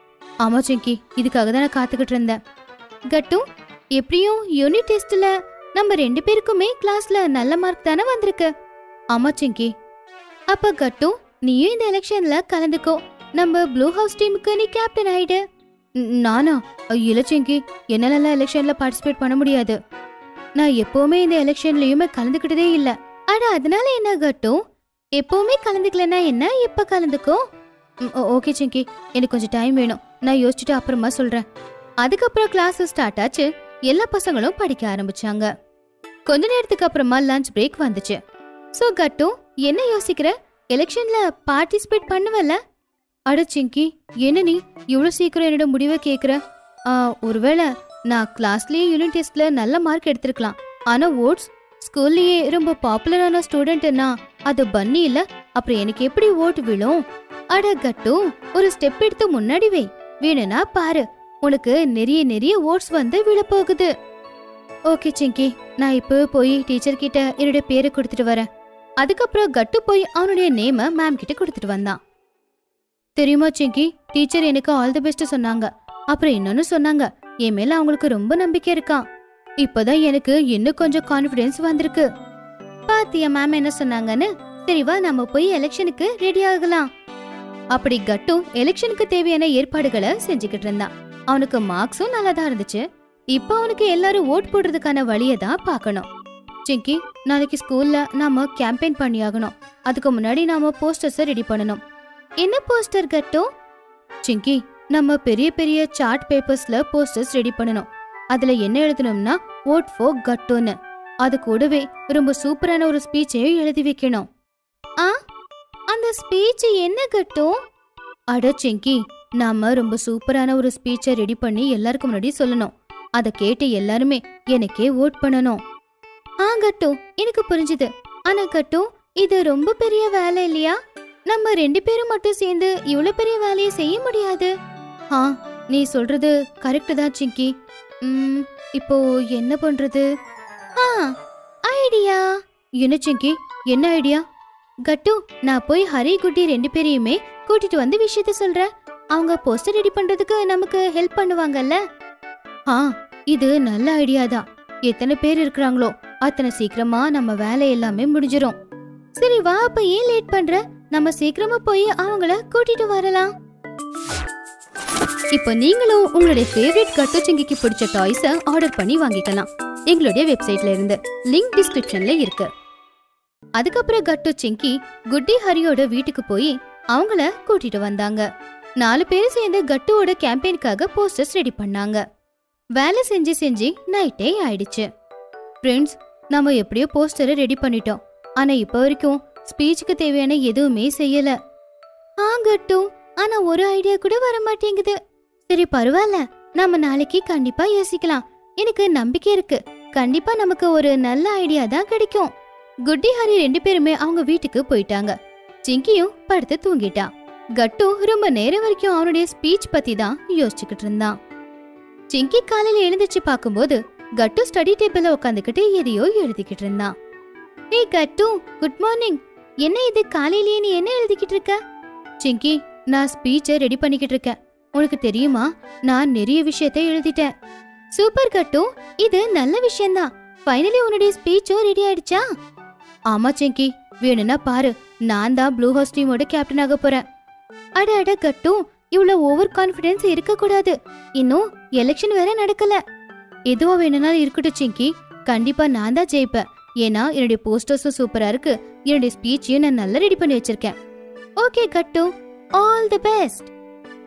ஆமா சிங்கி இதுக்காக தான் நான் காத்துக்கிட்டு இருந்தேன் கட்டும் எப்படியும் யூனிட் டெஸ்ட்ல நம்ம ரெண்டு பேருக்குமே கிளாஸ்ல நல்ல மார்க் தானே வந்திருக்கு ஆமா சிங்கி அப்ப கட்டும் நீயும் இந்த எலெக்ஷன்ல கலந்துக்கோ நம்ம ப்ளூ ஹவுஸ் டீமுக்கு நீ கேப்டன் ஆயிடு ந- நானா இல்ல சிங்கி என்னால எலெக்ஷன்ல பார்ட்டிசிபேட் பண்ண முடியாது நான் எப்பவுமே இந்த எலெக்ஷன்லயுமே கலந்துக்கிட்டதே இல்ல அட அதனால என்ன கட்டும் எப்பவுமே கலந்துக்கலன்னா என்ன எப்ப கலந்துக்கோ ம், ஓ- ஓகே சிங்கி எனக்கு கொஞ்சம் டைம் வேணும் நான் யோசிச்சுட்டு அப்புறமா சொல்றேன் அதுக்கப்புறம் கிளாஸ் ஸ்டார்ட் ஆச்சு எல்லா பசங்களும் படிக்க ஆரம்பிச்சாங்க கொஞ்ச நேரத்துக்கு அப்புறமா லஞ்ச் பிரேக் வந்துச்சு சோ கட்டும் என்ன யோசிக்கிற எலெக்ஷன்ல பார்ட்டிசிபேட் பண்ணுவல்ல அட சிங்கி என்ன நீ இவ்வளவு சீக்கிரம் என்னோட முடிவை கேக்குற ஆ, ஒருவேளை நான் கிளாஸ்லயே யூனிட் டெஸ்ட்ல நல்ல மார்க் எடுத்திருக்கலாம் ஆனா ஓட்ஸ் ஸ்கூல்லயே ரொம்ப பாப்புலரான ஸ்டூடெண்ட்னா அது பன்னி இல்ல அப்புறம் எனக்கு எப்படி ஓட்டு விழும் அட கட்டு ஒரு ஸ்டெப் எடுத்து முன்னாடி வை வேணும்னா பாரு உனக்கு நிறைய நிறைய ஓட்ஸ் வந்து விழப்போகுது ஓகே சிங்கி நான் இப்போ போய் டீச்சர் கிட்ட என்னோட பேரை கொடுத்துட்டு வரேன் அதுக்கப்புறம் கட்டு போய் அவனுடைய நேம மேம் கிட்ட கொடுத்துட்டு வந்தான் தெரியுமா சிங்கி டீச்சர் எனக்கு ஆல் தி பெஸ்ட் சொன்னாங்க அப்புறம் இன்னொன்னு சொன்னாங்க என் மேல அவங்களுக்கு ரொம்ப நம்பிக்கை இருக்கான் இப்பதான் எனக்கு இன்னும் கொஞ்சம் கான்ஃபிடன்ஸ் வந்திருக்கு பாத்தியா மேம் என்ன சொன்னாங்கன்னு சரி வா நம்ம போய் எலெக்ஷனுக்கு ரெடி ஆகலாம் அப்படி கட்டும் எலெக்ஷனுக்கு தேவையான ஏற்பாடுகளை செஞ்சுக்கிட்டு இருந்தான் அவனுக்கு மார்க்ஸும் நல்லா தான் இருந்துச்சு இப்போ அவனுக்கு எல்லாரும் ஓட் போடுறதுக்கான வழியை தான் பார்க்கணும் சிங்கி நாளைக்கு ஸ்கூல்ல நாம கேம்பெயின் பண்ணியாகணும் அதுக்கு முன்னாடி நாம போஸ்டர்ஸை ரெடி பண்ணணும் என்ன போஸ்டர் கட்டும் சிங்கி நம்ம பெரிய பெரிய சார்ட் பேப்பர்ஸ்ல போஸ்டர்ஸ் ரெடி பண்ணணும் அதுல என்ன எழுதணும்னா ஓட் ஃபோ கட்டுன்னு அது கூடவே ரொம்ப சூப்பரான ஒரு ஸ்பீச்சையும் எழுதி வைக்கணும் ஆ அந்த ஸ்பீச் என்ன கட்டும் அட சிங்கி நாம ரொம்ப சூப்பரான ஒரு ஸ்பீச்சை ரெடி பண்ணி எல்லாருக்கும் முன்னாடி சொல்லணும் அதை கேட்டு எல்லாருமே எனக்கே ஓட் பண்ணணும் ஆ கட்டும் எனக்கு புரிஞ்சுது ஆனா கட்டும் இது ரொம்ப பெரிய வேலை இல்லையா நம்ம ரெண்டு பேரும் மட்டும் சேர்ந்து இவ்வளவு பெரிய வேலையை செய்ய முடியாது ஆ நீ சொல்றது கரெக்ட் தான் சிங்கி ம் இப்போ என்ன பண்றது ஆ ஐடியா என்ன சிங்கி என்ன ஐடியா கட்டு நான் போய் ஹரி குட்டி ரெண்டு பேரையுமே கூட்டிட்டு வந்து விஷயத்த சொல்றேன் அவங்க போஸ்டர் ரெடி பண்றதுக்கு நமக்கு ஹெல்ப் பண்ணுவாங்கல்ல ஆ இது நல்ல ஐடியா தான் எத்தனை பேர் இருக்கிறாங்களோ அத்தனை சீக்கிரமா நம்ம வேலை எல்லாமே முடிஞ்சிரும் சரி வா அப்ப ஏன் லேட் பண்ற நம்ம சீக்கிரமா போய் அவங்கள கூட்டிட்டு வரலாம் இப்போ நீங்களும் உங்களுடைய ஃபேவரட் கட்டுச்சிங்கிக்கு பிடிச்ச டாய்ஸ ஆர்டர் பண்ணி வாங்கிக்கலாம் எங்களுடைய வெப்சைட்ல இருந்து லிங்க் டிஸ்கிரிப்ஷன்ல இருக்கு அதுக்கப்புறம் கட்டு சிங்கி குட்டி ஹரியோட வீட்டுக்கு போய் அவங்கள கூட்டிட்டு வந்தாங்க நாலு பேர் சேர்ந்து கட்டுவோட கேம்பெயினுக்காக போஸ்டர்ஸ் ரெடி பண்ணாங்க வேலை செஞ்சு செஞ்சு நைட்டே ஆயிடுச்சு ஃப்ரெண்ட்ஸ் நம்ம எப்படியோ போஸ்டரை ரெடி பண்ணிட்டோம் ஆனா இப்ப வரைக்கும் ஸ்பீச்சுக்கு தேவையான எதுவுமே செய்யல ஆ கட்டு ஆனா ஒரு ஐடியா கூட வர மாட்டேங்குது சரி பரவாயில்ல நாம நாளைக்கு கண்டிப்பா யோசிக்கலாம் எனக்கு நம்பிக்கை இருக்கு கண்டிப்பா நமக்கு ஒரு நல்ல ஐடியா தான் கிடைக்கும் குட்டி ஹரி ரெண்டு பேருமே அவங்க வீட்டுக்கு போயிட்டாங்க சிங்கியும் படுத்து தூங்கிட்டான் கட்டு ரொம்ப நேரம் வரைக்கும் அவனுடைய ஸ்பீச் பத்தி தான் யோசிச்சுக்கிட்டு இருந்தான் சிங்கி காலையில எழுந்திருச்சு பார்க்கும்போது கட்டு ஸ்டடி டேபிள்ல உட்காந்துக்கிட்டு எதையோ எழுதிக்கிட்டு இருந்தான் ஏய் கட்டு குட் மார்னிங் என்ன இது காலையிலேயே நீ என்ன எழுதிக்கிட்டு இருக்க சிங்கி நான் ஸ்பீச்சை ரெடி பண்ணிக்கிட்டு இருக்கேன் உனக்கு தெரியுமா நான் நிறைய விஷயத்தை எழுதிட்டேன் சூப்பர் கட்டு இது நல்ல விஷயம்தான் ஃபைனலி உன்னுடைய ஸ்பீச்சும் ரெடி ஆயிடுச்சா ஆமா சிங்கி வேணும்னா பாரு நான் தான் ப்ளூ ஹவுஸ் டீமோட கேப்டன் ஆக போறேன் அட அட கட்டு இவ்வளவு ஓவர் கான்ஃபிடன்ஸ் இருக்க கூடாது இன்னும் எலெக்ஷன் வேற நடக்கல எதுவா வேணும்னாலும் இருக்கட்டும் சிங்கி கண்டிப்பா நான் தான் ஜெயிப்பேன் ஏன்னா என்னுடைய போஸ்டர்ஸும் சூப்பரா இருக்கு என்னுடைய ஸ்பீச்சையும் நான் நல்லா ரெடி பண்ணி வச்சிருக்கேன் okay Guddu all the best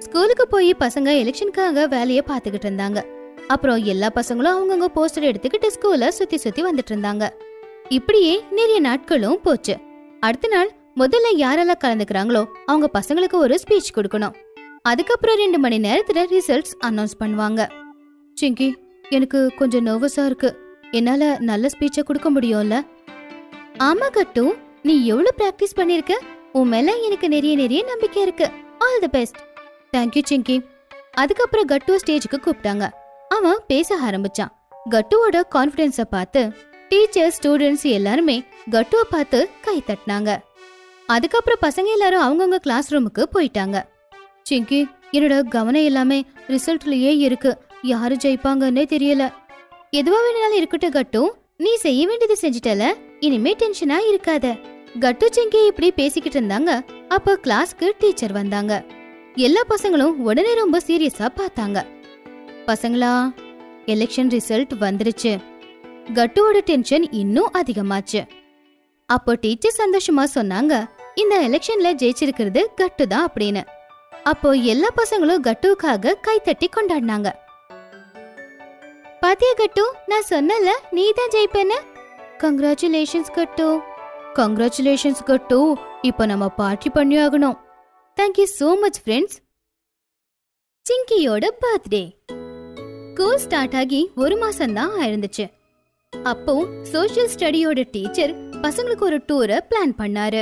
ஸ்கூலுக்கு போய் பசங்க எலெக்ஷனுக்காக வேலைய பாத்துக்கிட்டு இருந்தாங்க அப்புறம் எல்லா பசங்களும் அவங்கவங்க போஸ்டர் எடுத்துக்கிட்டு ஸ்கூல சுத்தி சுத்தி வந்துட்டு இருந்தாங்க இப்படியே நிறைய நாட்களும் போச்சு அடுத்த நாள் முதல்ல யாரெல்லாம் கலந்துக்கிறாங்களோ அவங்க பசங்களுக்கு ஒரு ஸ்பீச் கொடுக்கணும் அதுக்கப்புறம் ரெண்டு மணி நேரத்துல ரிசல்ட்ஸ் அனௌன்ஸ் பண்ணுவாங்க சிங்கி எனக்கு கொஞ்சம் நர்வஸா இருக்கு என்னால நல்ல ஸ்பீச்சை கொடுக்க முடியும்ல ஆமா கட்டு நீ எவ்வளவு பிராக்டிஸ் பண்ணிருக்க உன் மேல எனக்கு நிறைய நிறைய நம்பிக்கை இருக்கு ஆல் தி பெஸ்ட் தேங்க்யூ சிங்கி அதுக்கப்புறம் கட்டுவ ஸ்டேஜுக்கு கூப்பிட்டாங்க அவன் பேச ஆரம்பிச்சான் கட்டுவோட கான்ஃபிடன்ஸ பார்த்து டீச்சர் ஸ்டூடெண்ட்ஸ் எல்லாருமே கட்டுவ பார்த்து கை தட்டினாங்க அதுக்கப்புறம் பசங்க எல்லாரும் அவங்கவங்க கிளாஸ் ரூமுக்கு போயிட்டாங்க சிங்கி என்னோட கவனம் எல்லாமே ரிசல்ட்லயே இருக்கு யாரு ஜெயிப்பாங்கன்னே தெரியல எதுவா வேணாலும் இருக்கட்டும் கட்டு நீ செய்ய வேண்டியது செஞ்சிட்டல இனிமே டென்ஷனா இருக்காத கட்டு சிங்கி இப்படி பேசிக்கிட்டு இருந்தாங்க அப்ப கிளாஸ்க்கு டீச்சர் வந்தாங்க எல்லா பசங்களும் உடனே ரொம்ப சீரியஸா பார்த்தாங்க பசங்களா எலெக்ஷன் ரிசல்ட் வந்துருச்சு கட்டுவோட டென்ஷன் இன்னும் அதிகமாச்சு அப்போ டீச்சர் சந்தோஷமா சொன்னாங்க இந்த எலெக்ஷன்ல ஜெயிச்சிருக்கிறது கட்டு தான் அப்படின்னு அப்போ எல்லா பசங்களும் கட்டுவுக்காக கைத்தட்டி கொண்டாடினாங்க பாத்தியா கட்டு நான் சொன்னல நீ தான் ஜெயிப்பேன்னு கங்க்ராச்சுலேஷன்ஸ் கட்டு கங்க்ராச்சுலேஷன்ஸ் கட்டு இப்போ நம்ம பார்ட்டி பண்ணி ஆகணும் தேங்க்யூ சோ மச் ஃப்ரெண்ட்ஸ் சிங்கியோட பர்த்டே ஸ்கூல் ஸ்டார்ட் ஆகி ஒரு மாசம் தான் ஆயிருந்துச்சு அப்போ சோஷியல் ஸ்டடியோட டீச்சர் பசங்களுக்கு ஒரு டூரை பிளான் பண்ணாரு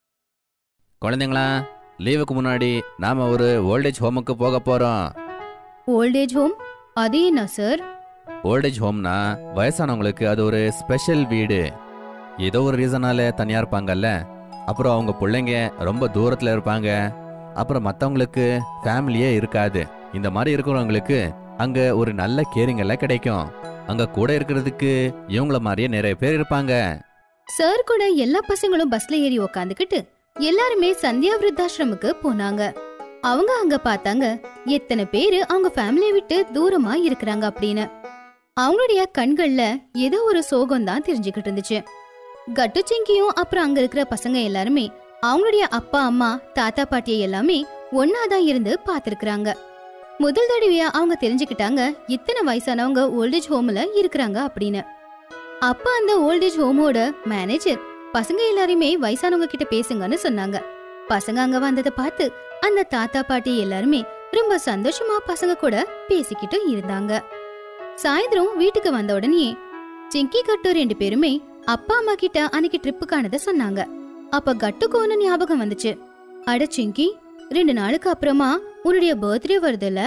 குழந்தைங்களா லீவுக்கு முன்னாடி நாம ஒரு ஓல்டேஜ் ஹோமுக்கு போக போறோம் ஓல்டேஜ் ஹோம் அது என்ன சார் ஓல்டேஜ் ஹோம்னா வயசானவங்களுக்கு அது ஒரு ஸ்பெஷல் வீடு ஏதோ ஒரு ரீசனால தனியா இருப்பாங்கல்ல அப்புறம் அவங்க பிள்ளைங்க ரொம்ப தூரத்துல இருப்பாங்க அப்புறம் மற்றவங்களுக்கு ஃபேமிலியே இருக்காது இந்த மாதிரி இருக்கிறவங்களுக்கு அங்க ஒரு நல்ல கேரிங் எல்லாம் கிடைக்கும் அங்க கூட இருக்கிறதுக்கு இவங்கள மாதிரியே நிறைய பேர் இருப்பாங்க சார் கூட எல்லா பசங்களும் பஸ்ல ஏறி உக்காந்துக்கிட்டு எல்லாருமே சந்தியா விருத்தாசிரமுக்கு போனாங்க அவங்க அங்க பார்த்தாங்க எத்தனை பேரு அவங்க ஃபேமிலியை விட்டு தூரமா இருக்கிறாங்க அப்படின்னு அவங்களுடைய கண்கள்ல ஏதோ ஒரு சோகம் தான் தெரிஞ்சுக்கிட்டு இருந்துச்சு கட்டுச்சிங்கியும் அப்புறம் அங்க இருக்கிற பசங்க எல்லாருமே அவங்களுடைய அப்பா அம்மா தாத்தா பாட்டியை எல்லாமே ஒன்னாதான் இருந்து பார்த்திருக்கிறாங்க முதல் தடவையா அவங்க தெரிஞ்சுக்கிட்டாங்க இத்தனை வயசானவங்க ஓல்டேஜ் ஹோம்ல இருக்கிறாங்க அப்படின்னு அப்ப அந்த ஓல்டேஜ் ஹோமோட மேனேஜர் பசங்க எல்லாருமே வயசானவங்க கிட்ட பேசுங்கன்னு சொன்னாங்க பசங்க அங்க வந்ததை பார்த்து அந்த தாத்தா பாட்டி எல்லாருமே ரொம்ப சந்தோஷமா பசங்க கூட பேசிக்கிட்டு இருந்தாங்க சாயந்தரம் வீட்டுக்கு வந்த உடனே சிங்கி கட்டு ரெண்டு பேருமே அப்பா அம்மா கிட்ட அன்னைக்கு ட்ரிப்புக்கானத சொன்னாங்க அப்ப கட்டுக்கு ஒண்ணு ஞாபகம் வந்துச்சு அட சிங்கி ரெண்டு நாளுக்கு அப்புறமா உன்னுடைய பர்த்டே வருதுல்ல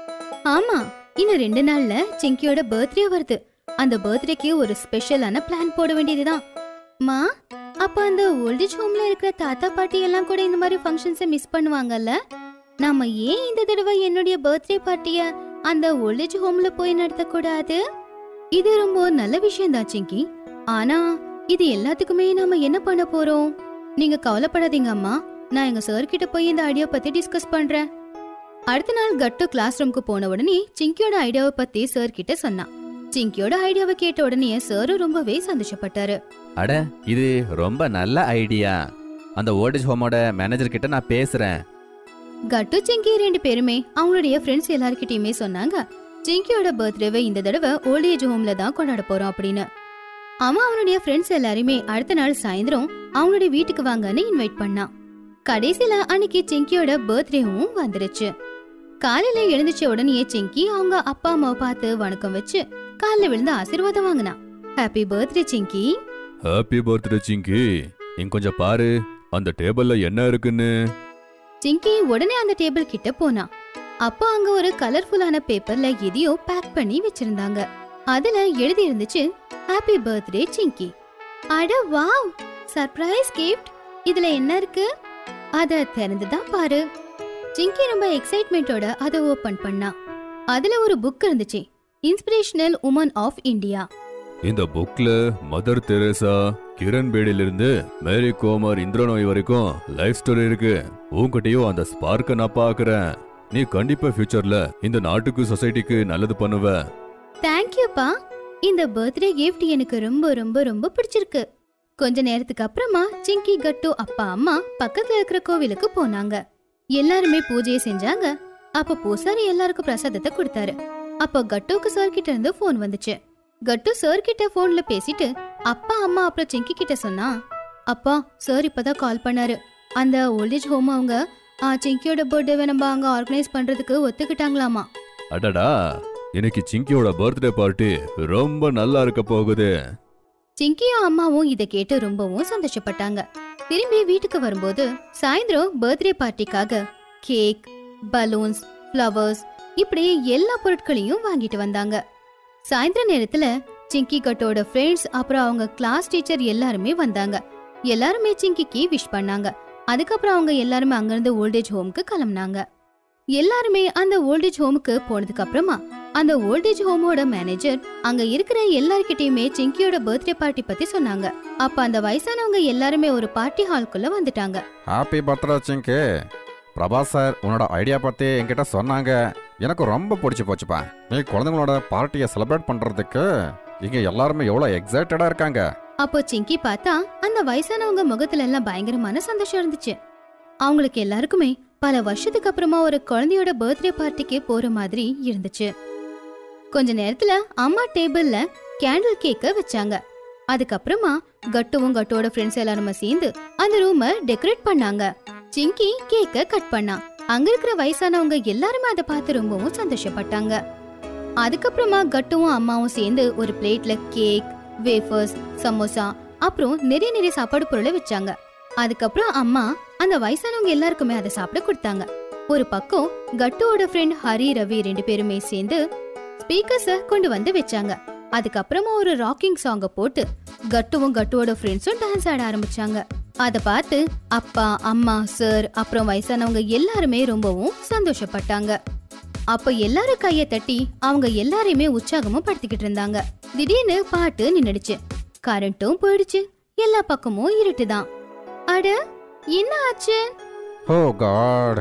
ஆமா இன்னும் ரெண்டு நாள்ல சிங்கியோட பர்த்டே வருது அந்த பர்த்டேக்கு ஒரு ஸ்பெஷலான பிளான் போட வேண்டியதுதான் மா அப்ப அந்த ஓல்டேஜ் ஹோம்ல இருக்கிற தாத்தா பாட்டி எல்லாம் கூட இந்த மாதிரி ஃபங்க்ஷன்ஸை மிஸ் பண்ணுவாங்கல்ல நாம ஏன் இந்த தடவை என்னுடைய பர்த்டே பார்ட்டிய அந்த ஓல்டேஜ் ஹோம்ல போய் நடத்த கூடாது இது ரொம்ப நல்ல விஷயம் தான் சிங்கி ஆனா இது எல்லாத்துக்குமே நாம என்ன பண்ண போறோம் நீங்க கவலைப்படாதீங்க அம்மா நான் எங்க சார் கிட்ட போய் இந்த ஐடியா பத்தி டிஸ்கஸ் பண்றேன் அடுத்த நாள் கட்டு கிளாஸ் ரூம்க்கு போன உடனே சிங்கியோட ஐடியாவை பத்தி சார் கிட்ட சொன்னான் சிங்கியோட ஐடியாவை கேட்ட உடனே சாரும் ரொம்பவே சந்தோஷப்பட்டாரு அட இது ரொம்ப நல்ல ஐடியா அந்த ஓல்டேஜ் ஹோமோட மேனேஜர் கிட்ட நான் பேசுறேன் கட்டு சிங்கி ரெண்டு பேருமே அவங்களுடைய ஃப்ரெண்ட்ஸ் எல்லார்கிட்டயுமே சொன்னாங்க சிங்கியோட பர்த்டேவை இந்த தடவை ஓல்டேஜ் ஹோம்ல தான் கொண்டாட போறோம் அப்படின்னு அவன் அவனுடைய ஃப்ரெண்ட்ஸ் எல்லாரையுமே அடுத்த நாள் சாயந்தரம் அவங்களுடைய வீட்டுக்கு வாங்கன்னு இன்வைட் பண்ணான் கடைசியில அன்னைக்கு சிங்கியோட பர்த்டேவும் வந்துருச்சு காலையில எழுந்துச்ச உடனே சிங்கி அவங்க அப்பா அம்மாவை பார்த்து வணக்கம் வச்சு காலில் விழுந்து ஆசீர்வாதம் வாங்கினான் happy birthday Chinki happy birthday Chinki இங்க கொஞ்சம் பாரு அந்த டேபிள்ல என்ன இருக்குன்னு சிங்கி உடனே அந்த டேபிள் கிட்ட போனான் அப்போ அங்க ஒரு கலர்ஃபுல்லான பேப்பர்ல எதையோ பேக் பண்ணி வச்சிருந்தாங்க அதுல எழுதி இருந்துச்சு ஹாப்பி பர்த்டே சிங்கி அட வாவ் சர்ப்ரைஸ் கிஃப்ட் இதுல என்ன இருக்கு அத திறந்துதான் பாரு சிங்கி ரொம்ப எக்ஸைட்மெண்டோட அதை ஓபன் பண்ணா அதுல ஒரு புக் இருந்துச்சு இன்ஸ்பிரேஷனல் உமன் ஆஃப் இந்தியா இந்த புக்ல மதர் தெரேசா கிரண் பேடியிலிருந்து மேரி கோமர் இந்திரநோய் வரைக்கும் லைஃப் ஸ்டோரி இருக்கு உன்கிட்டயும் அந்த ஸ்பார்க்க நான் பாக்குறேன் நீ கண்டிப்பா ஃபியூச்சர்ல இந்த நாட்டுக்கு சொசைட்டிக்கு நல்லது பண்ணுவ தேங்க்யூப்பா இந்த பர்த்டே கிஃப்ட் எனக்கு ரொம்ப ரொம்ப ரொம்ப பிடிச்சிருக்கு கொஞ்ச நேரத்துக்கு அப்புறமா சிங்கி கட்டு அப்பா அம்மா பக்கத்துல இருக்கிற கோவிலுக்கு போனாங்க எல்லாருமே பூஜையை செஞ்சாங்க அப்ப பூசாரி எல்லாருக்கும் பிரசாதத்தை கொடுத்தாரு அப்ப கட்டுவுக்கு சார் கிட்ட இருந்து போன் வந்துச்சு கட்டு சார் கிட்ட போன்ல பேசிட்டு அப்பா அம்மா அப்புறம் சிங்கி கிட்ட சொன்னா அப்பா சார் இப்பதான் கால் பண்ணாரு அந்த ஓல்டேஜ் ஹோம் அவங்க ஆ, சிங்கியோட பர்த்டேவை நம்ம அங்க ஆர்கனைஸ் பண்றதுக்கு ஒத்துக்கிட்டாங்களாமா அடடா இன்னைக்கு சிங்கியோட பர்த்டே பார்ட்டி ரொம்ப நல்லா இருக்க போகுது சிங்கியும் அம்மாவும் இதை கேட்டு ரொம்பவும் சந்தோஷப்பட்டாங்க திரும்பி வீட்டுக்கு வரும்போது சாயந்தரம் பர்த்டே பார்ட்டிக்காக கேக் பலூன்ஸ் ஃப்ளவர்ஸ் இப்படி எல்லா பொருட்களையும் வாங்கிட்டு வந்தாங்க சாயந்தர நேரத்துல சிங்கி கட்டோட ஃப்ரெண்ட்ஸ் அப்புறம் அவங்க கிளாஸ் டீச்சர் எல்லாருமே வந்தாங்க எல்லாருமே சிங்கிக்கு விஷ் பண்ணாங்க அதுக்கப்புறம் அவங்க எல்லாருமே அங்கிருந்து ஓல்டேஜ் ஹோம்க்கு கிளம்புனாங்க எல்லாருமே அந்த ஓல்டேஜ் ஹோமுக்கு போனதுக்கு அப்புறமா அந்த ஓல்டேஜ் ஹோமோட மேனேஜர் அங்க இருக்கிற எல்லார்கிட்டயுமே சிங்கியோட பர்த்டே பார்ட்டி பத்தி சொன்னாங்க அப்ப அந்த வயசானவங்க எல்லாருமே ஒரு பார்ட்டி ஹால்குள்ள வந்துட்டாங்க ஹாப்பி பர்த்டே சிங்கு பிரபாஸ் சார் உன்னோட ஐடியா பற்றி என்கிட்ட சொன்னாங்க எனக்கு ரொம்ப பிடிச்சி போச்சுப்பா நீ குழந்தைங்களோட பார்ட்டியை செலிப்ரேட் பண்ணுறதுக்கு இங்கே எல்லாருமே எவ்வளோ எக்ஸைட்டடாக இருக்காங்க அப்போ சிங்கி பார்த்தா அந்த வயசானவங்க முகத்துல எல்லாம் பயங்கரமான சந்தோஷம் இருந்துச்சு அவங்களுக்கு எல்லாருக்குமே பல வருஷத்துக்கு அப்புறமா ஒரு குழந்தையோட பர்த்டே பார்ட்டிக்கு போற மாதிரி இருந்துச்சு கொஞ்ச நேரத்துல அம்மா டேபிள்ல கேண்டில் கேக்க வச்சாங்க அதுக்கப்புறமா கட்டுவும் கட்டோட ஃப்ரெண்ட்ஸ் எல்லாருமே சேர்ந்து அந்த ரூமை டெக்கரேட் பண்ணாங்க சிங்கி கேக்க கட் பண்ணா அங்க இருக்கிற வயசானவங்க எல்லாருமே அதை பார்த்து ரொம்பவும் சந்தோஷப்பட்டாங்க அதுக்கப்புறமா கட்டுவும் அம்மாவும் சேர்ந்து ஒரு பிளேட்ல கேக் வேஃபர்ஸ் சமோசா அப்புறம் நிறைய நிறைய சாப்பாடு பொருளை வச்சாங்க அதுக்கப்புறம் அம்மா அந்த வயசானவங்க எல்லாருக்குமே அதை சாப்பிட கொடுத்தாங்க ஒரு பக்கம் கட்டுவோட ஃப்ரெண்ட் ஹரி ரவி ரெண்டு பேருமே சேர்ந்து ஸ்பீக்கர்ஸ கொண்டு வந்து வச்சாங்க அதுக்கப்புறமா ஒரு ராக்கிங் சாங்க போட்டு கட்டுவும் கட்டுவோட ஃப்ரெண்ட்ஸும் டான்ஸ் ஆட ஆரம்பிச்சாங்க அத பார்த்து அப்பா அம்மா சார் அப்புறம் வயசானவங்க எல்லாருமே ரொம்பவும் சந்தோஷப்பட்டாங்க அப்ப எல்லாரும் கைய தட்டி அவங்க எல்லாரையுமே உற்சாகமா படுத்திக்கிட்டு இருந்தாங்க திடீர்னு பாட்டு நின்னுடுச்சு கரண்ட்டும் போயிடுச்சு எல்லா பக்கமும் இருட்டுதான் அட என்ன ஆச்சு ஓ காட்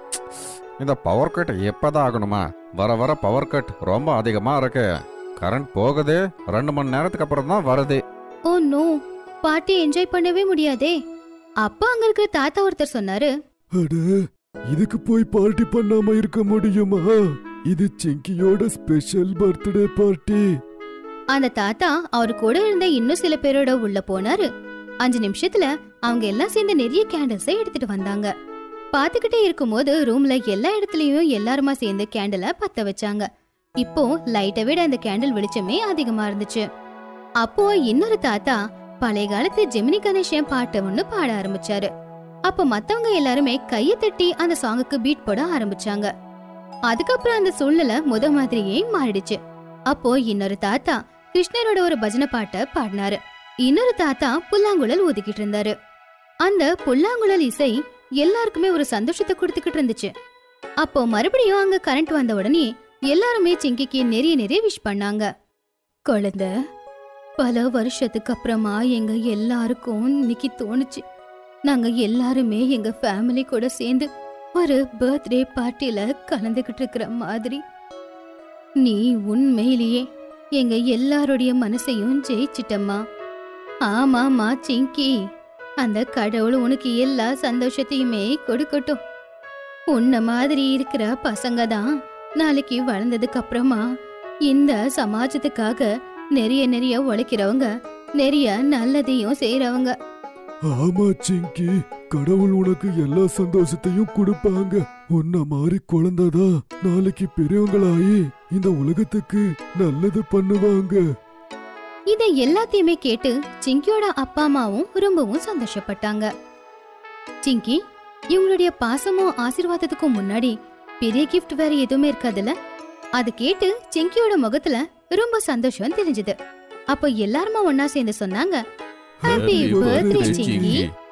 இந்த பவர் கட் எப்போதான் ஆகணுமா வர வர பவர் கட் ரொம்ப அதிகமாக இருக்கு கரண்ட் போகுது ரெண்டு மணி நேரத்துக்கு அப்புறம் தான் வருது ஓ நோ பார்ட்டி என்ஜாய் பண்ணவே முடியாதே அப்பா அங்க இருக்கிற தாத்தா ஒருத்தர் சொன்னாரு அட இதுக்கு போய் பார்ட்டி பண்ணாம இருக்க முடியுமா இது சிங்கியோட ஸ்பெஷல் பர்த்டே பார்ட்டி அந்த தாத்தா அவர் கூட இருந்த இன்னும் சில பேரோட உள்ள போனாரு அஞ்சு நிமிஷத்துல அவங்க எல்லாம் சேர்ந்து நிறைய கேண்டில்ஸை எடுத்துட்டு வந்தாங்க பாத்துக்கிட்டே இருக்கும்போது ரூம்ல எல்லா இடத்துலயும் எல்லாருமா சேர்ந்து கேண்டில பத்த வச்சாங்க இப்போ லைட்டை விட அந்த கேண்டில் வெளிச்சமே அதிகமா இருந்துச்சு அப்போ இன்னொரு தாத்தா பழைய காலத்து ஜெமினி கணேசன் பாட்டு ஒண்ணு பாட ஆரம்பிச்சாரு அப்ப மத்தவங்க எல்லாருமே கைய தட்டி அந்த சாங்குக்கு பீட் போட ஆரம்பிச்சாங்க அதுக்கப்புறம் அந்த சூழ்நிலை முத மாதிரியே மாறிடுச்சு அப்போ இன்னொரு தாத்தா கிருஷ்ணரோட ஒரு பஜனை பாட்டை பாடினாரு இன்னொரு தாத்தா புல்லாங்குழல் ஊதிக்கிட்டு இருந்தாரு அந்த புல்லாங்குழல் இசை எல்லாருக்குமே ஒரு சந்தோஷத்தை கொடுத்துக்கிட்டு இருந்துச்சு அப்போ மறுபடியும் அங்க கரண்ட் வந்த உடனே எல்லாருமே சிங்கிக்கு நிறைய நிறைய விஷ் பண்ணாங்க குழந்தை பல வருஷத்துக்கு அப்புறமா எங்க எல்லாருக்கும் இன்னைக்கு தோணுச்சு நாங்க எல்லாருமே எங்க ஃபேமிலி கூட சேர்ந்து ஒரு பர்த்டே பார்ட்டில கலந்துகிட்டு இருக்கிற மாதிரி நீ உண்மையிலேயே எங்க எல்லாருடைய மனசையும் ஜெயிச்சிட்டம்மா ஆமாமா சிங்கி அந்த கடவுள் உனக்கு எல்லா சந்தோஷத்தையுமே கொடுக்கட்டும் உன்ன மாதிரி இருக்கிற பசங்க தான் நாளைக்கு வளர்ந்ததுக்கு அப்புறமா இந்த சமாஜத்துக்காக நிறைய நிறைய உழைக்கிறவங்க நிறைய நல்லதையும் செய்றவங்க ஆமா சிங்கி கடவுள் உனக்கு எல்லா சந்தோஷத்தையும் கொடுப்பாங்க உன்ன மாதிரி குழந்தைதான் நாளைக்கு பெரியவங்களாயி இந்த உலகத்துக்கு நல்லது பண்ணுவாங்க இதை எல்லாத்தையுமே கேட்டு சிங்கியோட அப்பா அம்மாவும் ரொம்பவும் சந்தோஷப்பட்டாங்க சிங்கி இவங்களுடைய பாசமும் ஆசீர்வாதத்துக்கும் முன்னாடி பெரிய கிஃப்ட் வேற எதுவுமே இருக்காதுல்ல அது கேட்டு சிங்கியோட முகத்துல ரொம்ப சந்தோஷம் தெரிஞ்சது அப்போ எல்லாருமா ஒன்னா சேர்ந்து சொன்னாங்க happy Happy birthday birthday, Chinki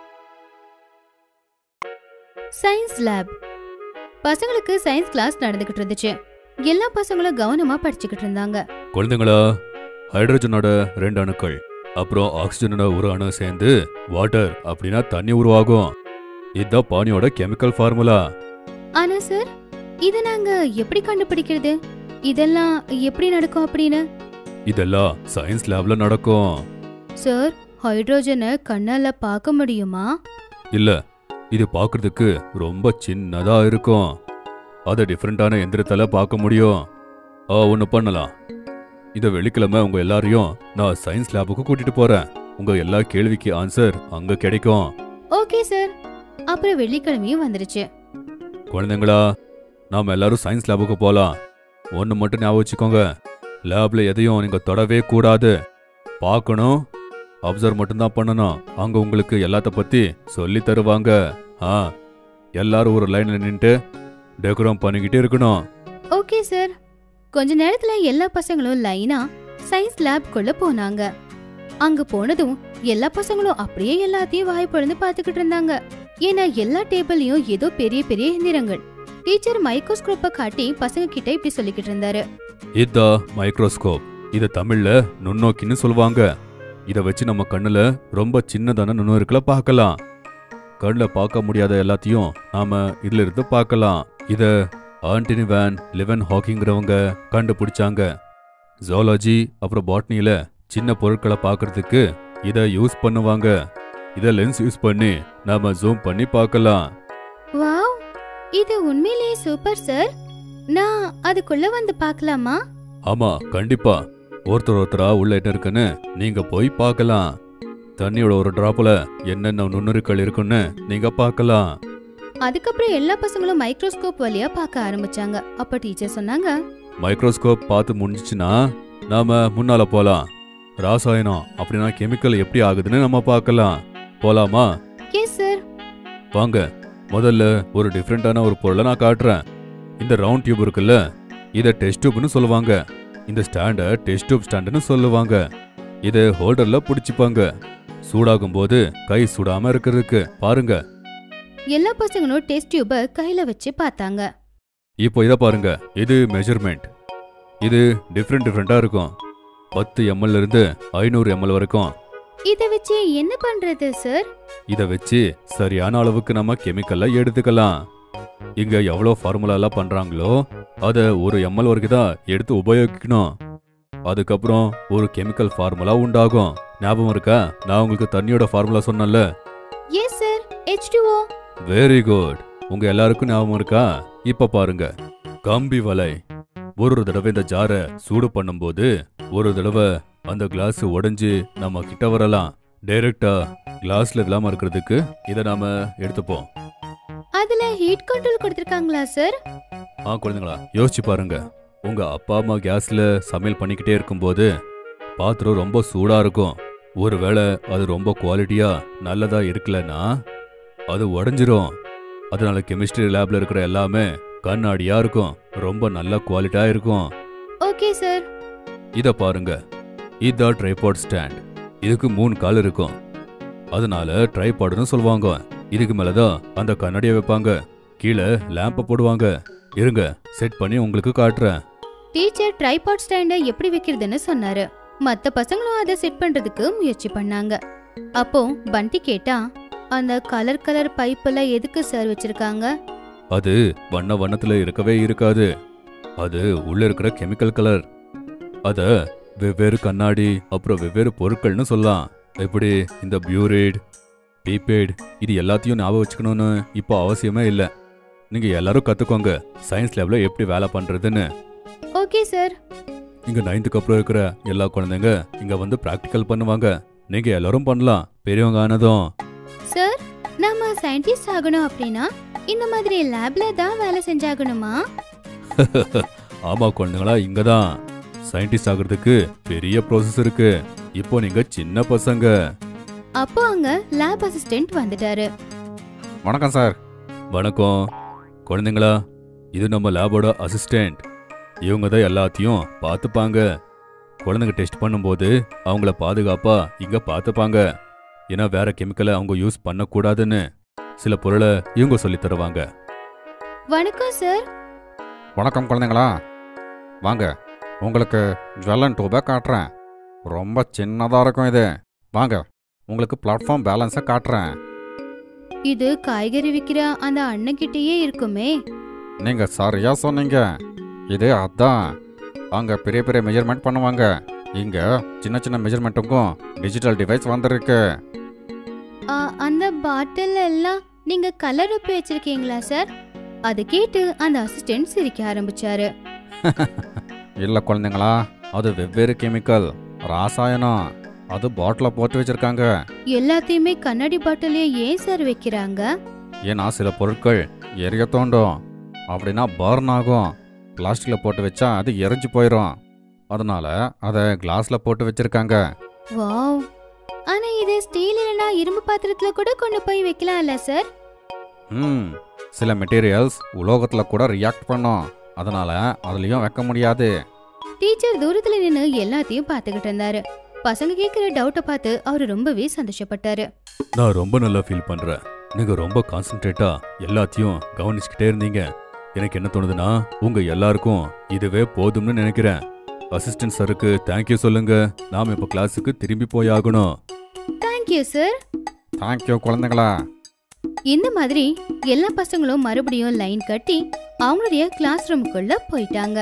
science lab பசங்களுக்கு சயின்ஸ் கிளாஸ் நடந்துகிட்டு இருந்துச்சு எல்லா பசங்களும் கவனமா படிச்சுக்கிட்டு இருந்தாங்க குழந்தைங்களா ஹைட்ரஜனோட ரெண்டு அணுக்கள் அப்புறம் ஆக்சிஜனோட ஒரு அணு சேர்ந்து வாட்டர் அப்படின்னா தண்ணி உருவாகும் இதுதான் பானியோட கெமிக்கல் ஃபார்முலா ஆனா சார் இத நாங்க எப்படி கண்டுபிடிக்கிறது இதெல்லாம் எப்படி நடக்கும் அப்படின்னு இதெல்லாம் சயின்ஸ் லேப்ல நடக்கும் சார் ஹைட்ரோஜனை கண்ணால பார்க்க முடியுமா இல்ல இது பார்க்கிறதுக்கு ரொம்ப சின்னதா இருக்கும் அதை டிஃப்ரெண்டான எந்திரத்தால பார்க்க முடியும் ஆ ஒன்று பண்ணலாம் இந்த வெள்ளிக்கிழமை உங்க எல்லாரையும் நான் சயின்ஸ் லேபுக்கு கூட்டிட்டு போறேன் உங்க எல்லா கேள்விக்கு ஆன்சர் அங்க கிடைக்கும் ஓகே சார் அப்புறம் வெள்ளிக்கிழமையும் வந்துருச்சு குழந்தைங்களா நாம எல்லாரும் சயின்ஸ் லேபுக்கு போலாம் ஒன்று மட்டும் ஞாபகம் வச்சுக்கோங்க லேப்ல எதையும் நீங்க தொடவே கூடாது பார்க்கணும் அப்சர்வ் மட்டும்தான் பண்ணணும் அங்க உங்களுக்கு எல்லாத்த பத்தி சொல்லி தருவாங்க ஆ எல்லாரும் ஒரு லைன்ல நின்னுட்டு டெக்கரம் பண்ணிக்கிட்டே இருக்கணும் ஓகே சார் கொஞ்ச நேரத்துல எல்லா பசங்களும் லைனா சயின்ஸ் லேப்குள்ள போனாங்க அங்க போனதும் எல்லா பசங்களும் அப்படியே எல்லாத்தையும் வாய் பொழுது பாத்துக்கிட்டு இருந்தாங்க ஏன்னா எல்லா டேபிள்லயும் ஏதோ பெரிய பெரிய எந்திரங்கள் டீச்சர் மைக்ரோஸ்கோப்ப காட்டி பசங்க கிட்ட இப்படி சொல்லிக்கிட்டு இருந்தாரு இதா மைக்ரோஸ்கோப் இத தமிழ்ல நுண்ணோக்கின்னு சொல்லுவாங்க இத வச்சு நம்ம கண்ணுல ரொம்ப சின்னதான நுண்ணுருக்களை பார்க்கலாம் கண்ணுல பார்க்க முடியாத எல்லாத்தையும் நாம இதுல இருந்து பார்க்கலாம் இத ஆண்டனி வேன் லிவன் ஹாக்கிங்கிறவங்க கண்டுபிடிச்சாங்க ஜுவாலஜி அப்புறம் பாட்னியில சின்ன பொருட்களை பார்க்கறதுக்கு இத யூஸ் பண்ணுவாங்க இத லென்ஸ் யூஸ் பண்ணி நாம ஜூம் பண்ணி பார்க்கலாம் வாவ் இது உண்மையிலேயே சூப்பர் சார் நான் அதுக்குள்ள வந்து பார்க்கலாமா ஆமா கண்டிப்பா ஒருத்தர் ஒருத்தரா உள்ள என்ன இருக்குன்னு நீங்க போய் பார்க்கலாம் தண்ணியோட ஒரு டிராப்ல என்னென்ன நுண்ணுருக்கள் இருக்குன்னு நீங்க பார்க்கலாம் அதுக்கப்புறம் எல்லா பசங்களும் மைக்ரோஸ்கோப் வழியா பார்க்க ஆரம்பிச்சாங்க அப்ப டீச்சர் சொன்னாங்க மைக்ரோஸ்கோப் பார்த்து முடிஞ்சிச்சுன்னா நாம முன்னால போலாம் ராசாயனம் அப்படின்னா கெமிக்கல் எப்படி ஆகுதுன்னு நம்ம பார்க்கலாம் போலாமா எஸ் சார் வாங்க முதல்ல ஒரு டிஃப்ரெண்டான ஒரு பொருளை நான் காட்டுறேன் இந்த ரவுண்ட் டியூப் இருக்குல்ல இதை டெஸ்ட் டியூப்னு சொல்லுவாங்க இந்த ஸ்டாண்டை டெஸ்ட் டியூப் ஸ்டாண்டுன்னு சொல்லுவாங்க இதை ஹோல்டர்ல பிடிச்சிப்பாங்க சூடாகும் போது கை சுடாம இருக்கிறதுக்கு பாருங்க எல்லா பசங்களும் டெஸ்ட் டியூப கையில வச்சு பார்த்தாங்க இப்போ இதை பாருங்க இது மெஷர்மெண்ட் இது டிஃப்ரெண்ட் டிஃப்ரெண்டா இருக்கும் பத்து எம்எல் இருந்து ஐநூறு எம்எல் வரைக்கும் இத வச்சு என்ன பண்றது சார் இதை வச்சு சரியான அளவுக்கு நம்ம கெமிக்கலை எடுத்துக்கலாம் இங்க எவ்வளோ ஃபார்முலாலாம் பண்றாங்களோ அதை ஒரு எம்எல் வரைக்கும் தான் எடுத்து உபயோகிக்கணும் அதுக்கப்புறம் ஒரு கெமிக்கல் ஃபார்முலா உண்டாகும் ஞாபகம் இருக்கா நான் உங்களுக்கு தண்ணியோட ஃபார்முலா சொன்னேன்ல yes sir H2O very good உங்க எல்லாருக்கும் ஞாபகம் இருக்கா இப்ப பாருங்க கம்பி வலை ஒரு தடவை இந்த ஜாரை சூடு பண்ணும்போது ஒரு தடவை அந்த கிளாஸ் உடைஞ்சு நம்ம கிட்ட வரலாம் டைரக்டா கிளாஸ்ல விழாம இருக்கிறதுக்கு இதை நாம எடுத்துப்போம் அதுல ஹீட் கண்ட்ரோல் கொடுத்திருக்காங்களா சார் ஆ குழந்தைங்களா யோசிச்சு பாருங்க உங்க அப்பா அம்மா கேஸ்ல சமையல் பண்ணிக்கிட்டே இருக்கும்போது பாத்திரம் ரொம்ப சூடா இருக்கும் ஒருவேளை அது ரொம்ப குவாலிட்டியா நல்லதா இருக்கலன்னா அது உடஞ்சிரும் அதனால கெமிஸ்ட்ரி லேப்ல இருக்கிற எல்லாமே கண்ணாடியா இருக்கும் ரொம்ப நல்ல குவாலிட்டியா இருக்கும் ஓகே சார் இத பாருங்க இதான் ட்ரைபாட் ஸ்டாண்ட் இதுக்கு மூணு கால் இருக்கும் அதனால ட்ரைபாடுன்னு சொல்லுவாங்க இதுக்கு மேலதான் அந்த கண்ணாடியை வைப்பாங்க கீழே லேம்ப போடுவாங்க இருங்க செட் பண்ணி உங்களுக்கு காட்டுறேன் டீச்சர் ட்ரைபாட் ஸ்டாண்ட எப்படி வைக்கிறதுன்னு சொன்னாரு மத்த பசங்களும் அதை செட் பண்றதுக்கு முயற்சி பண்ணாங்க அப்போ பண்டி கேட்டா அந்த கலர் கலர் பைப் எல்லாம் எதுக்கு சார் வச்சிருக்காங்க அது வண்ண வண்ணத்துல இருக்கவே இருக்காது அது உள்ள இருக்கிற கெமிக்கல் கலர் அத வெவ்வேறு கண்ணாடி அப்புறம் வெவ்வேறு பொருட்கள்னு சொல்லலாம் எப்படி இந்த பியூரேட் பீபேட் இது எல்லாத்தையும் ஞாபகம் வச்சுக்கணும்னு இப்போ அவசியமே இல்லை நீங்க எல்லாரும் கத்துக்கோங்க சயின்ஸ் லேப்ல எப்படி வேலை பண்றதுன்னு ஓகே சார் இங்க நைன்த்துக்கு அப்புறம் இருக்கிற எல்லா குழந்தைங்க இங்க வந்து பிராக்டிக்கல் பண்ணுவாங்க நீங்க எல்லாரும் பண்ணலாம் பெரியவங்க ஆனதும் சார் நாம சயின்டிஸ்ட் ஆகணும் அப்படின்னா இந்த மாதிரி லேப்ல தான் வேலை செஞ்சாகணுமா ஆமா குழந்தைங்களா இங்க தான் சயின்டிஸ்ட் ஆகிறதுக்கு பெரிய ப்ராசஸ் இருக்கு இப்போ நீங்க சின்ன பசங்க அப்போ அங்க லேப் அசிஸ்டன்ட் வந்துட்டாரு வணக்கம் சார் வணக்கம் குழந்தைங்களா இது நம்ம லேபோட அசிஸ்டன்ட் இவங்க தான் எல்லாத்தையும் பார்த்துப்பாங்க குழந்தைங்க டெஸ்ட் பண்ணும்போது அவங்கள பாதுகாப்பா இங்க பார்த்துப்பாங்க ஏன்னா வேற கெமிக்கலை அவங்க யூஸ் பண்ணக்கூடாதுன்னு சில பொருளை இவங்க சொல்லித் தருவாங்க வணக்கம் சார் வணக்கம் குழந்தைங்களா வாங்க உங்களுக்கு ஜுவல்லன் டூபை காட்டுறேன் ரொம்ப சின்னதாக இருக்கும் இது வாங்க உங்களுக்கு பிளாட்ஃபார்ம் பேலன்ஸை காட்டுறேன் இது காய்கறி விக்கிற அந்த அண்ணன்கிட்டயே இருக்குமே நீங்கள் சரியாக சொன்னீங்க இது அதான் அங்கே பெரிய பெரிய மெஜர்மெண்ட் பண்ணுவாங்க இங்கே சின்ன சின்ன மெஜர்மெண்ட்டுக்கும் டிஜிட்டல் டிவைஸ் வந்திருக்கு ஆ, அந்த பாட்டில் எல்லாம் நீங்க கலர் உப்பு வச்சிருக்கீங்களா சார் அதை கேட்டு அந்த அசிஸ்டன்ட் சிரிக்க ஆரம்பிச்சாரு இல்லை குழந்தைங்களா அது வெவ்வேறு கெமிக்கல் ராசாயனம் அது பாட்டில் போட்டு வச்சிருக்காங்க எல்லாத்தையுமே கண்ணாடி பாட்டிலே ஏன் சார் வைக்கிறாங்க ஏன்னா சில பொருட்கள் எரிய தோண்டும் அப்படின்னா பர்ன் ஆகும் பிளாஸ்டிக்கில் போட்டு வச்சா அது எரிஞ்சு போயிடும் அதனால அதை கிளாஸில் போட்டு வச்சிருக்காங்க வாவ் ஆனா இது ஸ்டீல் இல்லனா இரும்பு பாத்திரத்துல கூட கொண்டு போய் வைக்கலாம்ல சார் ம் சில மெட்டீரியல்ஸ் உலோகத்தில் கூட ரியாக்ட் பண்ணும் அதனால அதுலேயும் வைக்க முடியாது டீச்சர் தூரத்துல நின்னு எல்லாத்தையும் பார்த்துக்கிட்டு இருந்தாரு பசங்க கேக்குற டவுட்டை பார்த்து அவரு ரொம்பவே சந்தோஷப்பட்டாரு நான் ரொம்ப நல்லா ஃபீல் பண்றேன் நீங்க ரொம்ப கான்சென்ட்ரேட்டா எல்லாத்தையும் கவனிச்சுக்கிட்டே இருந்தீங்க எனக்கு என்ன தோணுதுன்னா உங்க எல்லாருக்கும் இதுவே போதும்னு நினைக்கிறேன் அசிஸ்டன்ட் சாருக்கு தேங்க்யூ சொல்லுங்க நாம இப்ப கிளாஸுக்கு திரும்பி போய் ஆகணும் தேங்க்யூ சார் தேங்க்யூ குழந்தைங்களா இந்த மாதிரி எல்லா பசங்களும் மறுபடியும் லைன் கட்டி அவங்களுடைய கிளாஸ் ரூமுக்குள்ள போயிட்டாங்க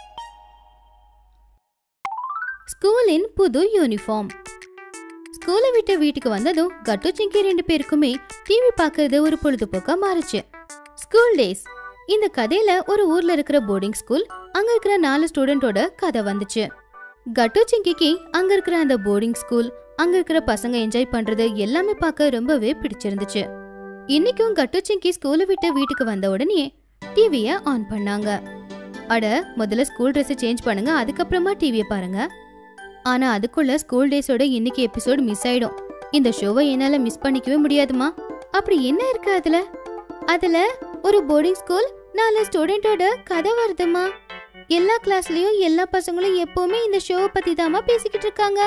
ஸ்கூலின் புது யூனிஃபார்ம் ஸ்கூலை விட்டு வீட்டுக்கு வந்ததும் கட்டு சிங்கி ரெண்டு பேருக்குமே டிவி பார்க்கறது ஒரு பொழுதுபோக்கா மாறுச்சு ஸ்கூல் டேஸ் இந்த கதையில ஒரு ஊர்ல இருக்கிற போர்டிங் ஸ்கூல் அங்க இருக்கிற நாலு ஸ்டூடெண்டோட கதை வந்துச்சு கட்டு சிங்கிக்கு அங்க இருக்கிற அந்த போர்டிங் ஸ்கூல் அங்க இருக்கிற பசங்க என்ஜாய் பண்றது எல்லாமே பார்க்க ரொம்பவே பிடிச்சிருந்துச்சு இன்னைக்கும் கட்டு சிங்கி ஸ்கூலை விட்டு வீட்டுக்கு வந்த உடனே டிவிய ஆன் பண்ணாங்க அட முதல்ல ஸ்கூல் ட்ரெஸ் சேஞ்ச் பண்ணுங்க அதுக்கப்புறமா டிவியை பாருங்க ஆனா அதுக்குள்ள ஸ்கூல் டேஸோட இன்னைக்கு எபிசோட் மிஸ் ஆயிடும் இந்த ஷோவை என்னால மிஸ் பண்ணிக்கவே முடியாதுமா அப்படி என்ன இருக்கு அதுல அதுல ஒரு போர்டிங் ஸ்கூல் நாலு ஸ்டூடெண்டோட கதை வருதுமா எல்லா கிளாஸ்லயும் எல்லா பசங்களும் எப்பவுமே இந்த ஷோவை பத்தி தாமா பேசிக்கிட்டு இருக்காங்க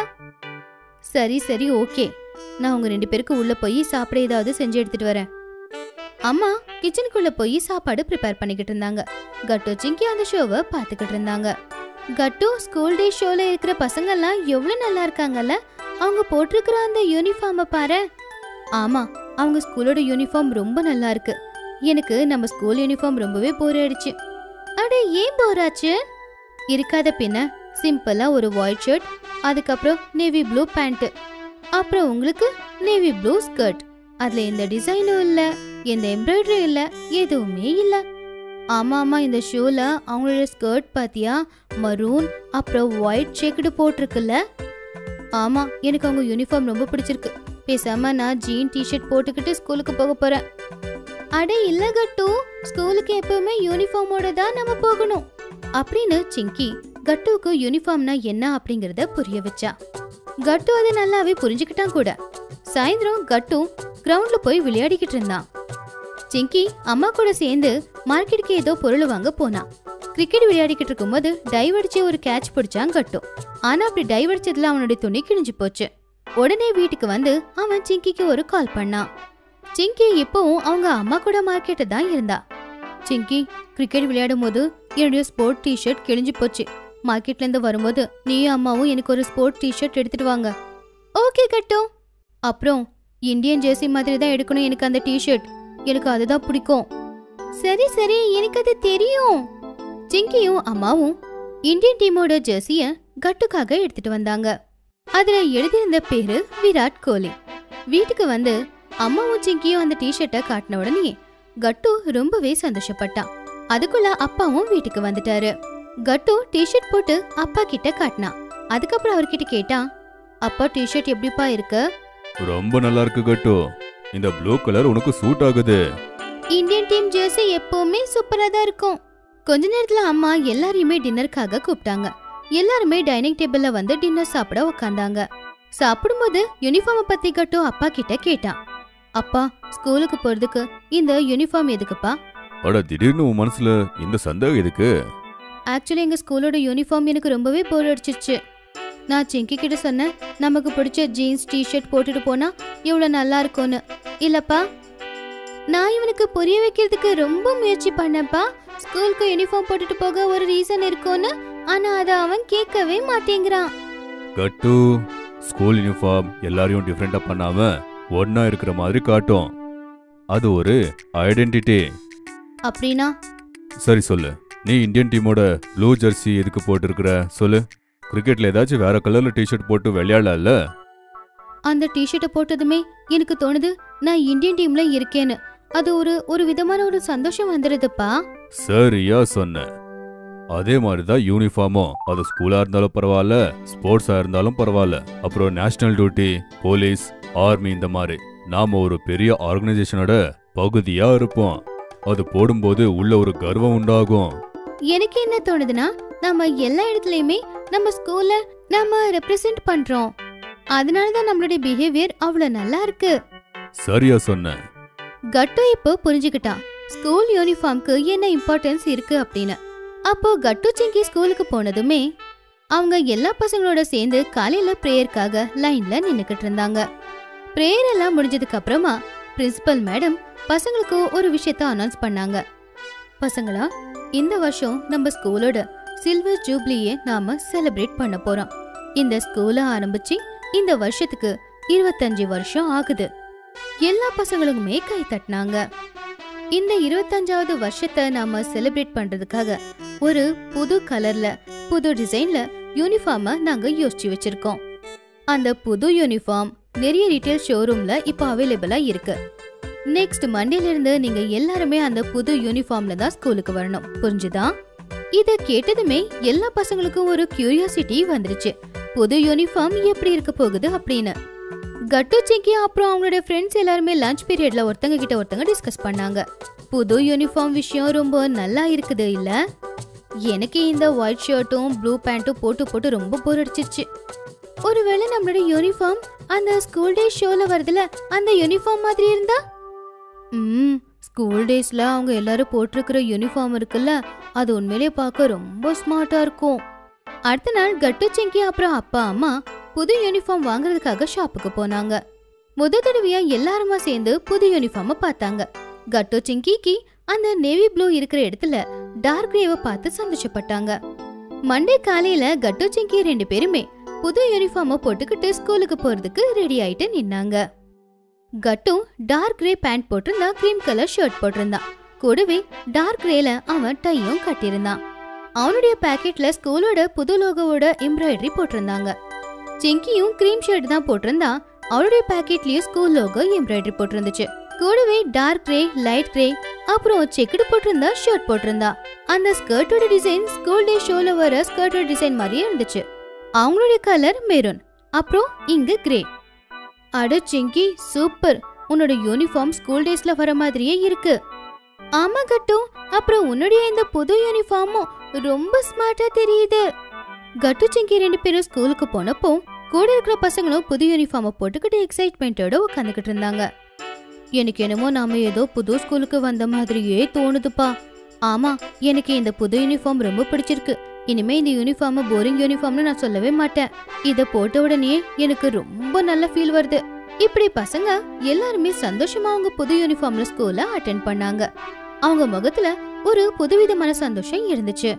சரி சரி ஓகே நான் உங்க ரெண்டு பேருக்கு உள்ள போய் சாப்பிட ஏதாவது செஞ்சு எடுத்துட்டு வரேன் அம்மா கிச்சனுக்குள்ள போய் சாப்பாடு ப்ரிப்பேர் பண்ணிக்கிட்டு இருந்தாங்க கட்டு சிங்கி அந்த ஷோவை பார்த்துக்கிட்டு இருந்தாங்க கட்டு ஸ்கூல் டே ஷோல இருக்கிற பசங்கெல்லாம் எவ்வளவு நல்லா இருக்காங்கல்ல அவங்க போட்டிருக்கிற அந்த யூனிஃபார்மை பாரு ஆமா அவங்க ஸ்கூலோட யூனிஃபார்ம் ரொம்ப நல்லா இருக்கு எனக்கு நம்ம ஸ்கூல் யூனிஃபார்ம் ரொம்பவே போர் ஆயிடுச்சு அட ஏன் போர் ஆச்சு இருக்காத பின்ன சிம்பிளா ஒரு ஒயிட் ஷர்ட் அதுக்கப்புறம் நேவி ப்ளூ பேண்ட் அப்புறம் உங்களுக்கு நேவி ப்ளூ ஸ்கர்ட் அதுல எந்த டிசைனும் இல்ல எந்த எம்ப்ராய்டரி இல்ல எதுவுமே இல்ல ஆமா ஆமா இந்த ஷோல அவங்களோட ஸ்கர்ட் பாத்தியா மரூன் அப்புறம் ஒயிட் செக்குடு போட்டிருக்குல்ல ஆமா எனக்கு அவங்க யூனிஃபார்ம் ரொம்ப பிடிச்சிருக்கு பேசாம நான் ஜீன் டிஷர்ட் போட்டுக்கிட்டு ஸ்கூலுக்கு போக போறேன் அடே இல்ல கட்டு ஸ்கூலுக்கு எப்பவுமே யூனிஃபார்மோட தான் நம்ம போகணும் அப்படின்னு சிங்கி கட்டுவுக்கு யூனிஃபார்ம்னா என்ன அப்படிங்கறத புரிய வச்சா கட்டு அதை நல்லாவே புரிஞ்சுக்கிட்டான் கூட சாயந்தரம் கட்டு கிரவுண்ட்ல போய் விளையாடிக்கிட்டு இருந்தான் சிங்கி அம்மா கூட சேர்ந்து மார்க்கெட்டுக்கு ஏதோ பொருள் வாங்க போனான் கிரிக்கெட் விளையாடிக்கிட்டு இருக்கும்போது டைவ் அடிச்சு ஒரு கேட்ச் பிடிச்சான் கட்டு ஆனா அப்படி டைவ் அடிச்சதுல அவனுடைய துணி கிழிஞ்சு போச்சு உடனே வீட்டுக்கு வந்து அவன் சிங்கிக்கு ஒரு கால் பண்ணான் சிங்கி இப்பவும் அவங்க அம்மா கூட மார்க்கெட்டு தான் இருந்தா சிங்கி கிரிக்கெட் விளையாடும் போது என்னுடைய ஸ்போர்ட் டிஷர்ட் கிழிஞ்சு போச்சு மார்க்கெட்ல இருந்து வரும்போது நீயும் அம்மாவும் எனக்கு ஒரு ஸ்போர்ட் டிஷர்ட் எடுத்துட்டு வாங்க ஓகே கட்டு அப்புறம் இந்தியன் ஜெர்சி மாதிரி தான் எடுக்கணும் எனக்கு அந்த டிஷர்ட் எனக்கு அதுதான் பிடிக்கும் சரி சரி எனக்கு அது தெரியும் சிங்கியும் அம்மாவும் இந்தியன் டீமோட ஜெர்சிய கட்டுக்காக எடுத்துட்டு வந்தாங்க அதுல எழுதியிருந்த பேரு விராட் கோலி வீட்டுக்கு வந்து அம்மாவும் சிங்கியும் அந்த டிஷர்ட்டை காட்டின உடனே கட்டு ரொம்பவே சந்தோஷப்பட்டான் அதுக்குள்ள அப்பாவும் வீட்டுக்கு வந்துட்டாரு கட்டு டிஷர்ட் போட்டு அப்பா கிட்ட காட்டினான் அதுக்கப்புறம் அவர்கிட்ட கேட்டான் அப்பா டிஷர்ட் எப்படிப்பா இருக்கு ரொம்ப நல்லா இருக்கு கட்டு இந்த ப்ளூ கலர் உனக்கு சூட் ஆகுது இந்தியன் டீம் ஜெர்சி எப்பவுமே சூப்பரா தான் இருக்கும் கொஞ்ச நேரத்துல அம்மா எல்லாரையுமே டின்னருக்காக கூப்பிட்டாங்க எல்லாருமே டைனிங் டேபிள்ல வந்து டின்னர் சாப்பிட உக்காந்தாங்க சாப்பிடும்போது யூனிஃபார்மை பத்தி கட்டு அப்பா கிட்ட கேட்டான் அப்பா ஸ்கூலுக்கு போறதுக்கு இந்த யூனிஃபார்ம் எதுக்குப்பா அட திடீர்னு உன் மனசுல இந்த சந்தேகம் எதுக்கு ஆக்சுவலி எங்க ஸ்கூலோட யூனிஃபார்ம் எனக்கு ரொம்பவே போர் அடிச்சிருச்சு நான் சிங்கி கிட்ட சொன்னேன் நமக்கு பிடிச்ச ஜீன்ஸ் டிஷர்ட் போட்டுட்டு போனா இவ்வளவு நல்லா இருக்கும்னு இல்லப்பா நான் இவனுக்கு புரிய வைக்கிறதுக்கு ரொம்ப முயற்சி பண்ணப்பா ஸ்கூலுக்கு யூனிஃபார்ம் போட்டுட்டு போக ஒரு ரீசன் இருக்கும்னு ஆனா அதை அவன் கேட்கவே மாட்டேங்கிறான் கட்டு ஸ்கூல் யூனிஃபார்ம் எல்லாரையும் டிஃப்ரெண்டா பண்ணாம ஒண்ணா இருக்கிற மாதிரி காட்டும் அது ஒரு ஐடென்டிட்டி அப்படின்னா சரி சொல்லு நீ இந்தியன் டீமோட ப்ளூ ஜெர்சி எதுக்கு போட்டிருக்கிற சொல்லு கிரிக்கெட்ல ஏதாச்சும் வேற கலர்ல டிஷர்ட் போட்டு விளையாடல அந்த டிஷர்ட்டை போட்டதுமே எனக்கு தோணுது நான் இந்தியன் டீம்ல இருக்கேன்னு அது ஒரு ஒரு விதமான ஒரு சந்தோஷம் வந்துருதுப்பா சரியா சொன்ன அதே மாதிரி தான் யூனிஃபார்மும் அது ஸ்கூலா இருந்தாலும் பரவாயில்ல ஸ்போர்ட்ஸா இருந்தாலும் பரவாயில்ல அப்புறம் நேஷனல் டியூட்டி போலீஸ் ஆர்மி இந்த மாதிரி நாம ஒரு பெரிய ஆர்கனைசேஷனோட பகுதியா இருப்போம் அது போடும்போது உள்ள ஒரு கர்வம் உண்டாகும் எனக்கு என்ன தோணுதுன்னா நம்ம எல்லா இடத்துலயுமே நம்ம ஸ்கூல்ல நம்ம ரெப்ரசென்ட் பண்றோம் அதனால தான் நம்மளுடைய பிஹேவியர் அவ்வளவு நல்லா இருக்கு சரியா சொன்ன கட்டு இப்போ புரிஞ்சுக்கிட்டான் ஸ்கூல் யூனிஃபார்ம்க்கு என்ன இம்பார்ட்டன்ஸ் இருக்கு அப்படின்னு அப்போ கட்டு சிங்கி ஸ்கூலுக்கு போனதுமே அவங்க எல்லா பசங்களோட சேர்ந்து காலையில பிரேயருக்காக லைன்ல நின்னுக்கிட்டு இருந்தாங்க பிரேயர் எல்லாம் முடிஞ்சதுக்கு அப்புறமா பிரின்சிபல் மேடம் பசங்களுக்கு ஒரு விஷயத்த அனௌன்ஸ் பண்ணாங்க பசங்களா இந்த வருஷம் நம்ம ஸ்கூலோட சில்வர் ஜூப்ளியை நாம செலிப்ரேட் பண்ண போறோம் இந்த ஸ்கூல ஆரம்பிச்சு இந்த வருஷத்துக்கு இருபத்தஞ்சு வருஷம் ஆகுது எல்லா பசங்களுக்குமே கை தட்டினாங்க இந்த இருபத்தஞ்சாவது வருஷத்தை நாம செலிப்ரேட் பண்றதுக்காக ஒரு புது கலர்ல புது டிசைன்ல யூனிஃபார்ம நாங்க யோசிச்சு வச்சிருக்கோம் அந்த புது யூனிஃபார்ம் நிறைய ரீட்டைல் ஷோரூம்ல இப்போ அவைலபிளா இருக்கு நெக்ஸ்ட் மண்டேல இருந்து நீங்க எல்லாருமே அந்த புது யூனிஃபார்ம்ல தான் ஸ்கூலுக்கு வரணும் புரிஞ்சுதா இத கேட்டதுமே எல்லா பசங்களுக்கும் ஒரு கியூரியாசிட்டி வந்துருச்சு புது யூனிஃபார்ம் எப்படி இருக்க போகுது அப்படின்னு கட்டு சிக்கி அப்புறம் அவங்களோட ஃப்ரெண்ட்ஸ் எல்லாருமே லஞ்ச் பீரியட்ல ஒருத்தங்க கிட்ட ஒருத்தங்க டிஸ்கஸ் பண்ணாங்க புது யூனிஃபார்ம் விஷயம் ரொம்ப நல்லா இருக்குது இல்ல எனக்கு இந்த ஒயிட் ஷர்ட்டும் ப்ளூ பேண்ட்டும் போட்டு போட்டு ரொம்ப போர் அடிச்சிருச்சு ஒருவேளை நம்மளோட யூனிஃபார்ம் அந்த ஸ்கூல் டே ஷோல வருதுல அந்த யூனிஃபார்ம் மாதிரி இருந்தா ம் ஸ்கூல் டேஸ்ல அவங்க எல்லாரும் போட்டிருக்கிற யூனிஃபார்ம் இருக்குல்ல அது உண்மையிலேயே பார்க்க ரொம்ப ஸ்மார்ட்டா இருக்கும் அடுத்த நாள் கட்டு சிங்கி அப்புறம் அப்பா அம்மா புது யூனிஃபார்ம் வாங்குறதுக்காக ஷாப்புக்கு போனாங்க முத தடவையா எல்லாருமா சேர்ந்து புது யூனிஃபார்ம பார்த்தாங்க கட்டு சிங்கிக்கு அந்த நேவி ப்ளூ இருக்கிற இடத்துல டார்க் கிரேவ பார்த்து சந்தோஷப்பட்டாங்க மண்டே காலையில கட்டு சிங்கி ரெண்டு பேருமே புது யூனிஃபார்ம போட்டுக்கிட்டு ஸ்கூலுக்கு போறதுக்கு ரெடி ஆயிட்டு நின்னாங்க கட்டு டார்க் கிரே பேண்ட் போட்டிருந்தான் கிரீம் கலர் ஷர்ட் போட்டிருந்தான் கூடவே டார்க் கிரேல அவன் டையும் கட்டியிருந்தான் அவனுடைய பாக்கெட்ல ஸ்கூலோட புது லோகோவோட எம்ப்ராய்டரி போட்டிருந்தாங்க சிங்கியும் கிரீம் ஷர்ட் தான் போட்டிருந்தான் அவளுடைய பாக்கெட்லயும் ஸ்கூல் லோகோ எம்ப்ராய்டரி போட்டிருந்துச்சு கூடவே டார்க் கிரே லைட் கிரே அப்புறம் செக்குடு போட்டிருந்தா ஷர்ட் போட்டிருந்தா அந்த ஸ்கர்ட்டோட டிசைன் ஸ்கூல் டே ஷோல வர ஸ்கர்ட்டோட டிசைன் மாதிரியே இருந்துச்சு அவங்களுடைய கலர் மெரூன் அப்புறம் இங்க கிரே அட சிங்கி சூப்பர் உன்னோட யூனிஃபார்ம் ஸ்கூல் டேஸ்ல வர மாதிரியே இருக்கு ஆமா கட்டு அப்புறம் உன்னுடைய இந்த புது யூனிஃபார்மும் ரொம்ப ஸ்மார்ட்டா தெரியுது கட்டு சிங்கி ரெண்டு பேரும் ஸ்கூலுக்கு போனப்போ கூட இருக்கிற பசங்களும் புது யூனிஃபார்மை போட்டுக்கிட்டு எக்ஸைட்மெண்ட்டோட உட்காந்துக்கிட்டு இருந்தாங்க எனக்கு என்னமோ நாம ஏதோ புது ஸ்கூலுக்கு வந்த மாதிரியே தோணுதுப்பா ஆமா எனக்கு இந்த புது யூனிஃபார்ம் ரொம்ப பிடிச்சிருக்கு இனிமே இந்த யூனிஃபார்ம் போரிங் யூனிஃபார்ம்னு நான் சொல்லவே மாட்டேன் இத போட்ட உடனே எனக்கு ரொம்ப நல்ல ஃபீல் வருது இப்படி பசங்க எல்லாருமே சந்தோஷமா அவங்க புது யூனிஃபார்ம்ல ஸ்கூல்ல அட்டென்ட் பண்ணாங்க அவங்க முகத்துல ஒரு புதுவிதமான சந்தோஷம் இருந்துச்சு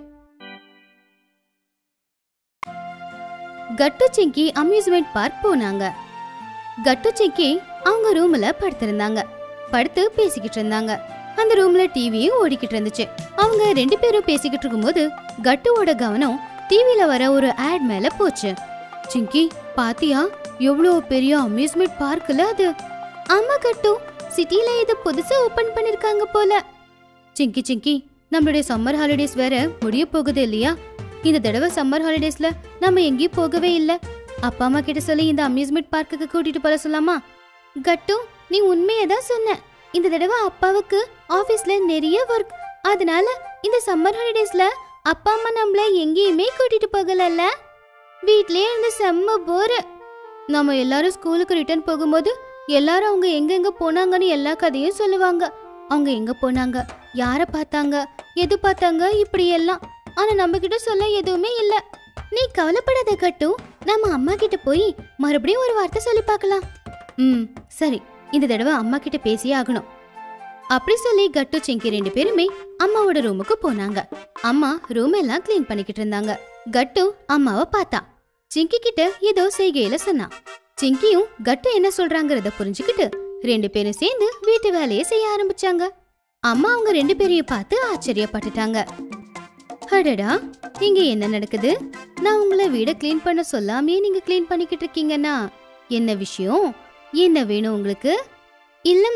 கட்டு சிங்கி அம்யூஸ்மெண்ட் பார்க் போனாங்க கட்டு சிங்கி அவங்க ரூம்ல படுத்திருந்தாங்க படுத்து பேசிக்கிட்டு இருந்தாங்க அந்த ரூம்ல டிவியும் ஓடிக்கிட்டு இருந்துச்சு அவங்க ரெண்டு பேரும் பேசிக்கிட்டு இருக்கும்போது கட்டுவோட கவனம் டிவில வர ஒரு ஆட் மேல போச்சு சிங்கி பாத்தியா எவ்வளோ பெரிய அம்யூஸ்மெண்ட் பார்க்ல அது ஆமா கட்டு சிட்டில இது புதுசா ஓபன் பண்ணிருக்காங்க போல சிங்கி சிங்கி நம்மளுடைய சம்மர் ஹாலிடேஸ் வேற முடிய போகுது இல்லையா இந்த தடவை சம்மர் ஹாலிடேஸ்ல நம்ம எங்கேயும் போகவே இல்ல அப்பா அம்மா கிட்ட சொல்லி இந்த அம்யூஸ்மெண்ட் பார்க்குக்கு கூட்டிட்டு போற சொல்லாமா கட்டு நீ உண்மையை தான் சொன்ன இந்த தடவை அப்பாவுக்கு ஆபீஸ்ல நிறைய ஒர்க் அதனால இந்த சம்மர் ஹாலிடேஸ்ல அப்பா அம்மா நம்மள எங்கேயுமே கூட்டிட்டு போகலல்ல வீட்லயே இருந்து செம்ம போர் நம்ம எல்லாரும் ஸ்கூலுக்கு ரிட்டர்ன் போகும்போது எல்லாரும் அவங்க எங்கெங்க போனாங்கன்னு எல்லா கதையும் சொல்லுவாங்க அவங்க எங்க போனாங்க யார பார்த்தாங்க எது பார்த்தாங்க இப்படி எல்லாம் ஆனா நம்ம கிட்ட சொல்ல எதுவுமே இல்ல நீ கவலைப்படாத கட்டு நம்ம அம்மா கிட்ட போய் மறுபடியும் ஒரு வார்த்தை சொல்லி பார்க்கலாம் ம் சரி இந்த தடவை அம்மா கிட்ட பேசியே ஆகணும் அப்படி சொல்லி கட்டு சிங்கி ரெண்டு பேருமே அம்மாவோட ரூமுக்கு போனாங்க அம்மா ரூம் எல்லாம் க்ளீன் பண்ணிக்கிட்டு இருந்தாங்க கட்டு அம்மாவை பார்த்தா சிங்கி கிட்ட ஏதோ செய்கையில சொன்னா சிங்கியும் கட்டு என்ன சொல்றாங்கறத புரிஞ்சுக்கிட்டு ரெண்டு பேரும் சேர்ந்து வீட்டு வேலையை செய்ய ஆரம்பிச்சாங்க அம்மா அவங்க ரெண்டு பேரையும் பார்த்து ஆச்சரியப்பட்டுட்டாங்க அடடா இங்க என்ன நடக்குது நான் உங்களை வீட க்ளீன் பண்ண சொல்லாமே நீங்க க்ளீன் பண்ணிக்கிட்டு இருக்கீங்கன்னா என்ன விஷயம் என்ன வேணும் உங்களுக்கு இல்லம்மா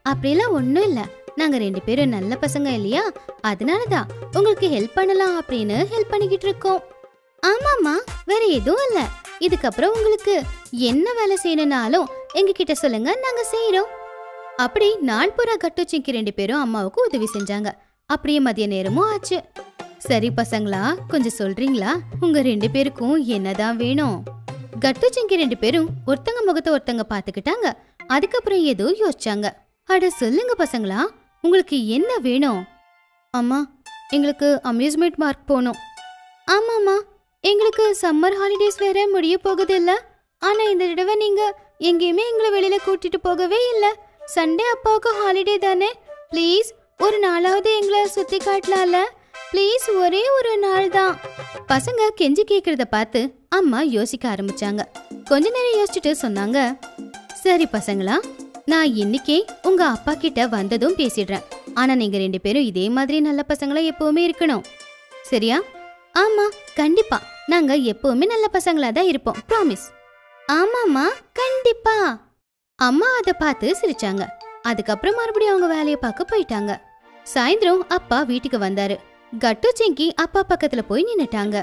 அப்படிலாம் ஒண்ணும் இல்ல நாங்க ரெண்டு பேரும் நல்ல பசங்க இல்லையா அதனாலதான் உங்களுக்கு ஹெல்ப் பண்ணலாம் அப்படின்னு ஹெல்ப் பண்ணிக்கிட்டு இருக்கோம் ஆமாமா வேற எதுவும் இல்ல இதுக்கப்புறம் உங்களுக்கு என்ன வேலை செய்யணும்னாலும் எங்க கிட்ட சொல்லுங்க நாங்க செய்யறோம் அப்படி நாள் பூரா கட்டுச்சிக்கு ரெண்டு பேரும் அம்மாவுக்கு உதவி செஞ்சாங்க அப்படியே மதிய நேரமும் ஆச்சு சரி பசங்களா கொஞ்சம் சொல்றீங்களா உங்க ரெண்டு பேருக்கும் என்னதான் வேணும் கட்டு சிங்கி ரெண்டு பேரும் ஒருத்தங்க முகத்தை ஒருத்தங்க பாத்துக்கிட்டாங்க அதுக்கப்புறம் ஏதோ யோசிச்சாங்க அட சொல்லுங்க பசங்களா உங்களுக்கு என்ன வேணும் அம்மா எங்களுக்கு அம்யூஸ்மெண்ட் பார்க் போகணும் ஆமாம்மா எங்களுக்கு சம்மர் ஹாலிடேஸ் வேற முடிய போகுது இல்ல ஆனா இந்த தடவை நீங்க எங்கேயுமே எங்களை வெளியில கூட்டிட்டு போகவே இல்ல சண்டே அப்பாவுக்கு ஹாலிடே தானே ப்ளீஸ் ஒரு நாளாவது எங்களை சுத்தி காட்டலாம்ல ப்ளீஸ் ஒரே ஒரு நாள் தான் பசங்க கெஞ்சி கேக்குறத பார்த்து அம்மா யோசிக்க ஆரம்பிச்சாங்க கொஞ்ச நேரம் யோசிச்சுட்டு சொன்னாங்க சரி பசங்களா நான் இன்னைக்கே உங்க அப்பா கிட்ட வந்ததும் பேசிடுறேன் ஆனா நீங்க ரெண்டு பேரும் இதே மாதிரி நல்ல பசங்களா எப்பவுமே இருக்கணும் சரியா ஆமா கண்டிப்பா நாங்க எப்பவுமே நல்ல பசங்களா தான் இருப்போம் ப்ராமிஸ் ஆமாமா கண்டிப்பா அம்மா அதை பார்த்து சிரிச்சாங்க அதுக்கப்புறம் மறுபடியும் அவங்க வேலையை பார்க்க போயிட்டாங்க சாயந்தரம் அப்பா வீட்டுக்கு வந்தாரு கட்டு சிங்கி அப்பா பக்கத்துல போய் நின்னுட்டாங்க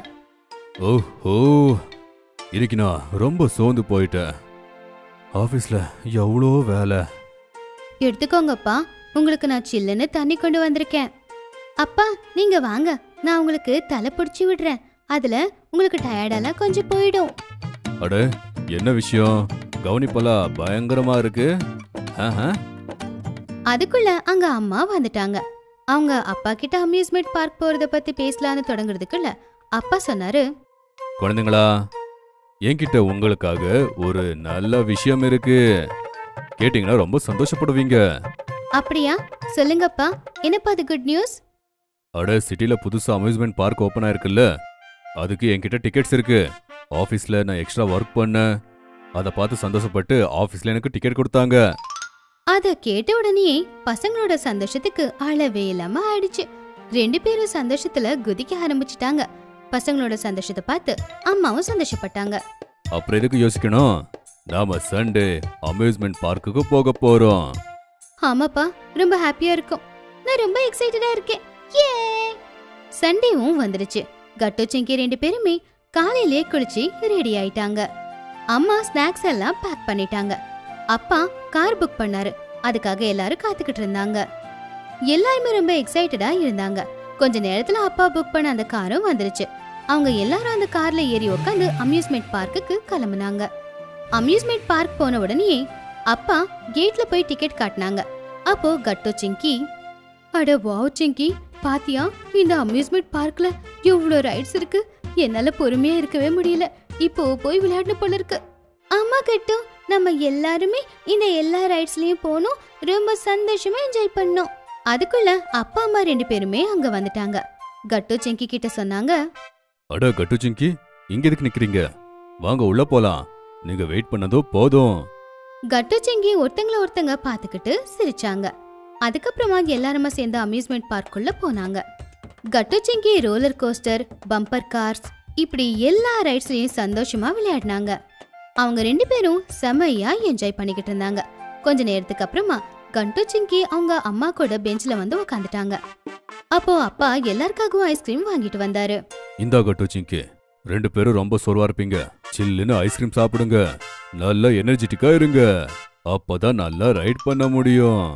ஓஹோ இன்னைக்கு நான் ரொம்ப சோர்ந்து போயிட்டேன் ஆஃபீஸில் எவ்வளோ வேலை எடுத்துக்கோங்கப்பா உங்களுக்கு நான் சில்லுன்னு தண்ணி கொண்டு வந்திருக்கேன் அப்பா நீங்க வாங்க நான் உங்களுக்கு தலை பிடிச்சி விடுறேன் அதுல உங்களுக்கு டயர்டெல்லாம் கொஞ்சம் போயிடும் அட என்ன விஷயம் கவனிப்பெல்லாம் பயங்கரமா இருக்கு ஆஹா அதுக்குள்ள அங்க அம்மா வந்துட்டாங்க அவங்க அப்பா கிட்ட அம்யூஸ்மெண்ட் பார்க் போறத பத்தி பேசலான்னு தொடங்குறதுக்குள்ள அப்பா சொன்னாரு குழந்தைங்களா என்கிட்ட உங்களுக்காக ஒரு நல்ல விஷயம் இருக்கு கேட்டிங்கன்னா ரொம்ப சந்தோஷப்படுவீங்க அப்படியா சொல்லுங்கப்பா என்னப்பா அது குட் நியூஸ் அட சிட்டில புதுசா அம்யூஸ்மெண்ட் பார்க் ஓப்பன் ஆயிருக்குல்ல அதுக்கு என்கிட்ட டிக்கெட்ஸ் இருக்கு ஆஃபீஸ்ல நான் எக்ஸ்ட்ரா ஒர்க் பண்ணேன் அதை பார்த்து சந்தோஷப்பட்டு ஆஃபீஸ்ல எனக்கு டிக்கெட் கொடுத்தாங்க அத கேட்ட உடனே பசங்களோட சந்தோஷத்துக்கு அளவே இல்லாம ஆயிடுச்சு ரெண்டு பேரும் சந்தோஷத்துல குதிக்க ஆரம்பிச்சிட்டாங்க பசங்களோட சந்தோஷத்தை பார்த்து அம்மாவும் சந்தோஷப்பட்டாங்க அப்புறம் எதுக்கு யோசிக்கணும் நாம சண்டே அம்யூஸ்மெண்ட் பார்க்குக்கு போக போறோம் ஆமாப்பா ரொம்ப ஹாப்பியா இருக்கும் நான் ரொம்ப எக்ஸைட்டடா இருக்கேன் ஏ சண்டேவும் வந்துடுச்சு கட்டு சிங்கி ரெண்டு பேருமே காலையிலே குளிச்சு ரெடி ஆயிட்டாங்க அம்மா ஸ்நாக்ஸ் எல்லாம் பேக் பண்ணிட்டாங்க அப்பா கார் புக் பண்ணாரு அதுக்காக எல்லாரும் காத்துக்கிட்டு இருந்தாங்க எல்லாருமே ரொம்ப எக்ஸைட்டடா இருந்தாங்க கொஞ்ச நேரத்துல அப்பா புக் பண்ண அந்த காரும் வந்துருச்சு அவங்க எல்லாரும் அந்த கார்ல ஏறி உட்காந்து அம்யூஸ்மெண்ட் பார்க்குக்கு கிளம்புனாங்க அம்யூஸ்மெண்ட் பார்க் போன உடனே அப்பா கேட்ல போய் டிக்கெட் காட்டினாங்க அப்போ கட்டு சிங்கி அட வாவ் சிங்கி பாத்தியா இந்த அம்யூஸ்மெண்ட் பார்க்ல எவ்வளோ ரைட்ஸ் இருக்கு என்னால பொறுமையா இருக்கவே முடியல இப்போ போய் விளையாடணும் போல இருக்கு ஆமா கட்டு நம்ம எல்லாருமே இந்த எல்லா ரைட்ஸ்லயும் போனோம் ரொம்ப சந்தோஷமா என்ஜாய் பண்ணோம் அதுக்குள்ள அப்பா அம்மா ரெண்டு பேருமே அங்க வந்துட்டாங்க கட்டு சிங்கி கிட்ட சொன்னாங்க அட கட்டு சிங்கி இங்க எதுக்கு நிக்கிறீங்க வாங்க உள்ள போலாம் நீங்க வெயிட் பண்ணதோ போதும் கட்டு சிங்கி ஒருத்தங்கள ஒருத்தங்க பாத்துக்கிட்டு சிரிச்சாங்க அதுக்கப்புறமா எல்லாருமா சேர்ந்து அம்யூஸ்மெண்ட் பார்க்குள்ள போனாங்க கட்டு சிங்கி ரோலர் கோஸ்டர் பம்பர் கார்ஸ் இப்படி எல்லா ரைட்ஸ்லயும் சந்தோஷமா விளையாடினாங்க அவங்க ரெண்டு பேரும் செமையா என்ஜாய் பண்ணிக்கிட்டு இருந்தாங்க கொஞ்ச நேரத்துக்கு அப்புறமா கண்டு சிங்கி அவங்க அம்மா கூட பெஞ்ச்ல வந்து உக்காந்துட்டாங்க அப்போ அப்பா எல்லாருக்காகவும் ஐஸ்கிரீம் வாங்கிட்டு வந்தாரு இந்தா கட்டு சிங்கி ரெண்டு பேரும் ரொம்ப சோர்வா இருப்பீங்க சில்லுன்னு ஐஸ்கிரீம் சாப்பிடுங்க நல்லா எனர்ஜெட்டிக்கா இருங்க அப்பதான் நல்லா ரைட் பண்ண முடியும்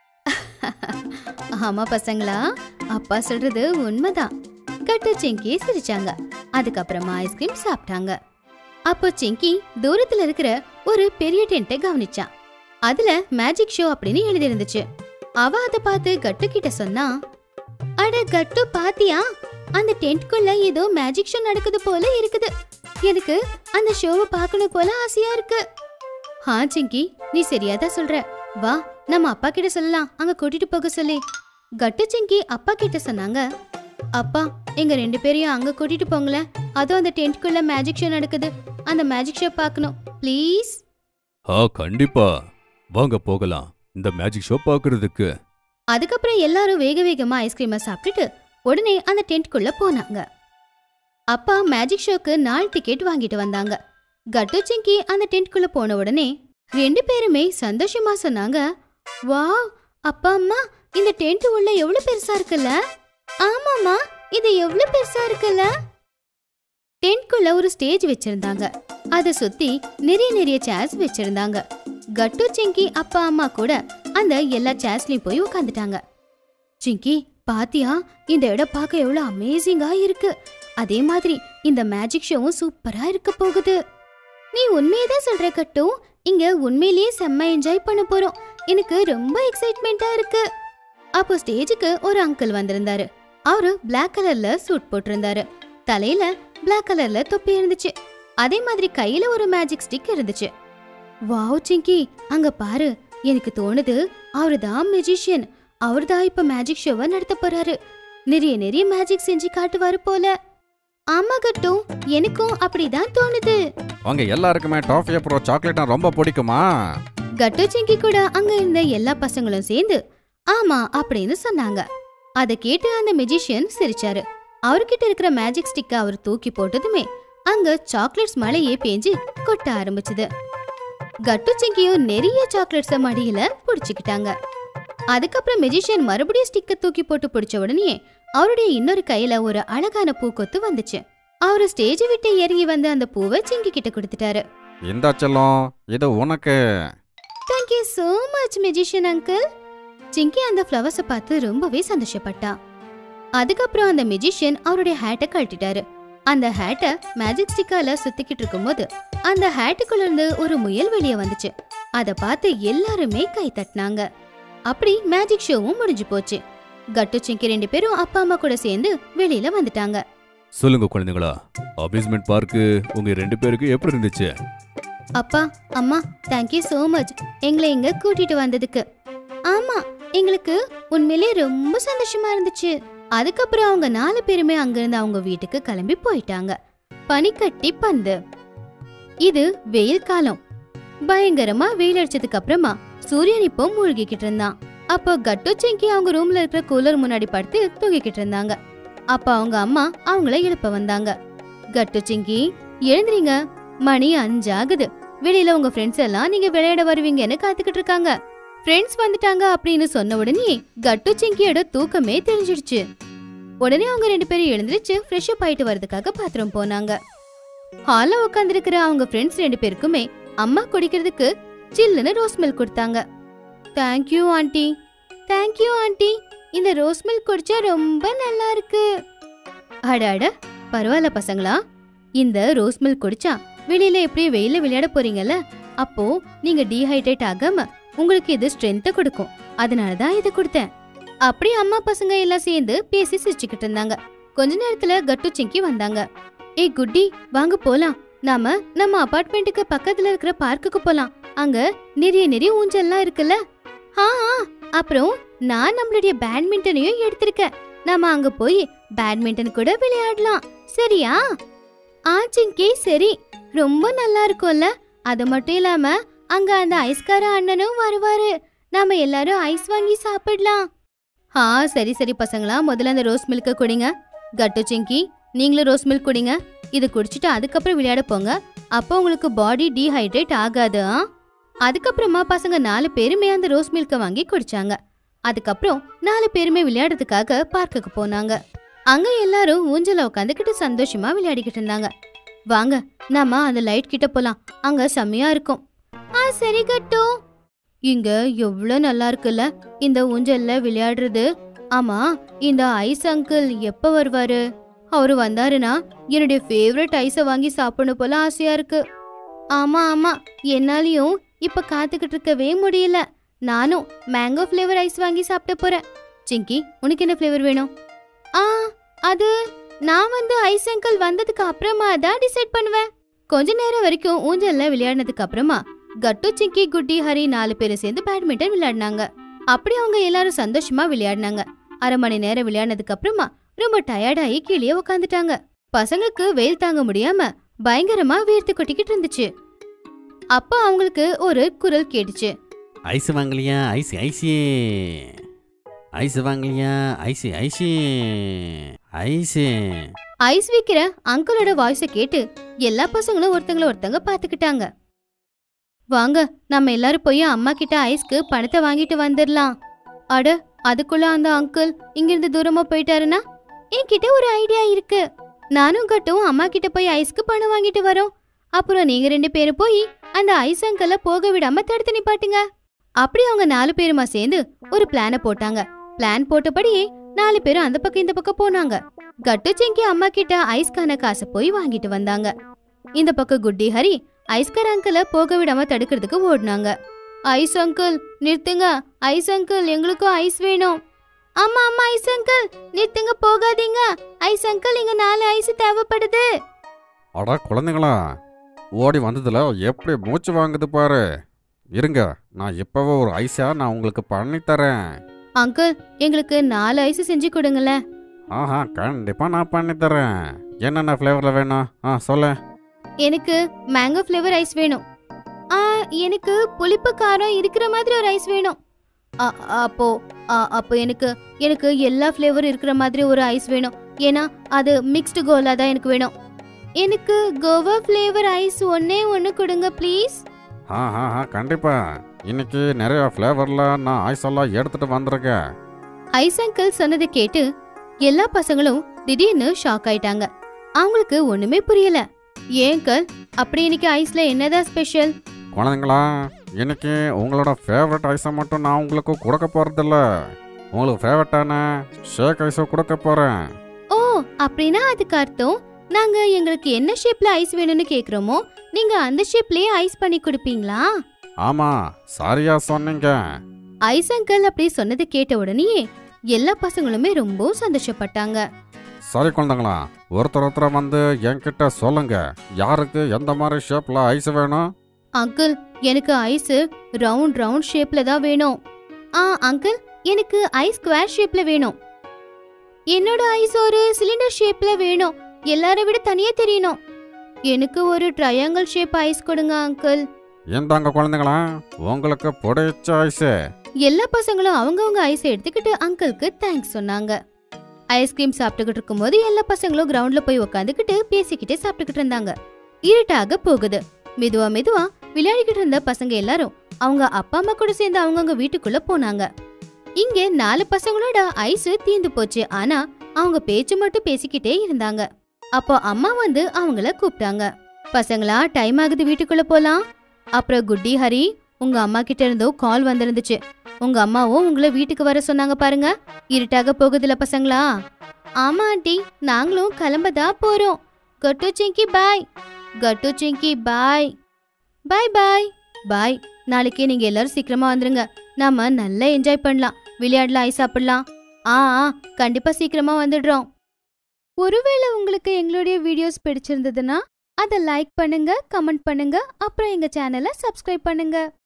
ஆமா பசங்களா அப்பா சொல்றது உண்மைதான் கட்டு சிங்கி சிரிச்சாங்க அதுக்கப்புறமா ஐஸ்கிரீம் சாப்பிட்டாங்க அப்போ சிங்கி தூரத்துல இருக்கிற ஒரு பெரிய டென்ட்டை கவனிச்சான் அதுல மேஜிக் ஷோ அப்படின்னு எழுதி இருந்துச்சு அவ அதை பார்த்து கட்டு கிட்ட சொன்னா அட கட்டு பாத்தியா அந்த டென்ட்குள்ள ஏதோ மேஜிக் ஷோ நடக்குது போல இருக்குது எனக்கு அந்த ஷோவை பார்க்கணும் போல ஆசையா இருக்கு ஹா சிங்கி நீ சரியாதான் சொல்ற வா நம்ம அப்பா கிட்ட சொல்லலாம் அங்க கூட்டிட்டு போக சொல்லி கட்டு சிங்கி அப்பா கிட்ட சொன்னாங்க அப்பா எங்க ரெண்டு பேரையும் அங்க கூட்டிட்டு போங்களேன் அதுவும் அந்த டென்ட்குள்ள மேஜிக் ஷோ நடக்குது அந்த மேஜிக் ஷோ பார்க்கணும் ப்ளீஸ் ஆ கண்டிப்பா வாங்க போகலாம் இந்த மேஜிக் ஷோ பார்க்கறதுக்கு அதுக்கப்புறம் எல்லாரும் வேக வேகமா ஐஸ்கிரீமை சாப்பிட்டுட்டு உடனே அந்த டென்ட்குள்ள போனாங்க அப்பா மேஜிக் ஷோக்கு நாலு டிக்கெட் வாங்கிட்டு வந்தாங்க கட்டு சிங்கி அந்த டென்ட்குள்ள போன உடனே ரெண்டு பேருமே சந்தோஷமா சொன்னாங்க வாவ் அப்பா அம்மா இந்த டென்ட் உள்ள எவ்வளவு பெருசா இருக்குல்ல ஆமாமா இது எவ்வளவு பெருசா இருக்குல்ல டென்ட்குள்ள ஒரு ஸ்டேஜ் வச்சிருந்தாங்க அதை சுத்தி நிறைய நிறைய சேர்ஸ் வச்சிருந்தாங்க கட்டு சிங்கி அப்பா அம்மா கூட அந்த எல்லா சேர்ஸ்லயும் போய் உட்காந்துட்டாங்க சிங்கி பாத்தியா இந்த இடம் பார்க்க எவ்வளவு அமேசிங்கா இருக்கு அதே மாதிரி இந்த மேஜிக் ஷோவும் சூப்பரா இருக்க போகுது நீ உண்மையதான் சொல்ற கட்டு இங்க உண்மையிலேயே செம்ம என்ஜாய் பண்ண போறோம் எனக்கு ரொம்ப எக்ஸைட்மெண்டா இருக்கு அப்போ ஸ்டேஜுக்கு ஒரு அங்கிள் வந்திருந்தாரு அவரு Black கலர்ல சூட் போட்டிருந்தாரு தலையில Black கலர்ல தொப்பி இருந்துச்சு அதே மாதிரி கையில ஒரு மேஜிக் ஸ்டிக் இருந்துச்சு வாவ் சிங்கி அங்க பாரு எனக்கு தோணுது அவரு தான் மெஜிஷியன் அவர் தான் இப்ப மேஜிக் ஷோவை நடத்த போறாரு நிறைய நிறைய மேஜிக் செஞ்சு காட்டுவாரு போல ஆமா கட்டும் எனக்கும் அப்படிதான் தோணுது உங்க எல்லாருக்குமே டாஃபி அப்புறம் சாக்லேட்னா ரொம்ப பிடிக்குமா கட்டு சிங்கி கூட அங்க இருந்த எல்லா பசங்களும் சேர்ந்து ஆமா அப்படின்னு சொன்னாங்க அதை கேட்டு அந்த மெஜிஷியன் சிரிச்சாரு அவர்கிட்ட இருக்கிற மேஜிக் ஸ்டிக்க அவர் தூக்கி போட்டதுமே அங்க சாக்லேட்ஸ் மழையே பேஞ்சு கொட்ட ஆரம்பிச்சது கட்டு சிங்கியும் நிறைய சாக்லேட்ஸ மடியில புடிச்சுக்கிட்டாங்க அதுக்கப்புறம் மெஜிஷியன் மறுபடியும் ஸ்டிக்க தூக்கி போட்டு பிடிச்ச உடனே அவருடைய இன்னொரு கையில ஒரு அழகான பூக்கொத்து வந்துச்சு அவரு ஸ்டேஜ் விட்டு இறங்கி வந்து அந்த பூவை சிங்கி கிட்ட கொடுத்துட்டாரு இந்த செல்லம் இது உனக்கு thank you so much magician uncle Chinki அந்த ஃப்ளவர்ஸை பார்த்து ரொம்பவே சந்தோஷப்பட்டா அதுக்கப்புறம் அந்த மெஜிஷியன் அவருடைய ஹேட்டை கழட்டிட்டாரு அந்த ஹேட்டை மேஜிக் ஸ்டிக்கால சுத்திக்கிட்டு இருக்கும்போது அந்த ஹேட்டுக்குள்ள இருந்து ஒரு முயல் வெளியே வந்துச்சு அதை பார்த்து எல்லாருமே கை தட்டினாங்க அப்படி மேஜிக் ஷோவும் முடிஞ்சு போச்சு கட்டு சிங்கி ரெண்டு பேரும் அப்பா அம்மா கூட சேர்ந்து வெளியில வந்துட்டாங்க சொல்லுங்க குழந்தைங்களா அம்யூஸ்மெண்ட் பார்க்கு உங்க ரெண்டு பேருக்கு எப்படி இருந்துச்சு அப்பா அம்மா தேங்க்யூ so மச் எங்களை இங்க கூட்டிட்டு வந்ததுக்கு ஆமா எங்களுக்கு உண்மையிலே ரொம்ப சந்தோஷமா இருந்துச்சு அதுக்கப்புறம் அவங்க நாலு பேருமே அங்கிருந்து அவங்க வீட்டுக்கு கிளம்பி போயிட்டாங்க பனிக்கட்டி பந்து இது வெயில் காலம் பயங்கரமா வெயில் அடிச்சதுக்கு அப்புறமா சூரியன் இப்போ மூழ்கிக்கிட்டு இருந்தான் அப்போ கட்டு சிங்கி அவங்க ரூம்ல இருக்கிற கூலர் முன்னாடி படுத்து தூங்கிக்கிட்டு இருந்தாங்க அப்ப அவங்க அம்மா அவங்கள எழுப்ப வந்தாங்க கட்டு சிங்கி எழுந்துறீங்க மணி அஞ்சாகுது வெளியில உங்க ஃப்ரெண்ட்ஸ் எல்லாம் நீங்க விளையாட வருவீங்கன்னு காத்துக்கிட்டு இருக்காங்க ஃப்ரெண்ட்ஸ் வந்துட்டாங்க அப்படின்னு சொன்ன உடனே கட்டு சிங்கியோட தூக்கமே தெரிஞ்சிடுச்சு உடனே அவங்க ரெண்டு பேரும் எழுந்திருச்சு ஃப்ரெஷ் அப் ஆயிட்டு வரதுக்காக பாத்ரூம் போனாங்க ஹால்ல உட்காந்துருக்கிற அவங்க ஃப்ரெண்ட்ஸ் ரெண்டு பேருக்குமே அம்மா குடிக்கிறதுக்கு சில்லுன்னு ரோஸ் மில்க் கொடுத்தாங்க தேங்க்யூ ஆண்டி தேங்க்யூ ஆண்டி இந்த ரோஸ் மில்க் குடிச்சா ரொம்ப நல்லா இருக்கு அட அட பரவாயில்ல பசங்களா இந்த ரோஸ் மில்க் குடிச்சா வெளியில எப்படி வெயில விளையாட போறீங்கல்ல அப்போ நீங்க டீஹைட்ரேட் ஆகாம உங்களுக்கு இது ஸ்ட்ரென்த்தை கொடுக்கும் அதனால தான் இதை கொடுத்தேன் அப்படி அம்மா பசங்க எல்லாம் சேர்ந்து பேசி சிரிச்சுக்கிட்டு இருந்தாங்க கொஞ்ச நேரத்துல கட்டு சிங்கி வந்தாங்க ஏய் குட்டி வாங்க போலாம் நாம நம்ம அபார்ட்மெண்ட்டுக்கு பக்கத்துல இருக்கிற பார்க்குக்கு போலாம் அங்க நிறைய நிறைய ஊஞ்சல்லாம் இருக்குல்ல ஆ ஆ, அப்புறம் நான் நம்மளுடைய பேட்மிண்டனையும் எடுத்திருக்கேன் நாம அங்க போய் பேட்மிண்டன் கூட விளையாடலாம் சரியா ஆ சிங்கி சரி ரொம்ப நல்லா இருக்கும்ல அது மட்டும் இல்லாம அங்க அந்த ஐஸ்கார அண்ணனும் வருவாரு நாம எல்லாரும் ஐஸ் வாங்கி சாப்பிடலாம் ஆ சரி சரி பசங்களா முதல்ல அந்த ரோஸ் மில்க குடிங்க கட்டு சிங்கி நீங்களும் ரோஸ் மில்க் குடிங்க இது குடிச்சிட்டு அதுக்கப்புறம் விளையாட போங்க அப்போ உங்களுக்கு பாடி டீஹைட்ரேட் ஆகாது ஆ? அதுக்கப்புறமா பசங்க நாலு பேருமே அந்த ரோஸ் மில்க வாங்கி குடிச்சாங்க அதுக்கப்புறம் நாலு பேருமே விளையாடுறதுக்காக பார்க்குக்கு போனாங்க அங்க எல்லாரும் ஊஞ்சல உட்காந்துக்கிட்டு சந்தோஷமா விளையாடிக்கிட்டு இருந்தாங்க வாங்க நாம அந்த லைட் கிட்ட போலாம் அங்க செம்மையா இருக்கும் ஆ சரி கட்டு இங்க எவ்வளவு நல்லா இருக்குல்ல இந்த ஊஞ்சல்ல விளையாடுறது ஆமா இந்த ஐஸ் அங்கிள் எப்ப வருவாரு அவரு வந்தாருன்னா என்னுடைய ஃபேவரட் ஐஸ வாங்கி சாப்பிடணும் போல ஆசையா இருக்கு ஆமா ஆமா என்னாலயும் இப்ப காத்துக்கிட்டு இருக்கவே முடியல நானும் மேங்கோ ஃப்ளேவர் ஐஸ் வாங்கி சாப்பிட போறேன் சிங்கி உனக்கு என்ன ஃப்ளேவர் வேணும் ஆ அது நான் வந்து ஐஸ் அங்கிள் வந்ததுக்கு அப்புறமா தான் டிசைட் பண்ணுவேன் கொஞ்ச நேரம் வரைக்கும் ஊஞ்சல்ல விளையாடினதுக்கு அப்புறமா கட்டு சிங்கி குட்டி ஹரி நாலு பேரும் சேர்ந்து பேட்மிண்டன் விளையாடினாங்க அப்படி அவங்க எல்லாரும் சந்தோஷமா விளையாடினாங்க அரை மணி நேரம் விளையாடினதுக்கு அப்புறமா ரொம்ப டயர்டாகி கீழே உக்காந்துட்டாங்க பசங்களுக்கு வெயில் தாங்க முடியாம பயங்கரமா வேர்த்து கொட்டிக்கிட்டு இருந்துச்சு அப்போ அவங்களுக்கு ஒரு குரல் கேட்டுச்சு ஐஸ் வாங்கலையா ஐஸ் ஐசி ஐஸ் வாங்கலையா ஐசி ஐசி ஐஸு ஐஸ் விக்கிற அங்கிளோட வாய்ஸ கேட்டு எல்லா பசங்களும் ஒருத்தங்கள ஒருத்தங்க பாத்துக்கிட்டாங்க வாங்க நம்ம எல்லாரும் போய் அம்மா கிட்ட ஐஸ்க்கு பணத்தை வாங்கிட்டு வந்துடலாம் அட அதுக்குள்ள அந்த அங்கிள் இங்கிருந்து தூரமா போயிட்டாருன்னா என்கிட்ட ஒரு ஐடியா இருக்கு நானும் கட்டும் அம்மா கிட்ட போய் ஐஸ்க்கு பணம் வாங்கிட்டு வரோம் அப்புறம் நீங்க ரெண்டு பேரும் போய் அந்த ஐஸ் அங்கிள போக விடாம தடுத்து நிப்பாட்டுங்க அப்படி அவங்க நாலு பேருமா சேர்ந்து ஒரு பிளான போட்டாங்க பிளான் போட்டபடியே நாலு பேரும் அந்த பக்கம் இந்த பக்கம் போனாங்க கட்டு செங்கி அம்மா கிட்ட ஐஸ்கான காசை போய் வாங்கிட்டு வந்தாங்க இந்த பக்கம் குட்டி ஹரி ஐஸ்கார அங்கிள போக விடாம தடுக்கிறதுக்கு ஓடுனாங்க ஐஸ் அங்கிள் நிறுத்துங்க ஐஸ் அங்கிள் எங்களுக்கும் ஐஸ் வேணும் அம்மா அம்மா ஐஸ் அங்கிள் நிறுத்துங்க போகாதீங்க ஐஸ் அங்கிள் இங்க நாலு ஐஸ் தேவைப்படுது அட குழந்தைங்களா ஓடி வந்ததுல எப்படி மூச்சு வாங்குது பாரு இருங்க நான் இப்பவே ஒரு ஐஸா நான் உங்களுக்கு பண்ணி தரேன் அங்கிள் எங்களுக்கு நாலு ஐஸ் செஞ்சு கொடுங்களேன் ஆஹா கண்டிப்பா நான் பண்ணி தரேன் என்னென்ன ஃப்ளேவர்ல வேணும் ஆ சொல்ல எனக்கு மேங்கோ ஃப்ளேவர் ஐஸ் வேணும் ஆ எனக்கு புளிப்பு காரம் இருக்கிற மாதிரி ஒரு ஐஸ் வேணும் அ, அப்போ அ, அப்போ எனக்கு எனக்கு எல்லா ஃப்ளேவர் இருக்கிற மாதிரி ஒரு ஐஸ் வேணும் ஏன்னா அது மிக்ஸ்டு கோலா தான் எனக்கு வேணும் எனக்கு கோவா ஃப்ளேவர் ஐஸ் ஒன்னே ஒன்று கொடுங்க ப்ளீஸ் ஆ ஆ ஆ கண்டிப்பா இன்னைக்கு நிறைய ஃப்ளேவர்ல நான் ஐஸ் எல்லாம் எடுத்துட்டு வந்திருக்கேன் ஐஸ் அங்கிள் சொன்னதை கேட்டு எல்லா பசங்களும் திடீர்னு ஷாக் ஆயிட்டாங்க அவங்களுக்கு ஒண்ணுமே புரியல ஏன் அங்கிள் அப்படி இன்னைக்கு ஐஸ்ல என்னதான் ஸ்பெஷல் குழந்தைங்களா இன்னைக்கு உங்களோட ஃபேவரட் ஐஸை மட்டும் நான் உங்களுக்கு கொடுக்க போறதில்ல உங்களுக்கு ஃபேவரட்டான ஷேக் ஐஸை கொடுக்க போறேன் ஓ அப்படின்னா அதுக்கு அர்த்தம் நாங்க எங்களுக்கு என்ன ஷேப்ல ஐஸ் வேணும்னு கேக்குறோமோ நீங்க அந்த ஷேப்லயே ஐஸ் பண்ணி கொடுப்பீங்களா ஆமா சரியா சொன்னீங்க ஐஸ் அங்கிள் அப்படி சொன்னதை கேட்ட உடனேயே எல்லா பசங்களுமே ரொம்ப சந்தோஷப்பட்டாங்க சரி குழந்தைங்களா ஒருத்தர் ஒருத்தர் வந்து என்கிட்ட சொல்லுங்க யாருக்கு எந்த மாதிரி ஷேப்ல ஐஸ் வேணும் அங்கிள் எனக்கு ஐஸ் ரவுண்ட் ரவுண்ட் ஷேப்ல தான் வேணும் ஆ அங்கிள் எனக்கு ஐஸ் ஸ்கொயர் ஷேப்ல வேணும் என்னோட ஐஸ் ஒரு சிலிண்டர் ஷேப்ல வேணும் எல்லாரை விட தனியா தெரியணும் எனக்கு ஒரு ட்ரையாங்கிள் ஷேப் ஐஸ் கொடுங்க அங்கிள் இந்தாங்க குழந்தைங்களா உங்களுக்கு பிடிச்ச ஐஸு எல்லா பசங்களும் அவங்கவங்க ஐஸை எடுத்துக்கிட்டு அங்கிளுக்கு தேங்க்ஸ் சொன்னாங்க ஐஸ்கிரீம் சாப்பிட்டுக்கிட்டு இருக்கும்போது எல்லா பசங்களும் கிரவுண்ட்ல போய் உட்காந்துக்கிட்டு பேசிக்கிட்டே சாப்பிட்டுக்கிட்டு இருந்தாங்க இருட்டாக போகுது மெதுவா மெதுவா விளையாடிக்கிட்டு இருந்த பசங்க எல்லாரும் அவங்க அப்பா அம்மா கூட சேர்ந்து அவங்கவங்க வீட்டுக்குள்ள போனாங்க இங்க நாலு பசங்களோட ஐஸ் தீந்து போச்சு ஆனா அவங்க பேச்சு மட்டும் பேசிக்கிட்டே இருந்தாங்க அப்போ அம்மா வந்து அவங்கள கூப்பிட்டாங்க பசங்களா டைம் ஆகுது வீட்டுக்குள்ள போலாம் அப்புறம் குட்டி ஹரி உங்க அம்மா கிட்ட இருந்தோ கால் வந்திருந்துச்சு உங்க அம்மாவும் உங்களை வீட்டுக்கு வர சொன்னாங்க பாருங்க இருட்டாக போகுதுல பசங்களா ஆமா ஆண்டி நாங்களும் கிளம்பதா போறோம் கட்டு சிங்கி பாய் கட்டு சிங்கி பாய் பாய் பாய் பாய் நாளைக்கு நீங்க எல்லாரும் சீக்கிரமா வந்துருங்க நாம நல்லா என்ஜாய் பண்ணலாம் விளையாடலாம் ஐஸ் சாப்பிடலாம் ஆ ஆ, கண்டிப்பா சீக்கிரமா வந்துடுறோம் ஒருவேளை உங்களுக்கு எங்களுடைய வீடியோஸ் பிடிச்சிருந்ததுன்னா அதை லைக் பண்ணுங்க கமெண்ட் பண்ணுங்க அப்புறம் எங்க சேனலை சப்ஸ்கிரைப் பண்ணுங்க